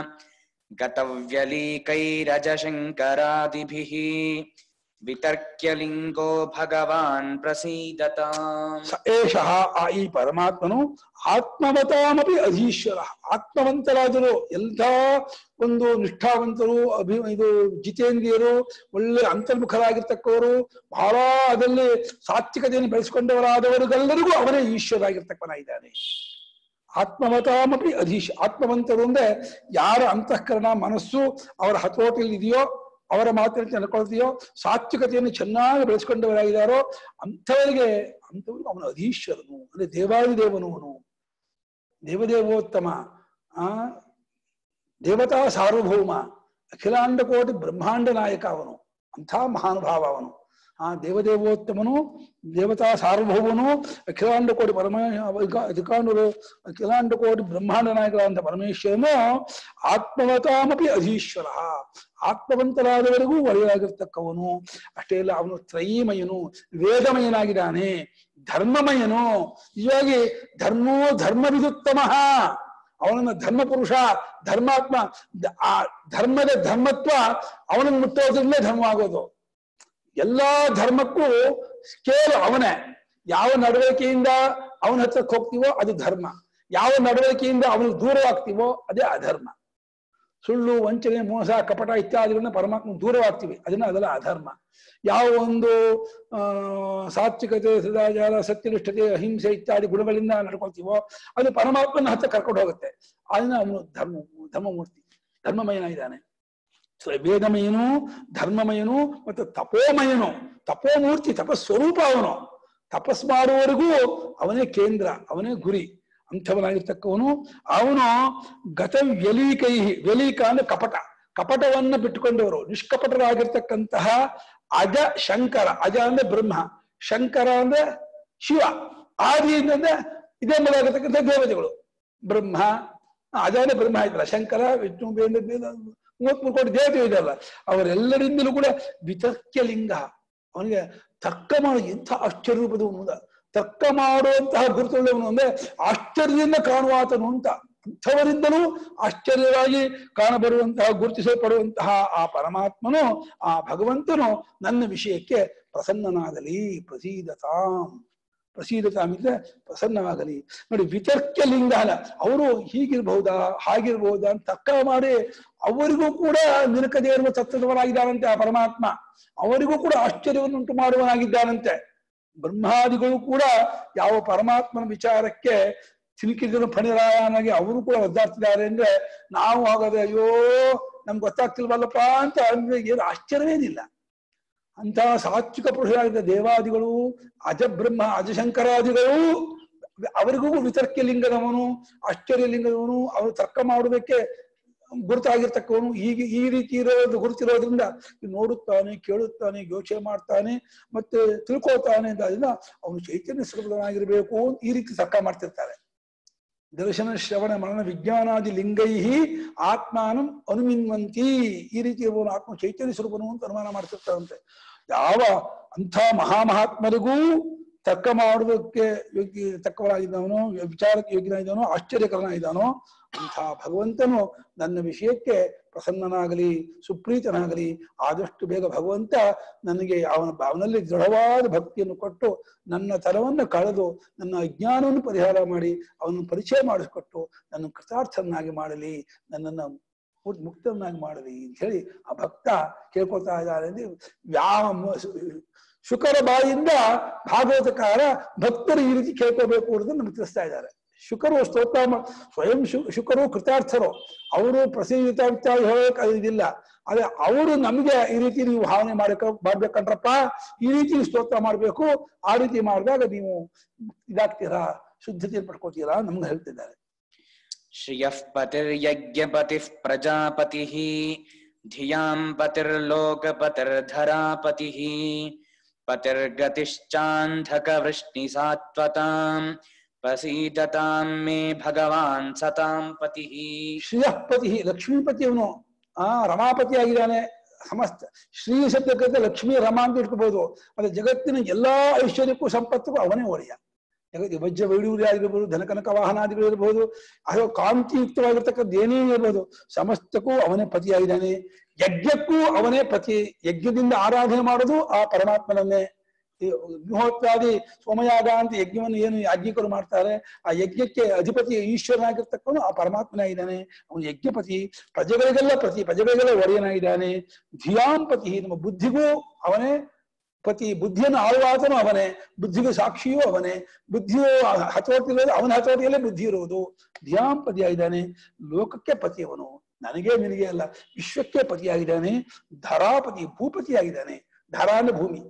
गतव्यलीकैरजशङ्करादिभिः वितर्क्यलिङ्गो भगवान् प्रसीदताम् ಸ ಏಷಃ ಆ ಈ ಪರಮಾತ್ಮನು ಆತ್ಮವತಾಮಪಿ ಅಧೀಶ್ವರ ಆತ್ಮವಂತರಾದರು ಎಂಥ ಒಂದು ನಿಷ್ಠಾವಂತರು ಅಭಿ ಇದು ಜಿತೇಂದ್ರಿಯರು ಒಳ್ಳೆ ಅಂತರ್ಮುಖರಾಗಿರ್ತಕ್ಕವರು ಬಹಳ ಅದರಲ್ಲಿ ಸಾತ್ವಿಕತೆಯನ್ನು ಬೆಳೆಸ್ಕೊಂಡವರಾದವರಿಗೆಲ್ಲರಿಗೂ ಅವರೇ ಈಶ್ವರಾಗಿರ್ತಕ್ಕವನಾಗಿದ್ದಾನೆ ಆತ್ಮವತಾಮಪಿ ಅಧೀಶ್ ಆತ್ಮವಂತರು ಅಂದ್ರೆ ಯಾರ ಅಂತಃಕರಣ ಮನಸ್ಸು ಅವರ ಹತೋಟಿಯಲ್ಲಿ ಇದೆಯೋ ಅವರ ಮಾತಿನಲ್ಲಿ ನಡ್ಕೊಳ್ತೀಯೋ ಸಾತ್ವಿಕತೆಯನ್ನು ಚೆನ್ನಾಗಿ ಬೆಳೆಸ್ಕೊಂಡವರಾಗಿದ್ದಾರೋ ಅಂಥವರಿಗೆ ಅಂಥವ್ರಿಗೆ ಅವನು ಅಧೀಶ್ವರನು ಅಂದ್ರೆ ದೇವಾದಿದೇವನು ಅವನು ದೇವದೇವೋತ್ತಮ ಆ ದೇವತಾ ಸಾರ್ವಭೌಮ ಅಖಿಲಾಂಡ ಕೋಟಿ ಬ್ರಹ್ಮಾಂಡ ನಾಯಕ ಅವನು ಅಂಥ ಮಹಾನುಭಾವ ಅವನು ಆ ದೇವದೇವೋತ್ತಮನು ದೇವತಾ ಸಾರ್ವಭೌಮನು ಅಖಿಲಾಂಡ ಕೋಟಿ ಪರಮ ಅಧಿಕಾಂಡರು ಅಖಿಲಾಂಡ ಕೋಟಿ ಬ್ರಹ್ಮಾಂಡ ನಾಯಕರಾದಂಥ ಪರಮೇಶ್ವರನು ಆತ್ಮವತಾಮಪಿ ಅಧೀಶ್ವರ ಆತ್ಮವಂತರಾದವರಿಗೂ ಒಡೆಯಾಗಿರ್ತಕ್ಕವನು ಅಷ್ಟೇ ಅಲ್ಲ ಅವನು ತ್ರಯೀಮಯನು ವೇದಮಯನಾಗಿದ್ದಾನೆ ಧರ್ಮಮಯನು ನಿಜವಾಗಿ ಧರ್ಮೋ ಧರ್ಮವಿದುತ್ತಮ ಅವನನ್ನ ಧರ್ಮ ಪುರುಷ ಧರ್ಮಾತ್ಮ ದ- ಆ ಧರ್ಮದ ಧರ್ಮತ್ವ ಅವನನ್ನು ಮುಟ್ಟೋದ್ರಲ್ಲೇ ಧರ್ಮ ಆಗೋದು ಎಲ್ಲಾ ಧರ್ಮಕ್ಕೂ ಸ್ಕೇಲ್ ಅವನೇ ಯಾವ ನಡವಳಿಕೆಯಿಂದ ಅವನ ಹತ್ರಕ್ಕೆ ಹೋಗ್ತೀವೋ ಅದು ಧರ್ಮ ಯಾವ ನಡವಳಿಕೆಯಿಂದ ಅವನಿಗೆ ದೂರವಾಗ್ತೀವೋ ಅದೇ ಅಧರ್ಮ ಸುಳ್ಳು ವಂಚನೆ ಮೋಸ ಕಪಟ ಇತ್ಯಾದಿಗಳನ್ನ ಪರಮಾತ್ಮ ದೂರವಾಗ್ತೀವಿ ಅದನ್ನ ಅದೆಲ್ಲ ಅಧರ್ಮ ಯಾವ ಒಂದು ಆ ಸಾತ್ವಿಕತೆ ಸದಾಚಾರ ಸತ್ಯನಿಷ್ಠತೆ ಅಹಿಂಸೆ ಇತ್ಯಾದಿ ಗುಣಗಳಿಂದ ನಡ್ಕೊಳ್ತೀವೋ ಅದು ಪರಮಾತ್ಮನ ಹತ್ರ ಕರ್ಕೊಂಡು ಹೋಗುತ್ತೆ ಅದನ್ನ ಅವನು ಧರ್ಮ ಧರ್ಮಮೂರ್ತಿ ಧರ್ಮಮಯನಾಗಿದ್ದಾನೆ ಸೊ ವೇದಮಯನು ಧರ್ಮಮಯನು ಮತ್ತು ತಪೋಮಯನು ತಪೋಮೂರ್ತಿ ತಪಸ್ವರೂಪ ಅವನು ತಪಸ್ ಮಾಡುವವರೆಗೂ ಅವನೇ ಕೇಂದ್ರ ಅವನೇ ಗುರಿ ಅಂಥವನಾಗಿರ್ತಕ್ಕವನು ಅವನು ಗತ ವ್ಯಲೀಕೈ ವ್ಯಲೀಕ ಅಂದ್ರೆ ಕಪಟ ಕಪಟವನ್ನ ಬಿಟ್ಟುಕೊಂಡವರು ನಿಷ್ಕಪಟರಾಗಿರ್ತಕ್ಕಂತಹ ಅಜ ಶಂಕರ ಅಜ ಅಂದ್ರೆ ಬ್ರಹ್ಮ ಶಂಕರ ಅಂದ್ರೆ ಶಿವ ಆದಿ ಅಂದ್ರೆ ಇದೇ ಮೊದಲಾಗಿರ್ತಕ್ಕಂಥ ದೇವತೆಗಳು ಬ್ರಹ್ಮ ಆ, ಅಜ ಅಂದ್ರೆ ಬ್ರಹ್ಮ ಆಯ್ತಲ್ಲ ಶಂಕರ ವಿಷ್ಣು ಬೇಂದ್ರ ಬೇಂದ್ರ ಮೂವತ್ಮೂರು ಕೋಟಿ ದೇವತೆ ಇದೆಯಲ್ಲ ಅವರೆಲ್ಲರಿಂದಲೂ ಕೂಡ ವಿತರ್ಕ್ಯ ಲಿಂಗ ಅವನಿಗೆ ತರ್ಕ ಮಾಡು ಎಂಥ ಆಶ್ಚರ್ಯ ರೂಪದವನು ಅಂತ ತರ್ಕ ಮಾಡುವಂತಹ ಗುರುತುಳ್ಳವನು ಅಂದ್ರೆ ಆಶ್ಚರ್ಯದಿಂದ ಕಾಣುವಾತನು ಅಂತ ಅಂಥವರಿಂದಲೂ ಆಶ್ಚರ್ಯವಾಗಿ ಕಾಣಬರುವಂತಹ ಗುರುತಿಸಲ್ಪಡುವಂತಹ ಆ ಪರಮಾತ್ಮನು ಆ ಭಗವಂತನು ನನ್ನ ವಿಷಯಕ್ಕೆ ಪ್ರಸನ್ನನಾಗಲಿ ಪ್ರಸೀದತಾಂ ಪ್ರಸೀದತಾಂ ಅಂದ್ರೆ ಪ್ರಸನ್ನವಾಗಲಿ ನೋಡಿ ವಿತರ್ಕ್ಯ ಲಿಂಗ ಅಲ್ಲ ಅವರು ಹೀಗಿರ್ಬಹುದಾ ಹಾಗಿರ್ಬಹುದಾ ಅಂತ ತರ್ಕ ಮಾಡಿ ಅವರಿಗೂ ಕೂಡ ನಿನಕದೇ ಇರುವ ತತ್ವದವರಾಗಿದ್ದಾನಂತೆ ಆ ಪರಮಾತ್ಮ ಅವರಿಗೂ ಕೂಡ ಆಶ್ಚರ್ಯವನ್ನು ಉಂಟು ಮಾಡುವನಾಗಿದ್ದಾನಂತೆ ಬ್ರಹ್ಮಾದಿಗಳು ಕೂಡ ಯಾವ ಪರಮಾತ್ಮನ ವಿಚಾರಕ್ಕೆ ಸಿಲುಕಿದ್ರು ಫಣಿರಾಯನಾಗಿ ಅವರು ಕೂಡ ಒದ್ದಾಡ್ತಿದ್ದಾರೆ ಅಂದ್ರೆ ನಾವು ಹಾಗಾದ್ರೆ ಅಯ್ಯೋ ನಮ್ಗೆ ಗೊತ್ತಾಗ್ತಿಲ್ವಲ್ಲಪ್ಪ ಅಂತ ಅಂದ್ರೆ ಏನು ಆಶ್ಚರ್ಯವೇನಿಲ್ಲ ಅಂತಹ ಸಾತ್ವಿಕ ಪುರುಷರಾಗಿದ್ದ ದೇವಾದಿಗಳು ಅಜಬ್ರಹ್ಮ ಅಜಶಂಕರಾದಿಗಳು ಅವರಿಗೂ ವಿತರ್ಕ ಲಿಂಗದವನು ಆಶ್ಚರ್ಯ ಲಿಂಗದವನು ಅವರು ತರ್ಕ ಮಾಡುವುದಕ್ಕೆ ಗುರುತಾಗಿರ್ತಕ್ಕವನು ಹೀಗೆ ಈ ರೀತಿ ಇರೋದು ಗುರುತಿರೋದ್ರಿಂದ ನೋಡುತ್ತಾನೆ ಕೇಳುತ್ತಾನೆ ಯೋಚನೆ ಮಾಡ್ತಾನೆ ಮತ್ತೆ ತಿಳ್ಕೊಳ್ತಾನೆ ಅಂತ ಅದನ್ನ ಅವನು ಚೈತನ್ಯ ಸ್ವರೂಪದನಾಗಿರ್ಬೇಕು ಅಂತ ಈ ರೀತಿ ತರ್ಕ ಮಾಡ್ತಿರ್ತಾರೆ ದರ್ಶನ ಶ್ರವಣ ಮರಣ ವಿಜ್ಞಾನಾದಿ ಲಿಂಗೈ ಆತ್ಮಾನಂ ಅನುಮಿನ್ವಂತಿ ಈ ರೀತಿ ಇರುವವನು ಆತ್ಮ ಚೈತನ್ಯ ಸ್ವರೂಪನು ಅಂತ ಅನುಮಾನ ಮಾಡ್ತಿರ್ತಾರಂತೆ ಯಾವ ಅಂಥ ಮಹಾಮಹಾತ್ಮರಿಗೂ ತರ್ಕ ಮಾಡುವುದಕ್ಕೆ ಯೋಗ್ಯ ತಕ್ಕವರಾಗಿದ್ದಾನೋ ವಿಚಾರಕ್ಕೆ ಯೋಗ್ಯನಾಗಿದ್ದಾನೋ ಆಶ್ಚರ್ಯಕರನಾಗಿದ್ದಾನೋ ಅಂಥ ಭಗವಂತನು ನನ್ನ ವಿಷಯಕ್ಕೆ ಪ್ರಸನ್ನನಾಗಲಿ ಸುಪ್ರೀತನಾಗಲಿ ಆದಷ್ಟು ಬೇಗ ಭಗವಂತ ನನಗೆ ಅವನ ಅವನಲ್ಲಿ ದೃಢವಾದ ಭಕ್ತಿಯನ್ನು ಕೊಟ್ಟು ನನ್ನ ತರವನ್ನು ಕಳೆದು ನನ್ನ ಅಜ್ಞಾನವನ್ನು ಪರಿಹಾರ ಮಾಡಿ ಅವನನ್ನು ಪರಿಚಯ ಮಾಡಿಸ್ಕೊಟ್ಟು ನನ್ನ ಕೃತಾರ್ಥನಾಗಿ ಮಾಡಲಿ ನನ್ನನ್ನು ಪೂರ್ತಿ ಮುಕ್ತನಾಗಿ ಮಾಡಲಿ ಅಂತ ಹೇಳಿ ಆ ಭಕ್ತ ಕೇಳ್ಕೊಳ್ತಾ ಇದ್ದಾರೆ ಅಂದ್ರೆ ಯಾವ ಮ- ಶುಕರ ಬಾಯಿಂದ ಭಾಗವತಕಾರ ಭಕ್ತರು ಈ ರೀತಿ ಕೇಳ್ಕೋಬೇಕು ಅನ್ನೋದನ್ನ ನಮ್ಗೆ ತಿಳಿಸ್ತಾ ಇದ್ದಾರೆ ಶುಕರು ಸ್ತೋತ್ರ ಮಾ- ಸ್ವಯಂ ಶು ಶುಕರು ಕೃತಾರ್ಥರು ಅವರು ಪ್ರಸಿದ್ಧ ಹೇಳಕ್ ಇದಿಲ್ಲ ಆದ್ರೆ ಅವರು ನಮಗೆ ಈ ರೀತಿ ನೀವು ಭಾವನೆ ಮಾಡಕ ಮಾಡ್ಬೇಕಂದ್ರಪ್ಪ ಈ ರೀತಿ ಸ್ತೋತ್ರ ಮಾಡ್ಬೇಕು ಆ ರೀತಿ ಮಾಡಿದಾಗ ನೀವು ಇದಾಗ್ತೀರಾ ಶುದ್ಧತೆ ಪಡ್ಕೋತೀರಾ ನಮ್ಗೆ ಹೇಳ್ತಿದ್ದಾರೆ श्रियः पतिर्यज्ञपतिः प्रजापतिः धियां पतिर्लोकपतिर्धरापतिः पतिर्गतिश्चान्धकवृष्णिसात्वतां प्रसीदतां मे भगवान् सतां पतिः ಶ್ರೀಯಪತಿ ಲಕ್ಷ್ಮೀಪತಿ ಅವನು ಆ ರಮಾಪತಿ ಆಗಿದ್ದಾನೆ ಸಮಸ್ತ ಶ್ರೀ ಶಬ್ದಕ್ಕೆ ಲಕ್ಷ್ಮೀ ರಮ ಅಂತ ಇಟ್ಕೋಬಹುದು ಮತ್ತೆ ಜಗತ್ತಿನ ಎಲ್ಲಾ ಐಶ್ವರ್ಯಕ್ಕೂ ಸಂಪತ್ತಿಗೂ ಅವನೇ ಒಡೆಯ ಜಗತ್ತಿ ವಜ್ರ ವೈಡೂರ್ಯ ಆಗಿರ್ಬೋದು ಧನಕನಕ ವಾಹನಾದಿಗಳು ಇರಬಹುದು ಅಥವಾ ಕಾಂತಿಯುಕ್ತವಾಗಿರ್ತಕ್ಕಂಥ ಏನೇ ಇರಬಹುದು ಸಮಸ್ತಕ್ಕೂ ಅವನೇ ಪತಿಯಾಗಿದ್ದಾನೆ ಯಜ್ಞಕ್ಕೂ ಅವನೇ ಪತಿ ಯಜ್ಞದಿಂದ ಆರಾಧನೆ ಮಾಡೋದು ಆ ಪರಮಾತ್ಮನನ್ನೇ ಈ ಅಗ್ನಿಹೋತ್ರಾದಿ ಸೋಮಯಾಗ ಅಂತ ಯಜ್ಞವನ್ನು ಏನು ಯಾಜ್ಞಿಕರು ಮಾಡ್ತಾರೆ ಆ ಯಜ್ಞಕ್ಕೆ ಅಧಿಪತಿ ಈಶ್ವರನಾಗಿರ್ತಕ್ಕವನು ಆ ಪರಮಾತ್ಮನಾಗಿದ್ದಾನೆ ಅವನು ಯಜ್ಞಪತಿ ಪ್ರಜೆಗಳಿಗೆಲ್ಲ ಪ್ರತಿ ಪ್ರಜೆಗಳಿಗೆಲ್ಲ ಒಡೆಯನಾಗಿದ್ದಾನೆ ಧಿಯಾಂಪತಿ ನಮ್ಮ ಬುದ್ಧಿಗೂ ಅವನೇ ಪತಿ ಬುದ್ಧಿಯನ್ನು ಆಳುವಾತನು ಅವನೇ ಬುದ್ಧಿಗೂ ಸಾಕ್ಷಿಯೂ ಅವನೇ ಬುದ್ಧಿಯು ಹತೋಟಿ ಇರೋದು ಅವನ ಹತೋಟಿಯಲ್ಲೇ ಬುದ್ಧಿ ಇರುವುದು ಧಿಯಾಂಪತಿ ಆಗಿದ್ದಾನೆ ಲೋಕಕ್ಕೆ ಪತಿಯವನು ನನಗೆ ನಿನಗೆ ಅಲ್ಲ ವಿಶ್ವಕ್ಕೆ ಪತಿಯಾಗಿದ್ದಾನೆ ಧರಾಪತಿ ಭೂಪತಿ ಆಗಿದ್ದಾನೆ ಧರ ಅಂದ್ರೆ ಭೂಮಿ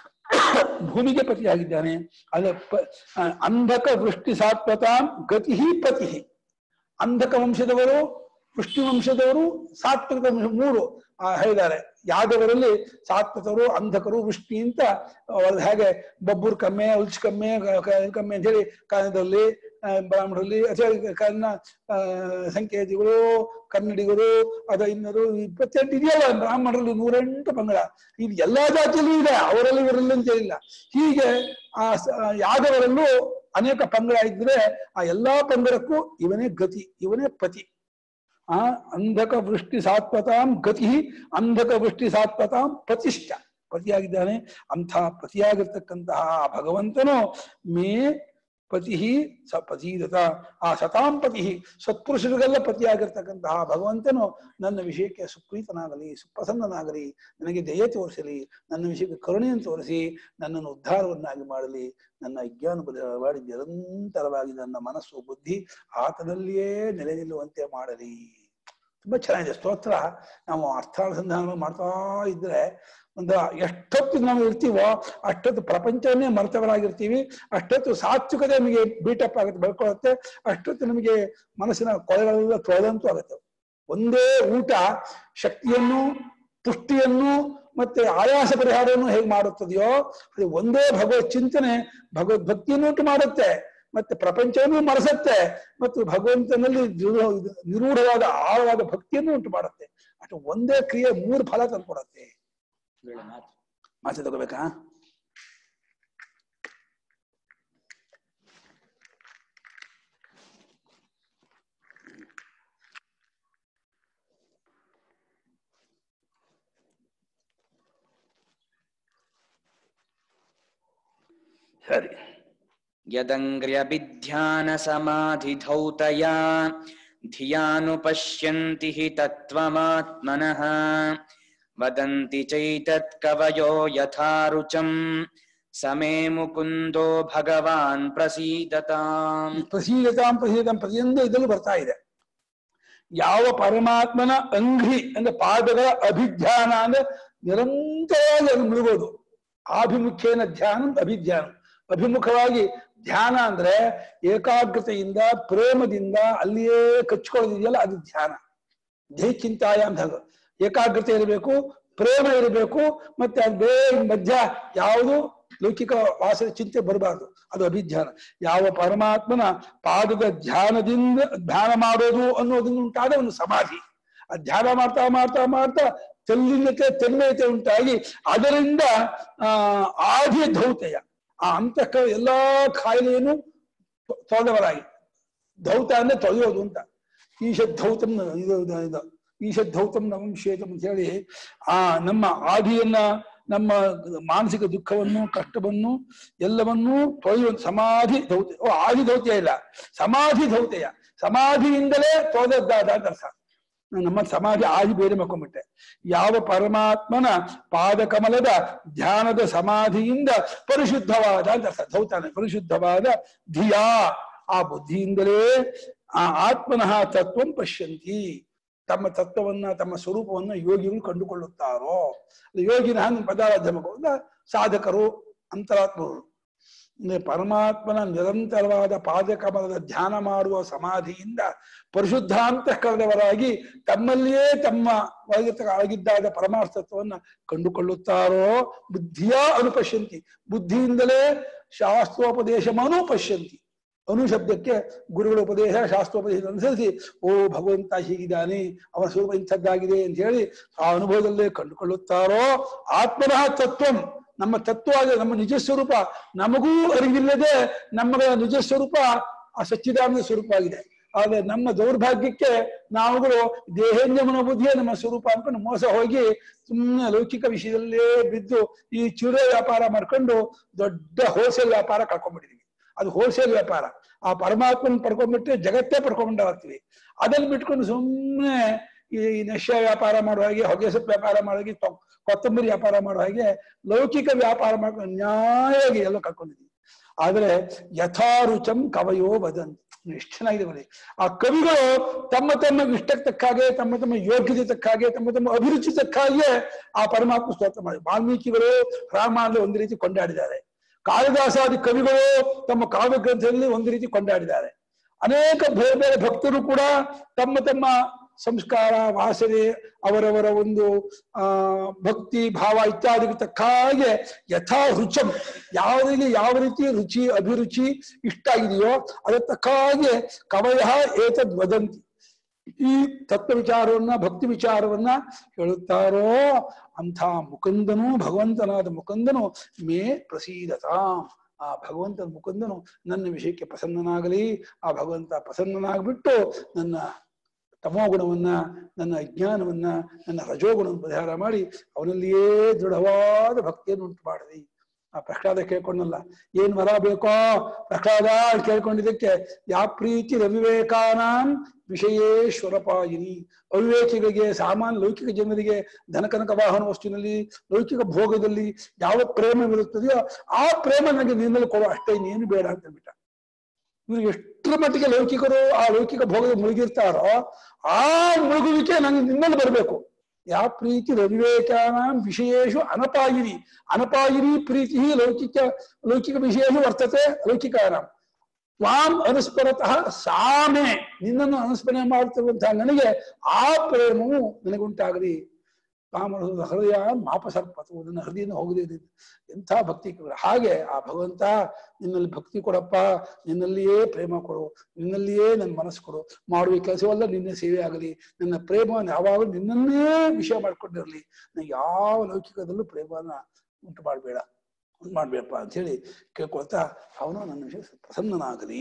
ಭೂಮಿಗೆ ಪತಿಯಾಗಿದ್ದಾನೆ ಅಲ್ಲ ಪ- ಆ, ಅಂಧಕ ವೃಷ್ಟಿ ಸಾತ್ವತಾಂ ಗತಿ ಪತಿ ಅಂಧಕ ವಂಶದವರು ವೃಷ್ಟಿ ವಂಶದವರು ಸಾತ್ವಿಕ ವಂಶ ಮೂರು ಆ, ಹೇಳಿದ್ದಾರೆ ಯಾದವರಲ್ಲಿ ಸಾತ್ವಿಕರು ಅಂಧಕರು ವೃಷ್ಟಿ ಅಂತ ಅವ್ರದ್ದು ಹೇಗೆ ಬಬ್ಬೂರ್ ಕಮ್ಮೆ ಉಲ್ಚ್ ಕಮ್ಮೆ ಕ- ಕ- ಕಮ್ಮೆ ಅಂತ ಹೇಳಿ ಕನ್ನಡದಲ್ಲಿ ಆ, ಬ್ರಾಹ್ಮಣರಲ್ಲಿ ಅಥವಾ ಕನ್ನ ಆ, ಸಂಕೇತಿಗಳು ಕನ್ನಡಿಗರು ಅದ ಇನ್ನರು ಇಪ್ಪತ್ತೆಂಟು ಇದೆಯಲ್ಲ ಬ್ರಾಹ್ಮಣರಲ್ಲಿ ನೂರೆಂಟು ಪಂಗಡ ಇದು ಎಲ್ಲಾ ಜಾತಿಯಲ್ಲೂ ಇದೆ ಅವರಲ್ಲಿ ಇವರಲ್ಲಿ ಅಂತ ಇಲ್ಲ ಹೀಗೆ ಆ ಸ- ಆ ಯಾದವರಲ್ಲೂ ಅನೇಕ ಪಂಗಡ ಇದ್ರೆ ಆ ಎಲ್ಲಾ ಪಂಗಡಕ್ಕೂ ಇವನೇ ಗತಿ ಇವನೇ ಪತಿ ಆ ಅಂಧಕ ವೃಷ್ಟಿ ಸಾತ್ವತಾಂ ಗತಿ ಅಂಧಕ ವೃಷ್ಟಿ ಸಾತ್ವತಾಂ ಪ್ರತಿಷ್ಠ ಪತಿಯಾಗಿದ್ದಾನೆ ಅಂಥ ಪತಿಯಾಗಿರ್ತಕ್ಕಂತಹ ಆ ಭಗವಂತನು ಮೇ ಪತಿ ಸ ಪತೀದತ ಆ ಸತಾಂ ಪತಿ ಸತ್ಪುರುಷರಿಗೆಲ್ಲ ಪತಿಯಾಗಿರ್ತಕ್ಕಂತಹ ಭಗವಂತನು ನನ್ನ ವಿಷಯಕ್ಕೆ ಸುಪ್ರೀತನಾಗಲಿ ಸುಪ್ರಸನ್ನನಾಗಲಿ ನನಗೆ ದಯೆ ತೋರಿಸಲಿ ನನ್ನ ವಿಷಯಕ್ಕೆ ಕರುಣೆಯನ್ನು ತೋರಿಸಿ ನನ್ನನ್ನು ಉದ್ಧಾರವನ್ನಾಗಿ ಮಾಡಲಿ ನನ್ನ ಅಜ್ಞಾನ ಬದ- ಮಾಡಿ ನಿರಂತರವಾಗಿ ನನ್ನ ಮನಸ್ಸು ಬುದ್ಧಿ ಆತನಲ್ಲಿಯೇ ನೆಲೆ ನಿಲ್ಲುವಂತೆ ಮಾಡಲಿ ತುಂಬಾ ಚೆನ್ನಾಗಿದೆ ಸ್ತೋತ್ರ ನಾವು ಅರ್ಥಾನುಸಂಧಾನ ಮಾಡ್ತಾ ಇದ್ರೆ ಒಂದು ಎಷ್ಟೊತ್ತು ನಾವು ಇರ್ತೀವೋ ಅಷ್ಟೊತ್ತು ಪ್ರಪಂಚವನ್ನೇ ಮರೆತವರಾಗಿರ್ತೀವಿ ಅಷ್ಟೊತ್ತು ಸಾತ್ವಿಕತೆ ನಮಗೆ ಬೀಟಪ್ ಆಗುತ್ತೆ ಬೆಳ್ಕೊಳ್ಳುತ್ತೆ ಅಷ್ಟೊತ್ತು ನಮಗೆ ಮನಸ್ಸಿನ ಕೊಳೆಗಳೆಲ್ಲ ತೊಳೆದಂತೂ ಆಗುತ್ತೆ ಒಂದೇ ಊಟ ಶಕ್ತಿಯನ್ನು ಪುಷ್ಟಿಯನ್ನು ಮತ್ತೆ ಆಯಾಸ ಪರಿಹಾರವನ್ನು ಹೇಗೆ ಮಾಡುತ್ತದೆಯೋ ಅದು ಒಂದೇ ಭಗವತ್ ಚಿಂತನೆ ಭಗವದ್ಭಕ್ತಿಯನ್ನು ಉಂಟು ಮಾಡುತ್ತೆ ಮತ್ತೆ ಪ್ರಪಂಚವನ್ನು ಮರೆಸುತ್ತೆ ಮತ್ತು ಭಗವಂತನಲ್ಲಿ ದೃಢ- ಇದು ನಿರೂಢವಾದ ಆಳವಾದ ಭಕ್ತಿಯನ್ನು ಉಂಟು ಮಾಡುತ್ತೆ ಅಷ್ಟು ಒಂದೇ ಕ್ರಿಯೆ ಮೂರು ಫಲ ತಂದ್ಕೊಡತ್ತೆ ಮಾತು ತಗೋಬೇಕಾ ಸರಿ यदङ्ग्र्यभिध्यानसमाधिधौतया धियानुपश्यन्ति हि तत्त्वमात्मनः वदन्ति चैतत्कवयो यथा रुचम् स मे ಮುಕುಂದೋ ಭಗವಾನ್ ಪ್ರಸೀದತಾಂ ಪ್ರಸೀದತಾಂ ಪ್ರಸೀದತಾಂ ಪ್ರತಿಯೊಂದು ಇದರಲ್ಲೂ ಬರ್ತಾ ಇದೆ ಯಾವ ಪರಮಾತ್ಮನ ಅಂಘ್ರಿ ಅಂದ್ರೆ ಪಾದಗಳ ಅಭಿಧ್ಯಾನ ಅಂದ್ರೆ ನಿರಂತರವಾಗಿ ಅದು ಮುಳುಗೋದು ಆಭಿಮುಖ್ಯೇನ ಧ್ಯಾನ ಅಭಿಧ್ಯಾನ ಅಭಿಮುಖವಾಗಿ ಧ್ಯಾನ ಅಂದ್ರೆ ಏಕಾಗ್ರತೆಯಿಂದ ಪ್ರೇಮದಿಂದ ಅಲ್ಲಿಯೇ ಕಚ್ಕೊಳ್ಳೋದಿದೆಯಲ್ಲ ಅದು ಧ್ಯಾನ ಧ್ಯೇಚಿಂತಾಯ ಅಂತ ಅದು. ಏಕಾಗ್ರತೆ ಇರಬೇಕು ಪ್ರೇಮ ಇರಬೇಕು ಮತ್ತೆ ಅದು ಬೇರೆ ಮಧ್ಯ ಯಾವುದು ಲೌಕಿಕ ವಾಸನೆ ಚಿಂತೆ ಬರಬಾರ್ದು ಅದು ಅಭಿಧ್ಯಾನ ಯಾವ ಪರಮಾತ್ಮನ ಪಾದದ ಧ್ಯಾನದಿಂದ ಧ್ಯಾನ ಮಾಡೋದು ಅನ್ನೋದನ್ನು ಉಂಟಾದ ಒಂದು ಸಮಾಧಿ ಆ ಧ್ಯಾನ ಮಾಡ್ತಾ ಮಾಡ್ತಾ ಮಾಡ್ತಾ ತೆಲ್ಲಿನತೆ ತೆನ್ಮೆಯತೆ ಉಂಟಾಗಿ ಅದರಿಂದ ಆ ಆದಿ ಧೌತೆಯ ಆ ಅಂತಃಕ ಎಲ್ಲಾ ಕಾಯಿಲೆಯನ್ನು ತೊ- ತೊಳೆದವರಾಗಿ ಧೌತ ಅಂದ್ರೆ ತೊಳೆಯೋದು ಅಂತ ಈಶದ್ಧೌತಂ ಇದು ಇದು- ಇದು ಈಶದ್ಧೌತಂ ನಮಂ ಶ್ವೇತಂ ಅಂತ ಹೇಳಿ ಆ ನಮ್ಮ ಆದಿಯನ್ನ ನಮ್ಮ ಮಾನಸಿಕ ದುಃಖವನ್ನು ಕಷ್ಟವನ್ನು ಎಲ್ಲವನ್ನೂ ತೊಳೆಯುವ ಸಮಾಧಿ ಧೌತ್ಯ ಓ ಆದಿ ಧೌತ್ಯ ಇಲ್ಲ ಸಮಾಧಿ ಧೌತ್ಯ ಸಮಾಧಿಯಿಂದಲೇ ತೊಳೆದದ್ದಾದ ಅಂತ ಅರ್ಥ ನಮ್ಮ ಸಮಾಧಿ ಆದಿ ಬೇರೆ ಮಾಡ್ಕೊಂಡ್ಬಿಟ್ಟೆ ಯಾವ ಪರಮಾತ್ಮನ ಪಾದಕಮಲದ ಧ್ಯಾನದ ಸಮಾಧಿಯಿಂದ ಪರಿಶುದ್ಧವಾದ ಅಂತ ಅರ್ಥ ಧೌತಾನೆ ಪರಿಶುದ್ಧವಾದ ಧಿಯಾ ಆ ಬುದ್ಧಿಯಿಂದಲೇ ಆ ಆತ್ಮನಃ ತತ್ವಂ ಪಶ್ಯಂತಿ ತಮ್ಮ ತತ್ವವನ್ನ ತಮ್ಮ ಸ್ವರೂಪವನ್ನ ಯೋಗಿಗಳು ಕಂಡುಕೊಳ್ಳುತ್ತಾರೋ ಅದು ಯೋಗಿನ ಹಂಗ ಪದಾರ್ಥಮಕ ಸಾಧಕರು ಅಂತರಾತ್ಮರು ಅಂದ್ರೆ ಪರಮಾತ್ಮನ ನಿರಂತರವಾದ ಪಾದಕಮಲದ ಧ್ಯಾನ ಮಾಡುವ ಸಮಾಧಿಯಿಂದ ಪರಿಶುದ್ಧಾಂತಃಕರಣದವರಾಗಿ ತಮ್ಮಲ್ಲಿಯೇ ತಮ್ಮ ಒಳಗಿರ್ತ ಆಗಿದ್ದಾದ ಪರಮಾರ್ಥತ್ವವನ್ನ ಕಂಡುಕೊಳ್ಳುತ್ತಾರೋ ಬುದ್ಧಿಯ ಅನುಪಶ್ಯಂತಿ ಬುದ್ಧಿಯಿಂದಲೇ ಶಾಸ್ತ್ರೋಪದೇಶಮನು ಪಶ್ಯಂತಿ ಅನು ಶಬ್ದಕ್ಕೆ ಗುರುಗಳ ಉಪದೇಶ ಶಾಸ್ತ್ರೋಪದೇಶ ಅನುಸರಿಸಿ ಓ ಭಗವಂತ ಹೀಗಿದ್ದಾನೆ ಅವನ ಸ್ವರೂಪ ಇಂಥದ್ದಾಗಿದೆ ಅಂತ ಹೇಳಿ ಆ ಅನುಭವದಲ್ಲೇ ಕಂಡುಕೊಳ್ಳುತ್ತಾರೋ ಆತ್ಮನಃ ತತ್ವಂ ನಮ್ಮ ತತ್ವ ಆಗಿದೆ, ನಮ್ಮ ನಿಜ ಸ್ವರೂಪ ನಮಗೂ ಅರಿವಿಲ್ಲದೆ ನಮ್ಮ ನಿಜ ಸ್ವರೂಪ ಆ ಸಚ್ಚಿದಾನಂದ ಸ್ವರೂಪ ಆಗಿದೆ ಆದ್ರೆ ನಮ್ಮ ದೌರ್ಭಾಗ್ಯಕ್ಕೆ ನಾವುಗಳು ದೇಹೇಂದ್ರ ಮನೋಬುದ್ಧಿಯೇ ನಮ್ಮ ಸ್ವರೂಪ ಅನ್ಕೊಂಡು ಮೋಸ ಹೋಗಿ ಸುಮ್ಮನೆ ಲೌಕಿಕ ವಿಷಯದಲ್ಲೇ ಬಿದ್ದು ಈ ಚಿರೆ ವ್ಯಾಪಾರ ಮಾಡ್ಕೊಂಡು ದೊಡ್ಡ ಹೋಲ್ಸೇಲ್ ವ್ಯಾಪಾರ ಕಳ್ಕೊಂಡ್ಬಿಟ್ಟಿದೀವಿ ಅದು ಹೋಲ್ಸೇಲ್ ವ್ಯಾಪಾರ ಆ ಪರಮಾತ್ಮನ ಪಡ್ಕೊಂಡ್ಬಿಟ್ರೆ ಜಗತ್ತೇ ಪಡ್ಕೊಂಡ್ಬಿಟ್ಟಾಗ್ತೀವಿ ಅದನ್ನ ಬಿಟ್ಕೊಂಡು ಸುಮ್ಮನೆ ಈ ನಶ್ಯ ವ್ಯಾಪಾರ ಮಾಡೋ ಹಾಗೆ ಹೊಗೆ ಸೊಪ್ಪು ವ್ಯಾಪಾರ ಮಾಡೋ ಹಾಗೆ ತೊ- ಕೊತ್ತಂಬರಿ ವ್ಯಾಪಾರ ಮಾಡೋ ಹಾಗೆ ಲೌಕಿಕ ವ್ಯಾಪಾರ ಮಾಡ್ಕೊಂಡು ನ್ಯಾಯವಾಗಿ ಎಲ್ಲ ಕಳ್ಕೊಂಡಿದ್ದೀವಿ ಆದ್ರೆ ಯಥಾರುಚಂ ಕವಯೋ ವದಂತಿ ಎಷ್ಟು ಚೆನ್ನಾಗಿದೆ ನೋಡಿ ಆ ಕವಿಗಳು ತಮ್ಮ ತಮ್ಮ ಇಷ್ಟಕ್ಕೆ ತಕ್ಕ ಹಾಗೆ ತಮ್ಮ ತಮ್ಮ ಯೋಗ್ಯತೆ ತಕ್ಕ ಹಾಗೆ ತಮ್ಮ ತಮ್ಮ ಅಭಿರುಚಿ ತಕ್ಕ ಹಾಗೆ ಆ ಪರಮಾತ್ಮ ಸ್ತೋತ್ರ ಮಾಡಿ ವಾಲ್ಮೀಕಿಗಳು ರಾಮಾಯಣ ಒಂದು ರೀತಿ ಕೊಂಡಾಡಿದ್ದಾರೆ ಕಾಳಿದಾಸಾದಿ ಕವಿಗಳು ತಮ್ಮ ಕಾವ್ಯ ಗ್ರಂಥದಲ್ಲಿ ಒಂದು ರೀತಿ ಕೊಂಡಾಡಿದ್ದಾರೆ ಅನೇಕ ಬೇರೆ ಬೇರೆ ಭಕ್ತರು ಕೂಡ ತಮ್ಮ ತಮ್ಮ ಸಂಸ್ಕಾರ ವಾಸನೆ ಅವರವರ ಒಂದು ಆ ಭಕ್ತಿ ಭಾವ ಇತ್ಯಾದಿಗೆ ತಕ್ಕ ಹಾಗೆ ಯಥಾ ರುಚಂ ಯಾವುದಿಗೆ ಯಾವ ರೀತಿ ರುಚಿ ಅಭಿರುಚಿ ಇಷ್ಟ ಆಗಿದೆಯೋ ಅದಕ್ಕೆ ತಕ್ಕ ಹಾಗೆ ಕವಯ ಏತದ್ ವದಂತಿ ಈ ತತ್ವ ವಿಚಾರವನ್ನ ಭಕ್ತಿ ವಿಚಾರವನ್ನ ಹೇಳುತ್ತಾರೋ ಅಂಥ ಮುಕುಂದನು ಭಗವಂತನಾದ ಮುಕುಂದನು ಮೇ ಪ್ರಸೀದತಾಂ ಆ ಭಗವಂತನ ಮುಕುಂದನು ನನ್ನ ವಿಷಯಕ್ಕೆ ಪ್ರಸನ್ನನಾಗಲಿ ಆ ಭಗವಂತ ಪ್ರಸನ್ನನಾಗ್ಬಿಟ್ಟು ನನ್ನ ತಮೋಗುಣವನ್ನ ನನ್ನ ಅಜ್ಞಾನವನ್ನ ನನ್ನ ರಜೋಗುಣವನ್ನು ಪರಿಹಾರ ಮಾಡಿ ಅವನಲ್ಲಿಯೇ ದೃಢವಾದ ಭಕ್ತಿಯನ್ನು ಉಂಟು ಮಾಡಲಿ ಆ ಪ್ರಹ್ಲಾದ ಕೇಳ್ಕೊಂಡಲ್ಲ ಏನ್ ವರ ಬೇಕೋ ಪ್ರಹ್ಲಾದ ಅಂತ ಕೇಳ್ಕೊಂಡಿದ್ದಕ್ಕೆ ಯಾ ಪ್ರೀತಿ ರವಿವೇಕಾನಾಂ ವಿಷಯೇಶ್ವರಪಾಯಿನಿ ಅವಿವೇಕಿಗಳಿಗೆ ಸಾಮಾನ್ಯ ಲೌಕಿಕ ಜನರಿಗೆ ಧನಕನಕ ವಾಹನ ವಸ್ತುವಿನಲ್ಲಿ ಲೌಕಿಕ ಭೋಗದಲ್ಲಿ ಯಾವ ಪ್ರೇಮವಿರುತ್ತದೆಯೋ ಆ ಪ್ರೇಮ ನನಗೆ ನಿನ್ನಲ್ಲಿ ಕೊಡೋ ಅಷ್ಟೇ ಇನ್ನೇನು ಬೇಡ ಅಂತ ಬಿಟ್ಟ ಇವ್ರು ಎಷ್ಟರ ಮಟ್ಟಿಗೆ ಲೌಕಿಕರು ಆ ಲೌಕಿಕ ಭೋಗದ ಮುಳುಗಿರ್ತಾರೋ ಆ ಮುಳುಗುವಿಕೆ ನಂಗೆ ನಿನ್ನಲ್ಲಿ ಬರಬೇಕು ಯಾ ಪ್ರೀತಿ ರವಿವೇಕಾನಾಂ ವಿಷಯೇಶು ಅನಪಾಯಿನಿ ಅನಪಾಯಿನಿ ಪ್ರೀತಿ ಲೌಕಿಕ ಲೌಕಿಕ ವಿಷಯೇಶು ವರ್ತತೆ ಲೌಕಿಕಾನಾಂ ತ್ವಾಂ ಅನುಸ್ಮರತಃ ಸಾಮೆ ನಿನ್ನನ್ನು ಅನುಸ್ಮರಣೆ ಮಾಡ್ತಿರುವಂತಹ ನನಗೆ ಆ ಪ್ರೇಮವು ನನಗುಂಟಾಗಲಿ ಕಾಮ ಹೃದಯ ಮಾಪಸರ್ಪತು ನನ್ನ ಹೃದಯದಿಂದ ಹೋಗದೆ ಎಂಥ ಭಕ್ತಿ ಕೊಡು. ಹಾಗೆ ಆ ಭಗವಂತ ನಿನ್ನಲ್ಲಿ ಭಕ್ತಿ ಕೊಡಪ್ಪ ನಿನ್ನಲ್ಲಿಯೇ ಪ್ರೇಮ ಕೊಡು ನಿನ್ನಲ್ಲಿಯೇ ನನ್ನ ಮನಸ್ಸು ಕೊಡು ಮಾಡುವ ಕೆಲಸವಲ್ಲ ನಿನ್ನ ಸೇವೆ ಆಗಲಿ ನನ್ನ ಪ್ರೇಮ ಯಾವಾಗಲೂ ನಿನ್ನನ್ನೇ ವಿಷಯ ಮಾಡ್ಕೊಂಡಿರಲಿ ನನಗೆ ಯಾವ ಲೌಕಿಕದಲ್ಲೂ ಪ್ರೇಮನ ಉಂಟು ಮಾಡಬೇಡ ಉಂಟು ಮಾಡ್ಬೇಡಪ್ಪ ಅಂತ ಹೇಳಿ ಕೇಳ್ಕೊಳ್ತಾ ಅವನು ನನ್ನ ವಿಷಯ ಪ್ರಸನ್ನನಾಗಲಿ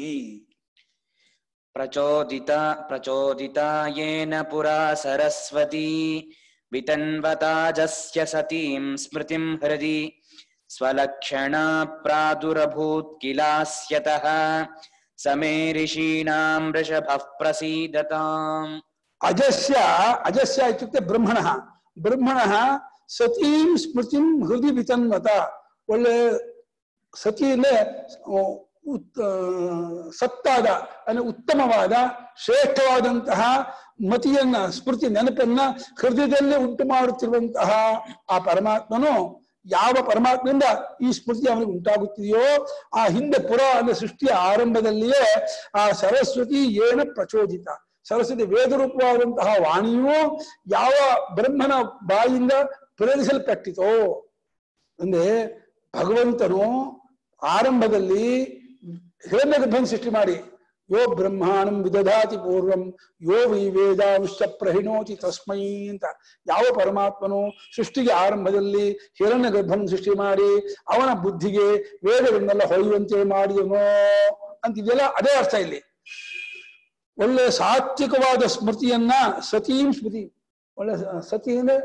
ಪ್ರಚೋದಿತ ಪ್ರಚೋದಿತಾ ಯೇನ ಪುರಾ ಸರಸ್ವತಿ ವಿತನ್ವತಾಜಸ್ಯ ಸತೀಂ ಸ್ಮೃತಿಂ ಹೃದಿ ಸ್ವಲಕ್ಷಣ ಪ್ರಾದುರಭೂತ್ ಕಿಲಾಸ್ಯತಃ ಸಮೇ ಋಷೀಣಾಂ ವೃಷಭಃ ಪ್ರಸೀದತಾಂ ಅಜಸ್ಯ ಅಜಸ್ಯ ಇತ್ಯುಕ್ತೆ ಬ್ರಹ್ಮಣಃ ಬ್ರಹ್ಮಣಃ ಸತೀಂ ಸ್ಮೃತಿಂ ಹೃದಯ ವಿತನ್ವತ ಒಳ್ಳೆ ಸತಿಯಲ್ಲೇ ಉತ್ ಸತ್ತಾದ ಅಂದ್ರೆ ಉತ್ತಮವಾದ ಶ್ರೇಷ್ಠವಾದಂತಹ ಮತಿಯನ್ನ ಸ್ಮೃತಿ ನೆನಪನ್ನ ಹೃದಯದಲ್ಲೇ ಉಂಟು ಮಾಡುತ್ತಿರುವಂತಹ ಆ ಪರಮಾತ್ಮನು ಯಾವ ಪರಮಾತ್ಮನಿಂದ ಈ ಸ್ಮೃತಿ ಅವನಿಗೆ ಉಂಟಾಗುತ್ತಿದೆಯೋ ಆ ಹಿಂದೆ ಪುರ ಅಂದ್ರೆ ಸೃಷ್ಟಿಯ ಆರಂಭದಲ್ಲಿಯೇ ಆ ಸರಸ್ವತಿ ಏನ ಪ್ರಚೋದಿತ ಸರಸ್ವತಿ ವೇದರೂಪವಾದಂತಹ ವಾಣಿಯು ಯಾವ ಬ್ರಹ್ಮನ ಬಾಯಿಂದ ಪ್ರೇರಿಸಲ್ಪಟ್ಟಿತೋ ಅಂದ್ರೆ ಭಗವಂತನು ಆರಂಭದಲ್ಲಿ ಹಿರಣ್ಯಗರ್ಭನ ಸೃಷ್ಟಿ ಮಾಡಿ ಯೋ ಬ್ರಹ್ಮಾಣಂ ವಿದಧಾತಿ ಪೂರ್ವಂ ಯೋ ವೈ ವೇದಾಂಶ ಪ್ರಹಿಣೋತಿ ತಸ್ಮೈ ಅಂತ ಯಾವ ಪರಮಾತ್ಮನು ಸೃಷ್ಟಿಗೆ ಆರಂಭದಲ್ಲಿ ಹಿರಣ್ಯ ಗರ್ಭನ ಸೃಷ್ಟಿ ಮಾಡಿ ಅವನ ಬುದ್ಧಿಗೆ ವೇದಗಳನ್ನೆಲ್ಲ ಹೊಳೆಯುವಂತೆ ಮಾಡಿದನೋ ಅಂತ ಇದೆಲ್ಲ ಅದೇ ಅರ್ಥ ಇಲ್ಲಿ ಒಳ್ಳೆ ಸಾತ್ವಿಕವಾದ ಸ್ಮೃತಿಯನ್ನ ಸತೀಂ ಸ್ಮೃತಿ ಒಳ್ಳೆ ಸ- ಸತಿ ಅಂದ್ರೆ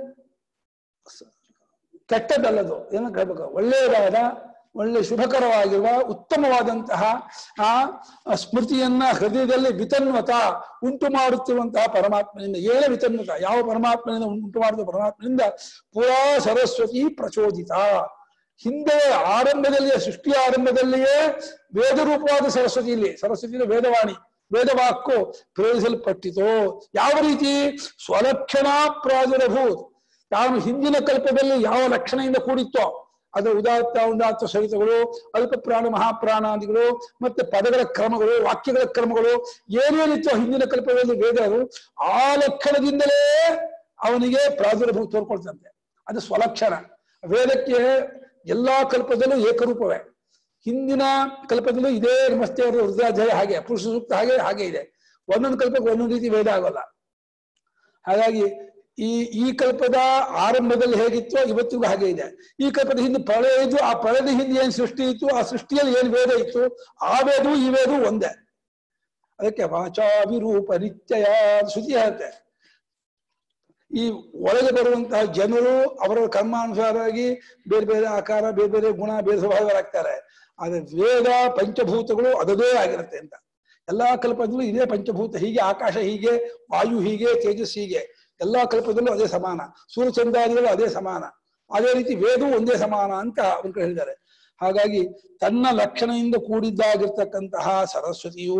ಸ- ಕೆಟ್ಟದ್ದಲ್ಲದು ಏನಂತ ಹೇಳ್ಬೇಕು ಒಳ್ಳೆಯದಾದ ಒಳ್ಳೆ ಶುಭಕರವಾಗಿರುವ ಉತ್ತಮವಾದಂತಹ ಆ ಆ ಸ್ಮೃತಿಯನ್ನ ಹೃದಯದಲ್ಲಿ ವಿತನ್ವತ ಉಂಟು ಮಾಡುತ್ತಿರುವಂತಹ ಪರಮಾತ್ಮನಿಂದ ಏನೇ ವಿತನ್ವತ ಯಾವ ಪರಮಾತ್ಮನಿಂದ ಉಂಟು ಮಾಡಿದ ಪರಮಾತ್ಮನಿಂದ ಪುರಾ ಸರಸ್ವತಿ ಪ್ರಚೋದಿತ ಹಿಂದೆ ಆರಂಭದಲ್ಲಿಯೇ ಸೃಷ್ಟಿಯ ಆರಂಭದಲ್ಲಿಯೇ ವೇದ ರೂಪವಾದ ಸರಸ್ವತಿ ಇಲ್ಲಿ ಸರಸ್ವತಿ ವೇದವಾಣಿ ವೇದವಾಕ್ಕು ಪ್ರೇರಿಸಲ್ಪಟ್ಟಿತು ಯಾವ ರೀತಿ ಸ್ವಲಕ್ಷಣ ಪ್ರಾದುರಭೂತ್ ತಾನು ಹಿಂದಿನ ಕಲ್ಪದಲ್ಲಿ ಯಾವ ಲಕ್ಷಣದಿಂದ ಕೂಡಿತ್ತೋ ಅದರ ಉದಾತ್ತ ಉದಾತ್ತ ಸಹಿತಗಳು ಅಲ್ಪ ಪ್ರಾಣ ಮಹಾಪ್ರಾಣಾದಿಗಳು ಮತ್ತೆ ಪದಗಳ ಕ್ರಮಗಳು ವಾಕ್ಯಗಳ ಕ್ರಮಗಳು ಏನೇನಿತ್ತೋ ಹಿಂದಿನ ಕಲ್ಪದಲ್ಲಿ ವೇದರು ಆ ಲಕ್ಷಣದಿಂದಲೇ ಅವನಿಗೆ ಪ್ರಾದುರ್ಭೂತ ತೋರ್ಕೊಳ್ತಂತೆ ಅದು ಸ್ವಲಕ್ಷಣ ವೇದಕ್ಕೆ ಎಲ್ಲಾ ಕಲ್ಪದಲ್ಲೂ ಏಕರೂಪವೇ ಹಿಂದಿನ ಕಲ್ಪದಲ್ಲೂ ಇದೇ ನಮಸ್ತೆ ವೃದ್ಧಾಧ್ಯಾಯ ಹಾಗೆ ಪುರುಷ ಸೂಕ್ತ ಹಾಗೆ ಹಾಗೆ ಇದೆ ಒಂದೊಂದು ಕಲ್ಪಕ್ಕೆ ಒಂದೊಂದು ರೀತಿ ವೇದ ಆಗೋಲ್ಲ ಹಾಗಾಗಿ ಈ ಈ ಕಲ್ಪದ ಆರಂಭದಲ್ಲಿ ಹೇಗಿತ್ತು ಇವತ್ತಿಗೂ ಹಾಗೆ ಇದೆ ಈ ಕಲ್ಪದ ಹಿಂದೆ ಪ್ರಳಯ ಇದ್ದು ಆ ಪ್ರಳಯದ ಹಿಂದೆ ಏನ್ ಸೃಷ್ಟಿ ಇತ್ತು ಆ ಸೃಷ್ಟಿಯಲ್ಲಿ ಏನ್ ವೇದ ಇತ್ತು ಆ ವೇದವು ಈ ವೇದವು ಒಂದೇ ಅದಕ್ಕೆ ವಾಚಾಭಿರೂಪ ನಿತ್ಯಯ ಶ್ರುತಿ ಹೇಳುತ್ತೆ ಈ ಒಳಗೆ ಬರುವಂತಹ ಜನರು ಅವರ ಕರ್ಮಾನುಸಾರವಾಗಿ ಬೇರೆ ಬೇರೆ ಆಕಾರ ಬೇರೆ ಬೇರೆ ಗುಣ ಬೇರೆ ಸ್ವಭಾವಗಳಾಗ್ತಾರೆ ಆದ್ರೆ ವೇದ ಪಂಚಭೂತಗಳು ಅದದೇ ಆಗಿರುತ್ತೆ ಅಂತ ಎಲ್ಲಾ ಕಲ್ಪದಲ್ಲೂ ಇದೇ ಪಂಚಭೂತ ಹೀಗೆ ಆಕಾಶ ಹೀಗೆ ವಾಯು ಹೀಗೆ ತೇಜಸ್ ಹೀಗೆ ಎಲ್ಲಾ ಕಲ್ಪದಲ್ಲೂ ಅದೇ ಸಮಾನ ಸೂರ್ಯಚಂದ್ರಾದಿಗಳು ಅದೇ ಸಮಾನ ಅದೇ ರೀತಿ ವೇದವು ಒಂದೇ ಸಮಾನ ಅಂತ ಅವ್ರು ಹೇಳಿದ್ದಾರೆ ಹಾಗಾಗಿ ತನ್ನ ಲಕ್ಷಣದಿಂದ ಕೂಡಿದ್ದಾಗಿರ್ತಕ್ಕಂತಹ ಸರಸ್ವತಿಯು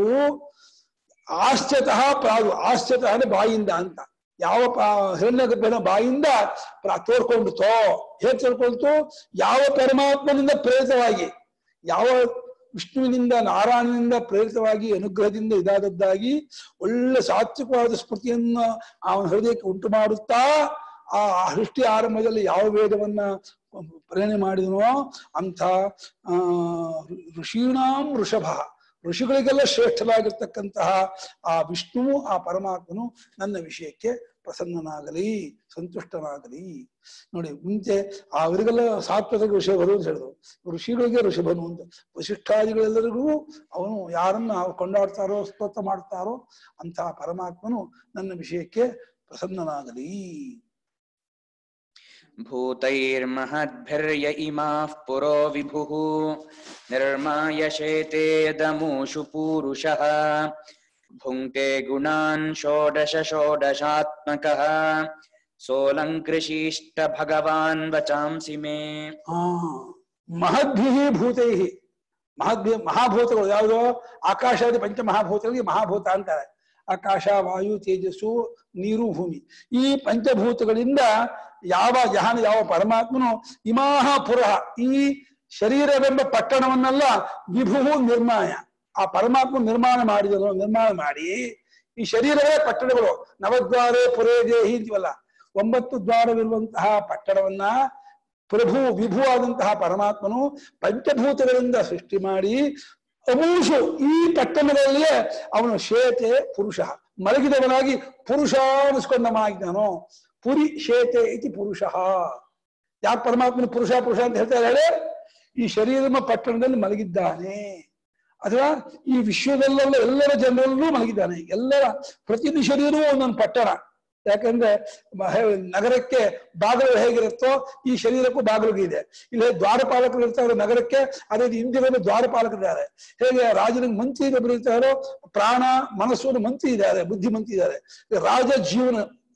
ಆಶ್ಚತಃ ಪ್ರಾದು ಆಶ್ಚತಃ ಅಂದ್ರೆ ಬಾಯಿಂದ ಅಂತ ಯಾವ ಹಿರಣ್ಯ ಗರ್ಭನ ಬಾಯಿಂದ ಪ್ರ- ತೋರ್ಕೊಂಡಿತೋ ಹೇಗೆ ತೋರ್ಕೊಳ್ತು ಯಾವ ಪರಮಾತ್ಮನಿಂದ ಪ್ರೇರಿತವಾಗಿ ಯಾವ ವಿಷ್ಣುವಿನಿಂದ ನಾರಾಯಣನಿಂದ ಪ್ರೇರಿತವಾಗಿ ಅನುಗ್ರಹದಿಂದ ಇದಾದದ್ದಾಗಿ ಒಳ್ಳೆ ಸಾತ್ವಿಕವಾದ ಸ್ಮೃತಿಯನ್ನ ಅವನ ಹೃದಯಕ್ಕೆ ಉಂಟು ಮಾಡುತ್ತಾ ಆ ಸೃಷ್ಟಿ ಆರಂಭದಲ್ಲಿ ಯಾವ ವೇದವನ್ನ ಪ್ರೇರಣೆ ಮಾಡಿದನೋ ಅಂಥ ಆ ಋಷೀಣಾಂ ವೃಷಭ ಋಷಿಗಳಿಗೆಲ್ಲ ಶ್ರೇಷ್ಠರಾಗಿರ್ತಕ್ಕಂತಹ ಆ ವಿಷ್ಣುವು ಆ ಪರಮಾತ್ಮನು ನನ್ನ ವಿಷಯಕ್ಕೆ ಪ್ರಸನ್ನನಾಗಲಿ ಸಂತುಷ್ಟನಾಗಲಿ ನೋಡಿ ಮುಂಚೆ ಅವರಿಗೆಲ್ಲ ಸಾತ್ವತಕ್ಕೆ ಋಷಭರು ಅಂತ ಹೇಳಿದ್ರು ಋಷಿಗಳಿಗೆ ಋಷಭನು ಅಂತ ವಶಿಷ್ಠಾದಿಗಳೆಲ್ಲರಿಗೂ ಅವನು ಯಾರನ್ನ ಅವ್ರು ಕೊಂಡಾಡ್ತಾರೋ ಸ್ತೋತ್ರ ಮಾಡ್ತಾರೋ ಅಂತಹ ಪರಮಾತ್ಮನು ನನ್ನ ವಿಷಯಕ್ಕೆ ಪ್ರಸನ್ನನಾಗಲಿ भूतैर्महद्भिर्य इमाः पुरो विभुः निर्मायशेते यदमूषु पूरुषः भुङ्क्ते गुणान् षोडश षोडशात्मकः सोऽलङ्कृषीष्ट भगवान् वचांसि मे ಆ ಮಹದ್ಭಿಹಿ ಭೂತೈಹಿ ಮಹದ್ಭಿ ಮಹಾಭೂತಗಳು ಯಾವುದು ಆಕಾಶಾದಿ ಪಂಚ ಮಹಾಭೂತಗಳಿಗೆ ಮಹಾಭೂತ ಅಂತಾರೆ ಆಕಾಶ ವಾಯು ತೇಜಸ್ಸು ನೀರು ಭೂಮಿ ಈ ಪಂಚಭೂತಗಳಿಂದ ಯಾವ ಜಹಾನ ಯಾವ ಪರಮಾತ್ಮನು ಇಮಾಹ ಪುರಃ ಈ ಶರೀರವೆಂಬ ಪಟ್ಟಣವನ್ನೆಲ್ಲ ವಿಭು ನಿರ್ಮಾಯ ಆ ಪರಮಾತ್ಮ ನಿರ್ಮಾಣ ಮಾಡಿದನು ನಿರ್ಮಾಣ ಮಾಡಿ ಈ ಶರೀರವೇ ಪಟ್ಟಣಗಳು ನವದ್ವಾರೇ ಪುರೇ ದೇಹಿ ಅಂತೀವಲ್ಲ ಒಂಬತ್ತು ದ್ವಾರವಿರುವಂತಹ ಪಟ್ಟಣವನ್ನ ಪ್ರಭು ವಿಭು ಆದಂತಹ ಪರಮಾತ್ಮನು ಪಂಚಭೂತಗಳಿಂದ ಸೃಷ್ಟಿ ಮಾಡಿ ಅಮೂಷು ಈ ಪಟ್ಟಣದಲ್ಲಿಯೇ ಅವನು ಶೇತೆ ಪುರುಷ ಮಲಗಿದವನಾಗಿ ಪುರುಷ ಅನಿಸ್ಕೊಂಡವನಾಗಿದ್ದಾನೋ ಪುರಿ ಶೇತೆ ಇತಿ ಪುರುಷ ಯಾಕೆ ಪರಮಾತ್ಮನ ಪುರುಷ ಪುರುಷ ಅಂತ ಹೇಳ್ತಾರೆ ಹೇಳಿ ಈ ಶರೀರಮ ಪಟ್ಟಣದಲ್ಲಿ ಮಲಗಿದ್ದಾನೆ ಅಥವಾ ಈ ವಿಶ್ವದಲ್ಲೆಲ್ಲ ಎಲ್ಲರ ಜನರಲ್ಲೂ ಮಲಗಿದ್ದಾನೆ ಎಲ್ಲರ ಪ್ರತಿಯೊಂದು ಶರೀರವೂ ಒಂದೊಂದು ಪಟ್ಟಣ ಯಾಕಂದ್ರೆ ಮ- ಹೇ- ನಗರಕ್ಕೆ ಬಾಗಿಲು ಹೇಗಿರುತ್ತೋ ಈ ಶರೀರಕ್ಕೂ ಬಾಗಿಲು ಇದೆ ಇಲ್ಲಿ ದ್ವಾರಪಾಲಕರು ಇರ್ತಾರೆ ನಗರಕ್ಕೆ ಅದೇ ರೀತಿ ಇಂದಿನ ದ್ವಾರಪಾಲಕರಿದ್ದಾರೆ ಹೇಗೆ ರಾಜನಿಗೆ ಮಂತ್ರಿ ಒಬ್ಬರು ಇರ್ತಾರೋ ಪ್ರಾಣ ಮನಸ್ಸು ಮಂತ್ರಿ ಇದ್ದಾರೆ ಬುದ್ಧಿ ಮಂತ್ರಿ ಇದ್ದಾರೆ ರಾಜ ಜೀವನ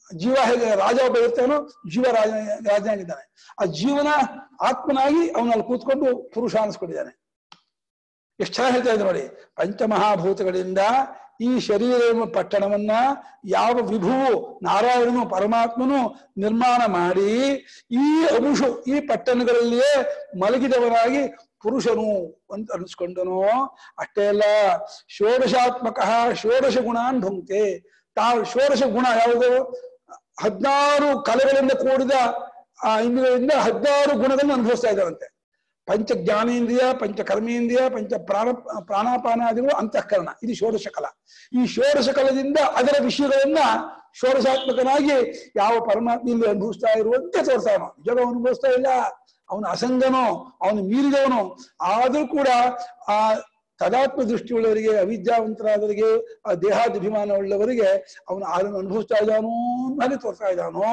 ಜೀವ ಹೇಗೆ ರಾಜ ಒಬ್ಬ ಇರ್ತಾನೋ ಜೀವ ರಾಜ ರಾಜನಾಗಿದ್ದಾನೆ ಆ ಜೀವನ ಆತ್ಮನಾಗಿ ಅವನಲ್ಲಿ ಕೂತ್ಕೊಂಡು ಪುರುಷ ಅನಿಸ್ಕೊಂಡಿದ್ದಾನೆ ಎಷ್ಟು ಚೆನ್ನಾಗಿ ಹೇಳ್ತಾ ಇದ್ದಾರೆ ನೋಡಿ ಪಂಚಮಹಾಭೂತಗಳಿಂದ ಈ ಶರೀರ ಎಂಬ ಪಟ್ಟಣವನ್ನ ಯಾವ ವಿಭುವು ನಾರಾಯಣನು ಪರಮಾತ್ಮನು ನಿರ್ಮಾಣ ಮಾಡಿ ಈ ಅಂಶು ಈ ಪಟ್ಟಣಗಳಲ್ಲಿಯೇ ಮಲಗಿದವನಾಗಿ ಪುರುಷನು ಅಂತ ಅನಿಸ್ಕೊಂಡನೋ ಅಷ್ಟೇ ಅಲ್ಲ ಷೋಡಶಾತ್ಮಕ ಷೋಡಶ ಗುಣಾನ್ ಭುಂಕ್ತೆ ತಾವು ಷೋಡಶ ಗುಣ ಯಾವುದು ಹದಿನಾರು ಕಲೆಗಳಿಂದ ಕೂಡಿದ ಆ ಇಂದ್ರಿಯದಿಂದ ಹದಿನಾರು ಗುಣಗಳನ್ನು ಅನುಭವಿಸ್ತಾ ಇದ್ದಾರಂತೆ ಪಂಚ ಜ್ಞಾನೇಂದ್ರಿಯ ಪಂಚ ಕರ್ಮೇಂದ್ರಿಯ ಪಂಚ ಪ್ರಾಣ ಪ್ರಾಣಾಪಾನಾದಿಗಳು ಅಂತಃಕರಣ ಇದು ಷೋಡಶ ಕಲ ಈ ಷೋಡಶ ಕಲದಿಂದ ಅದರ ವಿಷಯಗಳನ್ನ ಷೋಡಶಾತ್ಮಕನಾಗಿ ಯಾವ ಪರಮಾತ್ಮ ಇಲ್ಲಿ ಅನುಭವಿಸ್ತಾ ಇರುವಂತೆ ತೋರ್ತಾನೋ ನಿಜವಾಗ ಅವನು ಅನುಭವಿಸ್ತಾ ಇಲ್ಲ ಅವನು ಅಸಂಗನೋ ಅವನು ಮೀರಿದವನು ಆದ್ರೂ ಕೂಡ ಆ ತದಾತ್ಮ ದೃಷ್ಟಿಯುಳ್ಳವರಿಗೆ ಅವಿದ್ಯಾವಂತರಾದವರಿಗೆ ಆ ದೇಹಾಭಿಮಾನ ಉಳ್ಳವರಿಗೆ ಅವನು ಅದನ್ನು ಅನುಭವಿಸ್ತಾ ಇದ್ದಾನೋ ಹಾಗೆ ತೋರ್ತಾ ಇದ್ದಾನೋ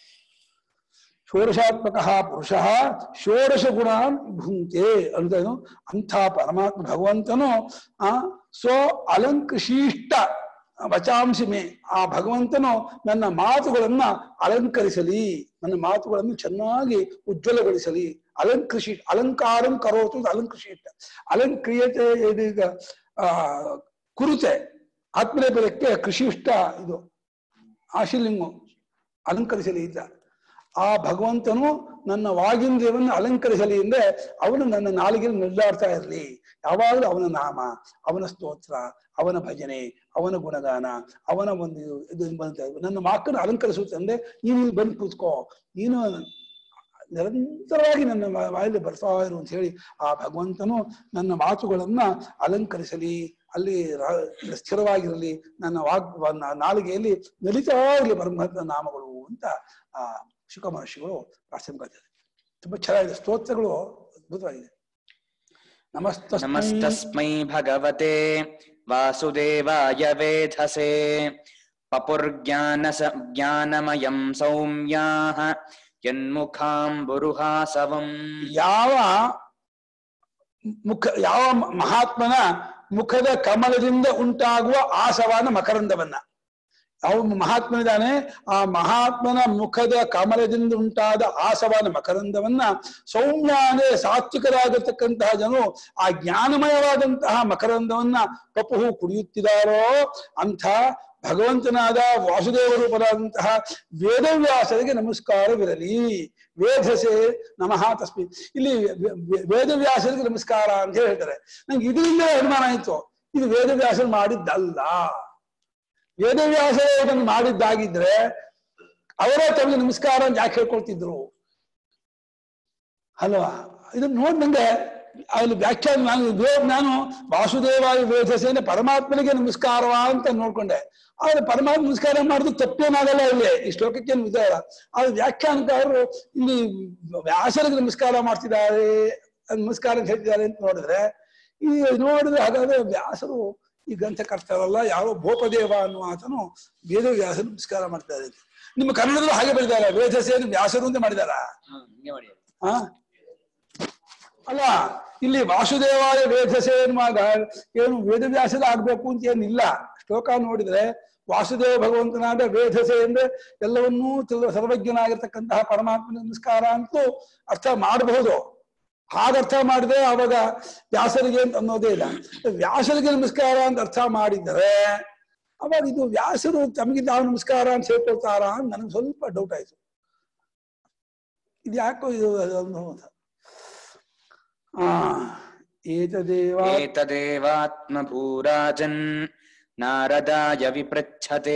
ಷೋಡಶಾತ್ಮಕ ಪುರುಷ ಷೋಡಶ ಗುಣಾನ್ ಭುಂಕ್ತೆ ಅಂತ ಏನು ಅಂಥ ಪರಮಾತ್ಮ ಭಗವಂತನು ಆ ಸ್ವ ಅಲಂಕೃಶಿಷ್ಟ ವಚಾಂಸಿ ಮೇ ಆ ಭಗವಂತನು ನನ್ನ ಮಾತುಗಳನ್ನ ಅಲಂಕರಿಸಲಿ ನನ್ನ ಮಾತುಗಳನ್ನು ಚೆನ್ನಾಗಿ ಉಜ್ವಲಗೊಳಿಸಲಿ ಅಲಂಕೃಷಿ ಅಲಂಕಾರಂ ಕರೋತು ಇದು ಅಲಂಕೃಶಿಷ್ಟ ಅಲಂಕ್ರಿಯತೆ ಇದೀಗ ಆ ಕುರುತೆ ಆತ್ಮನೇಪದಕ್ಕೆ ಕೃಷಿಷ್ಟ ಇದು ಆಶಿಲಿಂಗು ಅಲಂಕರಿಸಲಿ ಇದ್ದ ಆ ಭಗವಂತನು ನನ್ನ ವಾಗಿಂದ್ರಿಯವನ್ನು ಅಲಂಕರಿಸಲಿ ಅಂದ್ರೆ ಅವನು ನನ್ನ ನಾಲಿಗೆಯಲ್ಲಿ ನಿರ್ಧಾಡ್ತಾ ಇರಲಿ ಯಾವಾಗಲೂ ಅವನ ನಾಮ ಅವನ ಸ್ತೋತ್ರ ಅವನ ಭಜನೆ ಅವನ ಗುಣಗಾನ ಅವನ ಒಂದು ಇದು ಬಂತ ನನ್ನ ಮಾಕನ್ನು ಅಲಂಕರಿಸುತ್ತೆ ಅಂದ್ರೆ ನೀನು ಇಲ್ಲಿ ಬಂದು ಕೂತ್ಕೋ ನೀನು ನಿರಂತರವಾಗಿ ನನ್ನ ವಾ- ಬಾಯಲ್ಲಿ ಬರ್ತಾ ಇರು ಅಂತ ಹೇಳಿ ಆ ಭಗವಂತನು ನನ್ನ ಮಾತುಗಳನ್ನ ಅಲಂಕರಿಸಲಿ ಅಲ್ಲಿ ರಾ- ಸ್ಥಿರವಾಗಿರಲಿ ನನ್ನ ವಾಗ್ ವ- ನಾಲಿಗೆಯಲ್ಲಿ ನಲಿತಾ ಇರಲಿ ಪರಮಾತ್ಮ ನಾಮಗಳು ಅಂತ ಆ ಶುಕ ಮಹರ್ಷಿಗಳು ಪ್ರಾರ್ಥನೆ ಮಾಡ್ತಾರೆ ತುಂಬಾ ಚೆನ್ನಾಗಿದೆ ಸ್ತೋತ್ರಗಳು ಅದ್ಭುತವಾಗಿದೆ ನಮಸ್ತಸ್ಮೈ नमस्तस्मै भगवते वासुदेवाय वेधसे पपुर्ज्ञानस ज्ञानमयं सौम्याः यन्मुखाम्बुरुहासवम् ಯಾವ ಮುಖ ಯಾವ ಮಹಾತ್ಮನ ಮುಖದ ಕಮಲದಿಂದ ಉಂಟಾಗುವ ಆಸವಾನ ಮಕರಂದವನ್ನ ಯಾವ ಮಹಾತ್ಮನಿದ್ದಾನೆ ಆ ಮಹಾತ್ಮನ ಮುಖದ ಕಮಲದಿಂದ ಉಂಟಾದ ಆಸವಾನ ಮಕರಂದವನ್ನ ಸೌಮ್ಯ ಅಂದ್ರೆ ಸಾತ್ವಿಕರಾಗಿರ್ತಕ್ಕಂತಹ ಜನರು ಆ ಜ್ಞಾನಮಯವಾದಂತಹ ಮಕರಂದವನ್ನ ಕಪುಹು ಕುಡಿಯುತ್ತಿದ್ದಾರೋ ಅಂಥ ಭಗವಂತನಾದ ವಾಸುದೇವ ರೂಪರಾದಂತಹ ವೇದವ್ಯಾಸರಿಗೆ ನಮಸ್ಕಾರವಿರಲಿ ವೇದಸೆ ನಮಃ ತಸ್ಮಿ ಇಲ್ಲಿ ವೇ- ವೇ- ವೇದವ್ಯಾಸರಿಗೆ ನಮಸ್ಕಾರ ಅಂತ ಹೇಳಿ ಹೇಳ್ತಾರೆ ನಂಗೆ ಇದರಿಂದ ಅನುಮಾನ ಆಯ್ತು ಇದು ವೇದವ್ಯಾಸರು ಮಾಡಿದ್ದಲ್ಲ ವೇದವ್ಯಾಸರೇ ಇದನ್ನು ಮಾಡಿದ್ದಾಗಿದ್ರೆ ಅವರೇ ತಮಗೆ ನಮಸ್ಕಾರ ಅಂತ ಯಾಕೆ ಹೇಳ್ಕೊಳ್ತಿದ್ರು ಅಲ್ವಾ ಇದನ್ನ ನೋಡಿ ನಂಗೆ ಅಲ್ಲಿ ವ್ಯಾಖ್ಯಾನ ನಾನು ವೇದ ನಾನು ವಾಸುದೇವಾಯ ವೇದಸೇನೆ ಪರಮಾತ್ಮನಿಗೆ ನಮಸ್ಕಾರವ ಅಂತ ನೋಡ್ಕೊಂಡೆ ಆದ್ರೆ ಪರಮಾತ್ಮ ನಮಸ್ಕಾರ ಮಾಡಿದ್ರು ತಪ್ಪೇನಾಗಲ್ಲ ಇಲ್ಲಿ ಈ ಶ್ಲೋಕಕ್ಕೆ ಏನು ವಿಚಾರ ಆದ್ರೆ ವ್ಯಾಖ್ಯಾನಕಾರರು ಇಲ್ಲಿ ವ್ಯಾಸರಿಗೆ ನಮಸ್ಕಾರ ಮಾಡ್ತಿದ್ದಾರೆ ಅದ್ ನಮಸ್ಕಾರ ಅಂತ ಹೇಳ್ತಿದ್ದಾರೆ ಅಂತ ನೋಡಿದ್ರೆ ಈ ನೋಡಿದ್ರೆ ಹಾಗಾದ್ರೆ ವ್ಯಾಸರು ಈ ಗ್ರಂಥಕರ್ತರಲ್ಲ ಯಾರೋ ಭೋಪದೇವ ಅನ್ನುವ ಆತನು ವೇದವ್ಯಾಸ ನಮಸ್ಕಾರ ಮಾಡ್ತಾರೆ ನಿಮ್ಮ ಕನ್ನಡದಲ್ಲೂ ಹಾಗೆ ಬರೆದಾರ ವೇದಸೇನೆ ವ್ಯಾಸರು ಅಂತ ಮಾಡಿದಾರ ಆ ಅಲ್ಲ ಇಲ್ಲಿ ವಾಸುದೇವಾಯ ವೇದಸೆ ಎನ್ನುವಾಗ ಏನು ವೇದವ್ಯಾಸದ ಆಗ್ಬೇಕು ಅಂತ ಏನಿಲ್ಲ ಶ್ಲೋಕ ನೋಡಿದ್ರೆ ವಾಸುದೇವ ಭಗವಂತನಾದ ವೇದಸೆ ಅಂದ್ರೆ ಎಲ್ಲವನ್ನೂ ತಿಳ್ದ ಸರ್ವಜ್ಞನಾಗಿರ್ತಕ್ಕಂತಹ ಪರಮಾತ್ಮನ ನಮಸ್ಕಾರ ಅಂತೂ ಅರ್ಥ ಮಾಡಬಹುದು ಹಾಗರ್ಥ ಮಾಡಿದ್ರೆ ಅವಾಗ ವ್ಯಾಸರಿಗೆ ಅಂತ ಅನ್ನೋದೇ ಇಲ್ಲ ವ್ಯಾಸರಿಗೆ ನಮಸ್ಕಾರ ಅಂತ ಅರ್ಥ ಮಾಡಿದರೆ ಅವಾಗ ಇದು ವ್ಯಾಸರು ತಮಗೆ ತಾವು ನಮಸ್ಕಾರ ಅಂತ ಸೇರ್ಕೊಳ್ತಾರ ಅಂತ ನನಗೆ ಸ್ವಲ್ಪ ಡೌಟ್ ಆಯ್ತು ಇದು ಯಾಕೋ ಇದು ಅದೊಂದು ಆ ಏತದೇವ एतदेवात्मभूराजन् नारदाय विपृच्छते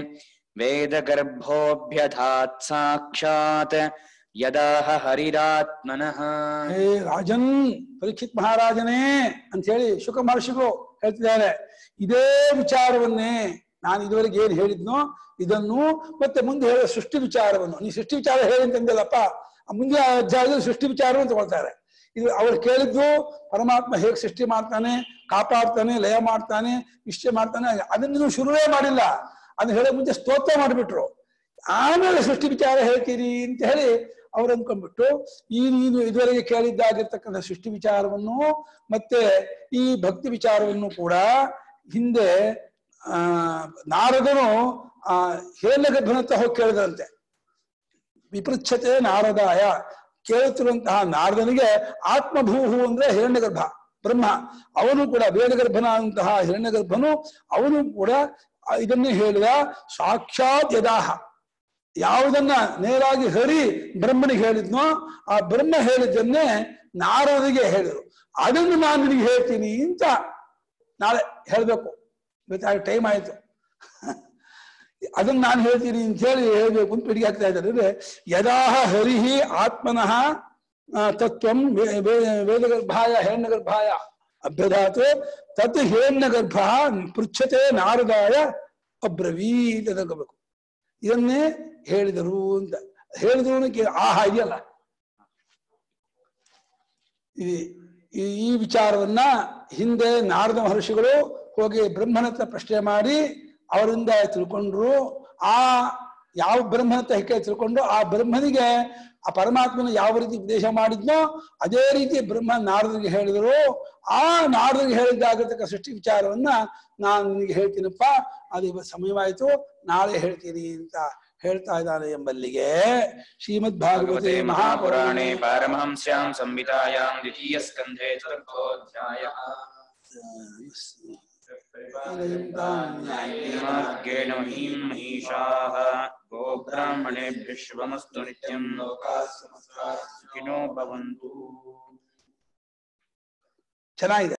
वेदगर्भोऽभ्यधात् साक्षात् यदाह हरिरात्मनः ಹೇ ರಾಜನ್ ಪರೀಕ್ಷಿತ್ ಮಹಾರಾಜನೇ ಅಂತ ಹೇಳಿ ಶುಕ ಮಹರ್ಷಿಗಳು ಹೇಳ್ತಿದ್ದಾರೆ ಇದೇ ವಿಚಾರವನ್ನೇ ನಾನು ಇದುವರೆಗೆ ಏನ್ ಹೇಳಿದ್ನೋ ಇದನ್ನು ಮತ್ತೆ ಮುಂದೆ ಹೇಳೋ ಸೃಷ್ಟಿ ವಿಚಾರವನ್ನು ನೀ ಸೃಷ್ಟಿ ವಿಚಾರ ಹೇಳಿ ಅಂತಂದಿಲ್ಲಪ್ಪ ಆ ಮುಂದೆ ಆ ಅಧ್ಯಾಯದಲ್ಲಿ ಸೃಷ್ಟಿ ವಿಚಾರವನ್ನು ತಗೊಳ್ತಾರೆ ಇದು ಅವ್ರು ಕೇಳಿದ್ದು ಪರಮಾತ್ಮ ಹೇಗೆ ಸೃಷ್ಟಿ ಮಾಡ್ತಾನೆ ಕಾಪಾಡ್ತಾನೆ ಲಯ ಮಾಡ್ತಾನೆ ನಿಶ್ಚಯ ಮಾಡ್ತಾನೆ ಅದನ್ನ ನೀವು ಶುರುವೇ ಮಾಡಿಲ್ಲ ಅದನ್ನ ಹೇಳೋ ಮುಂಚೆ ಸ್ತೋತ್ರ ಮಾಡಿಬಿಟ್ರು ಆಮೇಲೆ ಸೃಷ್ಟಿ ವಿಚಾರ ಹೇಳ್ತೀರಿ ಅಂತ ಹೇಳಿ ಅವ್ರು ಅಂದ್ಕೊಂಡ್ಬಿಟ್ಟು ಈ ನೀನು ಇದುವರೆಗೆ ಕೇಳಿದ್ದಾಗಿರ್ತಕ್ಕಂಥ ಸೃಷ್ಟಿ ವಿಚಾರವನ್ನು ಮತ್ತೆ ಈ ಭಕ್ತಿ ವಿಚಾರವನ್ನು ಕೂಡ ಹಿಂದೆ ಆ ನಾರದನು ಆ ಹೇಳಗರ್ಭನ ಹತ್ರ ಹೋಗಿ ಕೇಳಿದ್ರಂತೆ ವಿಪೃಚ್ಛತೆ ನಾರದಾಯ ಕೇಳುತ್ತಿರುವಂತಹ ನಾರದನಿಗೆ ಆತ್ಮಭೂಹು ಅಂದ್ರೆ ಹಿರಣ್ಯಗರ್ಭ ಬ್ರಹ್ಮ ಅವನು ಕೂಡ ವೇದಗರ್ಭನಾದಂತಹ ಹಿರಣ್ಯಗರ್ಭನು ಅವನು ಕೂಡ ಆ ಇದನ್ನೇ ಹೇಳಿದ ಸಾಕ್ಷಾತ್ ಯದಾಹ ಯಾವುದನ್ನ ನೇರಾಗಿ ಹರಿ ಬ್ರಹ್ಮನಿಗೆ ಹೇಳಿದ್ನೋ ಆ ಬ್ರಹ್ಮ ಹೇಳಿದ್ದನ್ನೇ ನಾರದರಿಗೆ ಹೇಳಿದರು ಅದನ್ನು ನಾನು ನಿನಗೆ ಹೇಳ್ತೀನಿ ಅಂತ ನಾಳೆ ಹೇಳ್ಬೇಕು ಇವತ್ತು ಟೈಮ್ ಆಯ್ತು ಅದನ್ನ ನಾನು ಹೇಳ್ತೀನಿ ಅಂತ ಹೇಳಿ ಹೇಳ್ಬೇಕು ಅಂತ ಪಿಡಿಗೆ ಹಾಕ್ತಾ ಇದ್ದಾರೆ ಅಂದ್ರೆ ಯದಾಹ ಹರಿಹಿ ಆತ್ಮನಃ ಆ, ತತ್ವಂ ವೇ- ವೇ- ವೇದಗರ್ಭಾಯ ಹಿರಣ್ಯಗರ್ಭಾಯ ಅಭ್ಯಧಾತು ತತ್ ಹಿರಣ್ಯಗರ್ಭ ಪೃಚ್ಛತೆ ನಾರದಾಯ ಅಬ್ರವೀತ್ ಅಂತ ತಗೋಬೇಕು ಇದನ್ನೇ ಹೇಳಿದರು ಅಂತ ಹೇಳಿದ್ರು ಅನ್ನೋಕೆ ಆಹಾ ಇದೆಯಲ್ಲ ಈ- ಈ ಈ ವಿಚಾರವನ್ನ ಹಿಂದೆ ನಾರದ ಮಹರ್ಷಿಗಳು ಹೋಗಿ ಬ್ರಹ್ಮನ ಹತ್ರ ಪ್ರಶ್ನೆ ಮಾಡಿ ಅವರಿಂದ ತಿಳ್ಕೊಂಡ್ರು ಆ ಯಾವ ಬ್ರಹ್ಮನ ಹತ್ರ ಹೆಕ್ಕೆ ತಿಳ್ಕೊಂಡು ಆ ಬ್ರಹ್ಮನಿಗೆ ಆ ಪರಮಾತ್ಮನ ಯಾವ ರೀತಿ ಉಪದೇಶ ಮಾಡಿದ್ನೋ ಅದೇ ರೀತಿ ಬ್ರಹ್ಮ ನಾರದರಿಗೆ ಹೇಳಿದರು ಆ ನಾರದರಿಗೆ ಹೇಳಿದ್ದಾಗತಕ್ಕ ಸೃಷ್ಟಿ ವಿಚಾರವನ್ನ ನಾನು ನಿನಗೆ ಹೇಳ್ತೀನಪ್ಪ ಅದು ಇವತ್ತು ಸಮಯವಾಯಿತು ನಾಳೆ ಹೇಳ್ತೀನಿ ಅಂತ ಹೇಳ್ತಾ ಇದ್ದಾನೆ ಎಂಬಲ್ಲಿಗೆ ಶ್ರೀಮದ್ ಭಾಗವತೆ भगवते ಮಹಾಪುರಾಣೆ महापुराणे पारमहंस्यां संहितायां द्वितीयस्कन्धे चतुर्थोऽध्यायः मार्गेण महीं महिषाः गोब्राह्मणेभ्यः शुभमस्तु नित्यं सुखिनो भवन्तु ಚೆನ್ನಾಗಿದೆ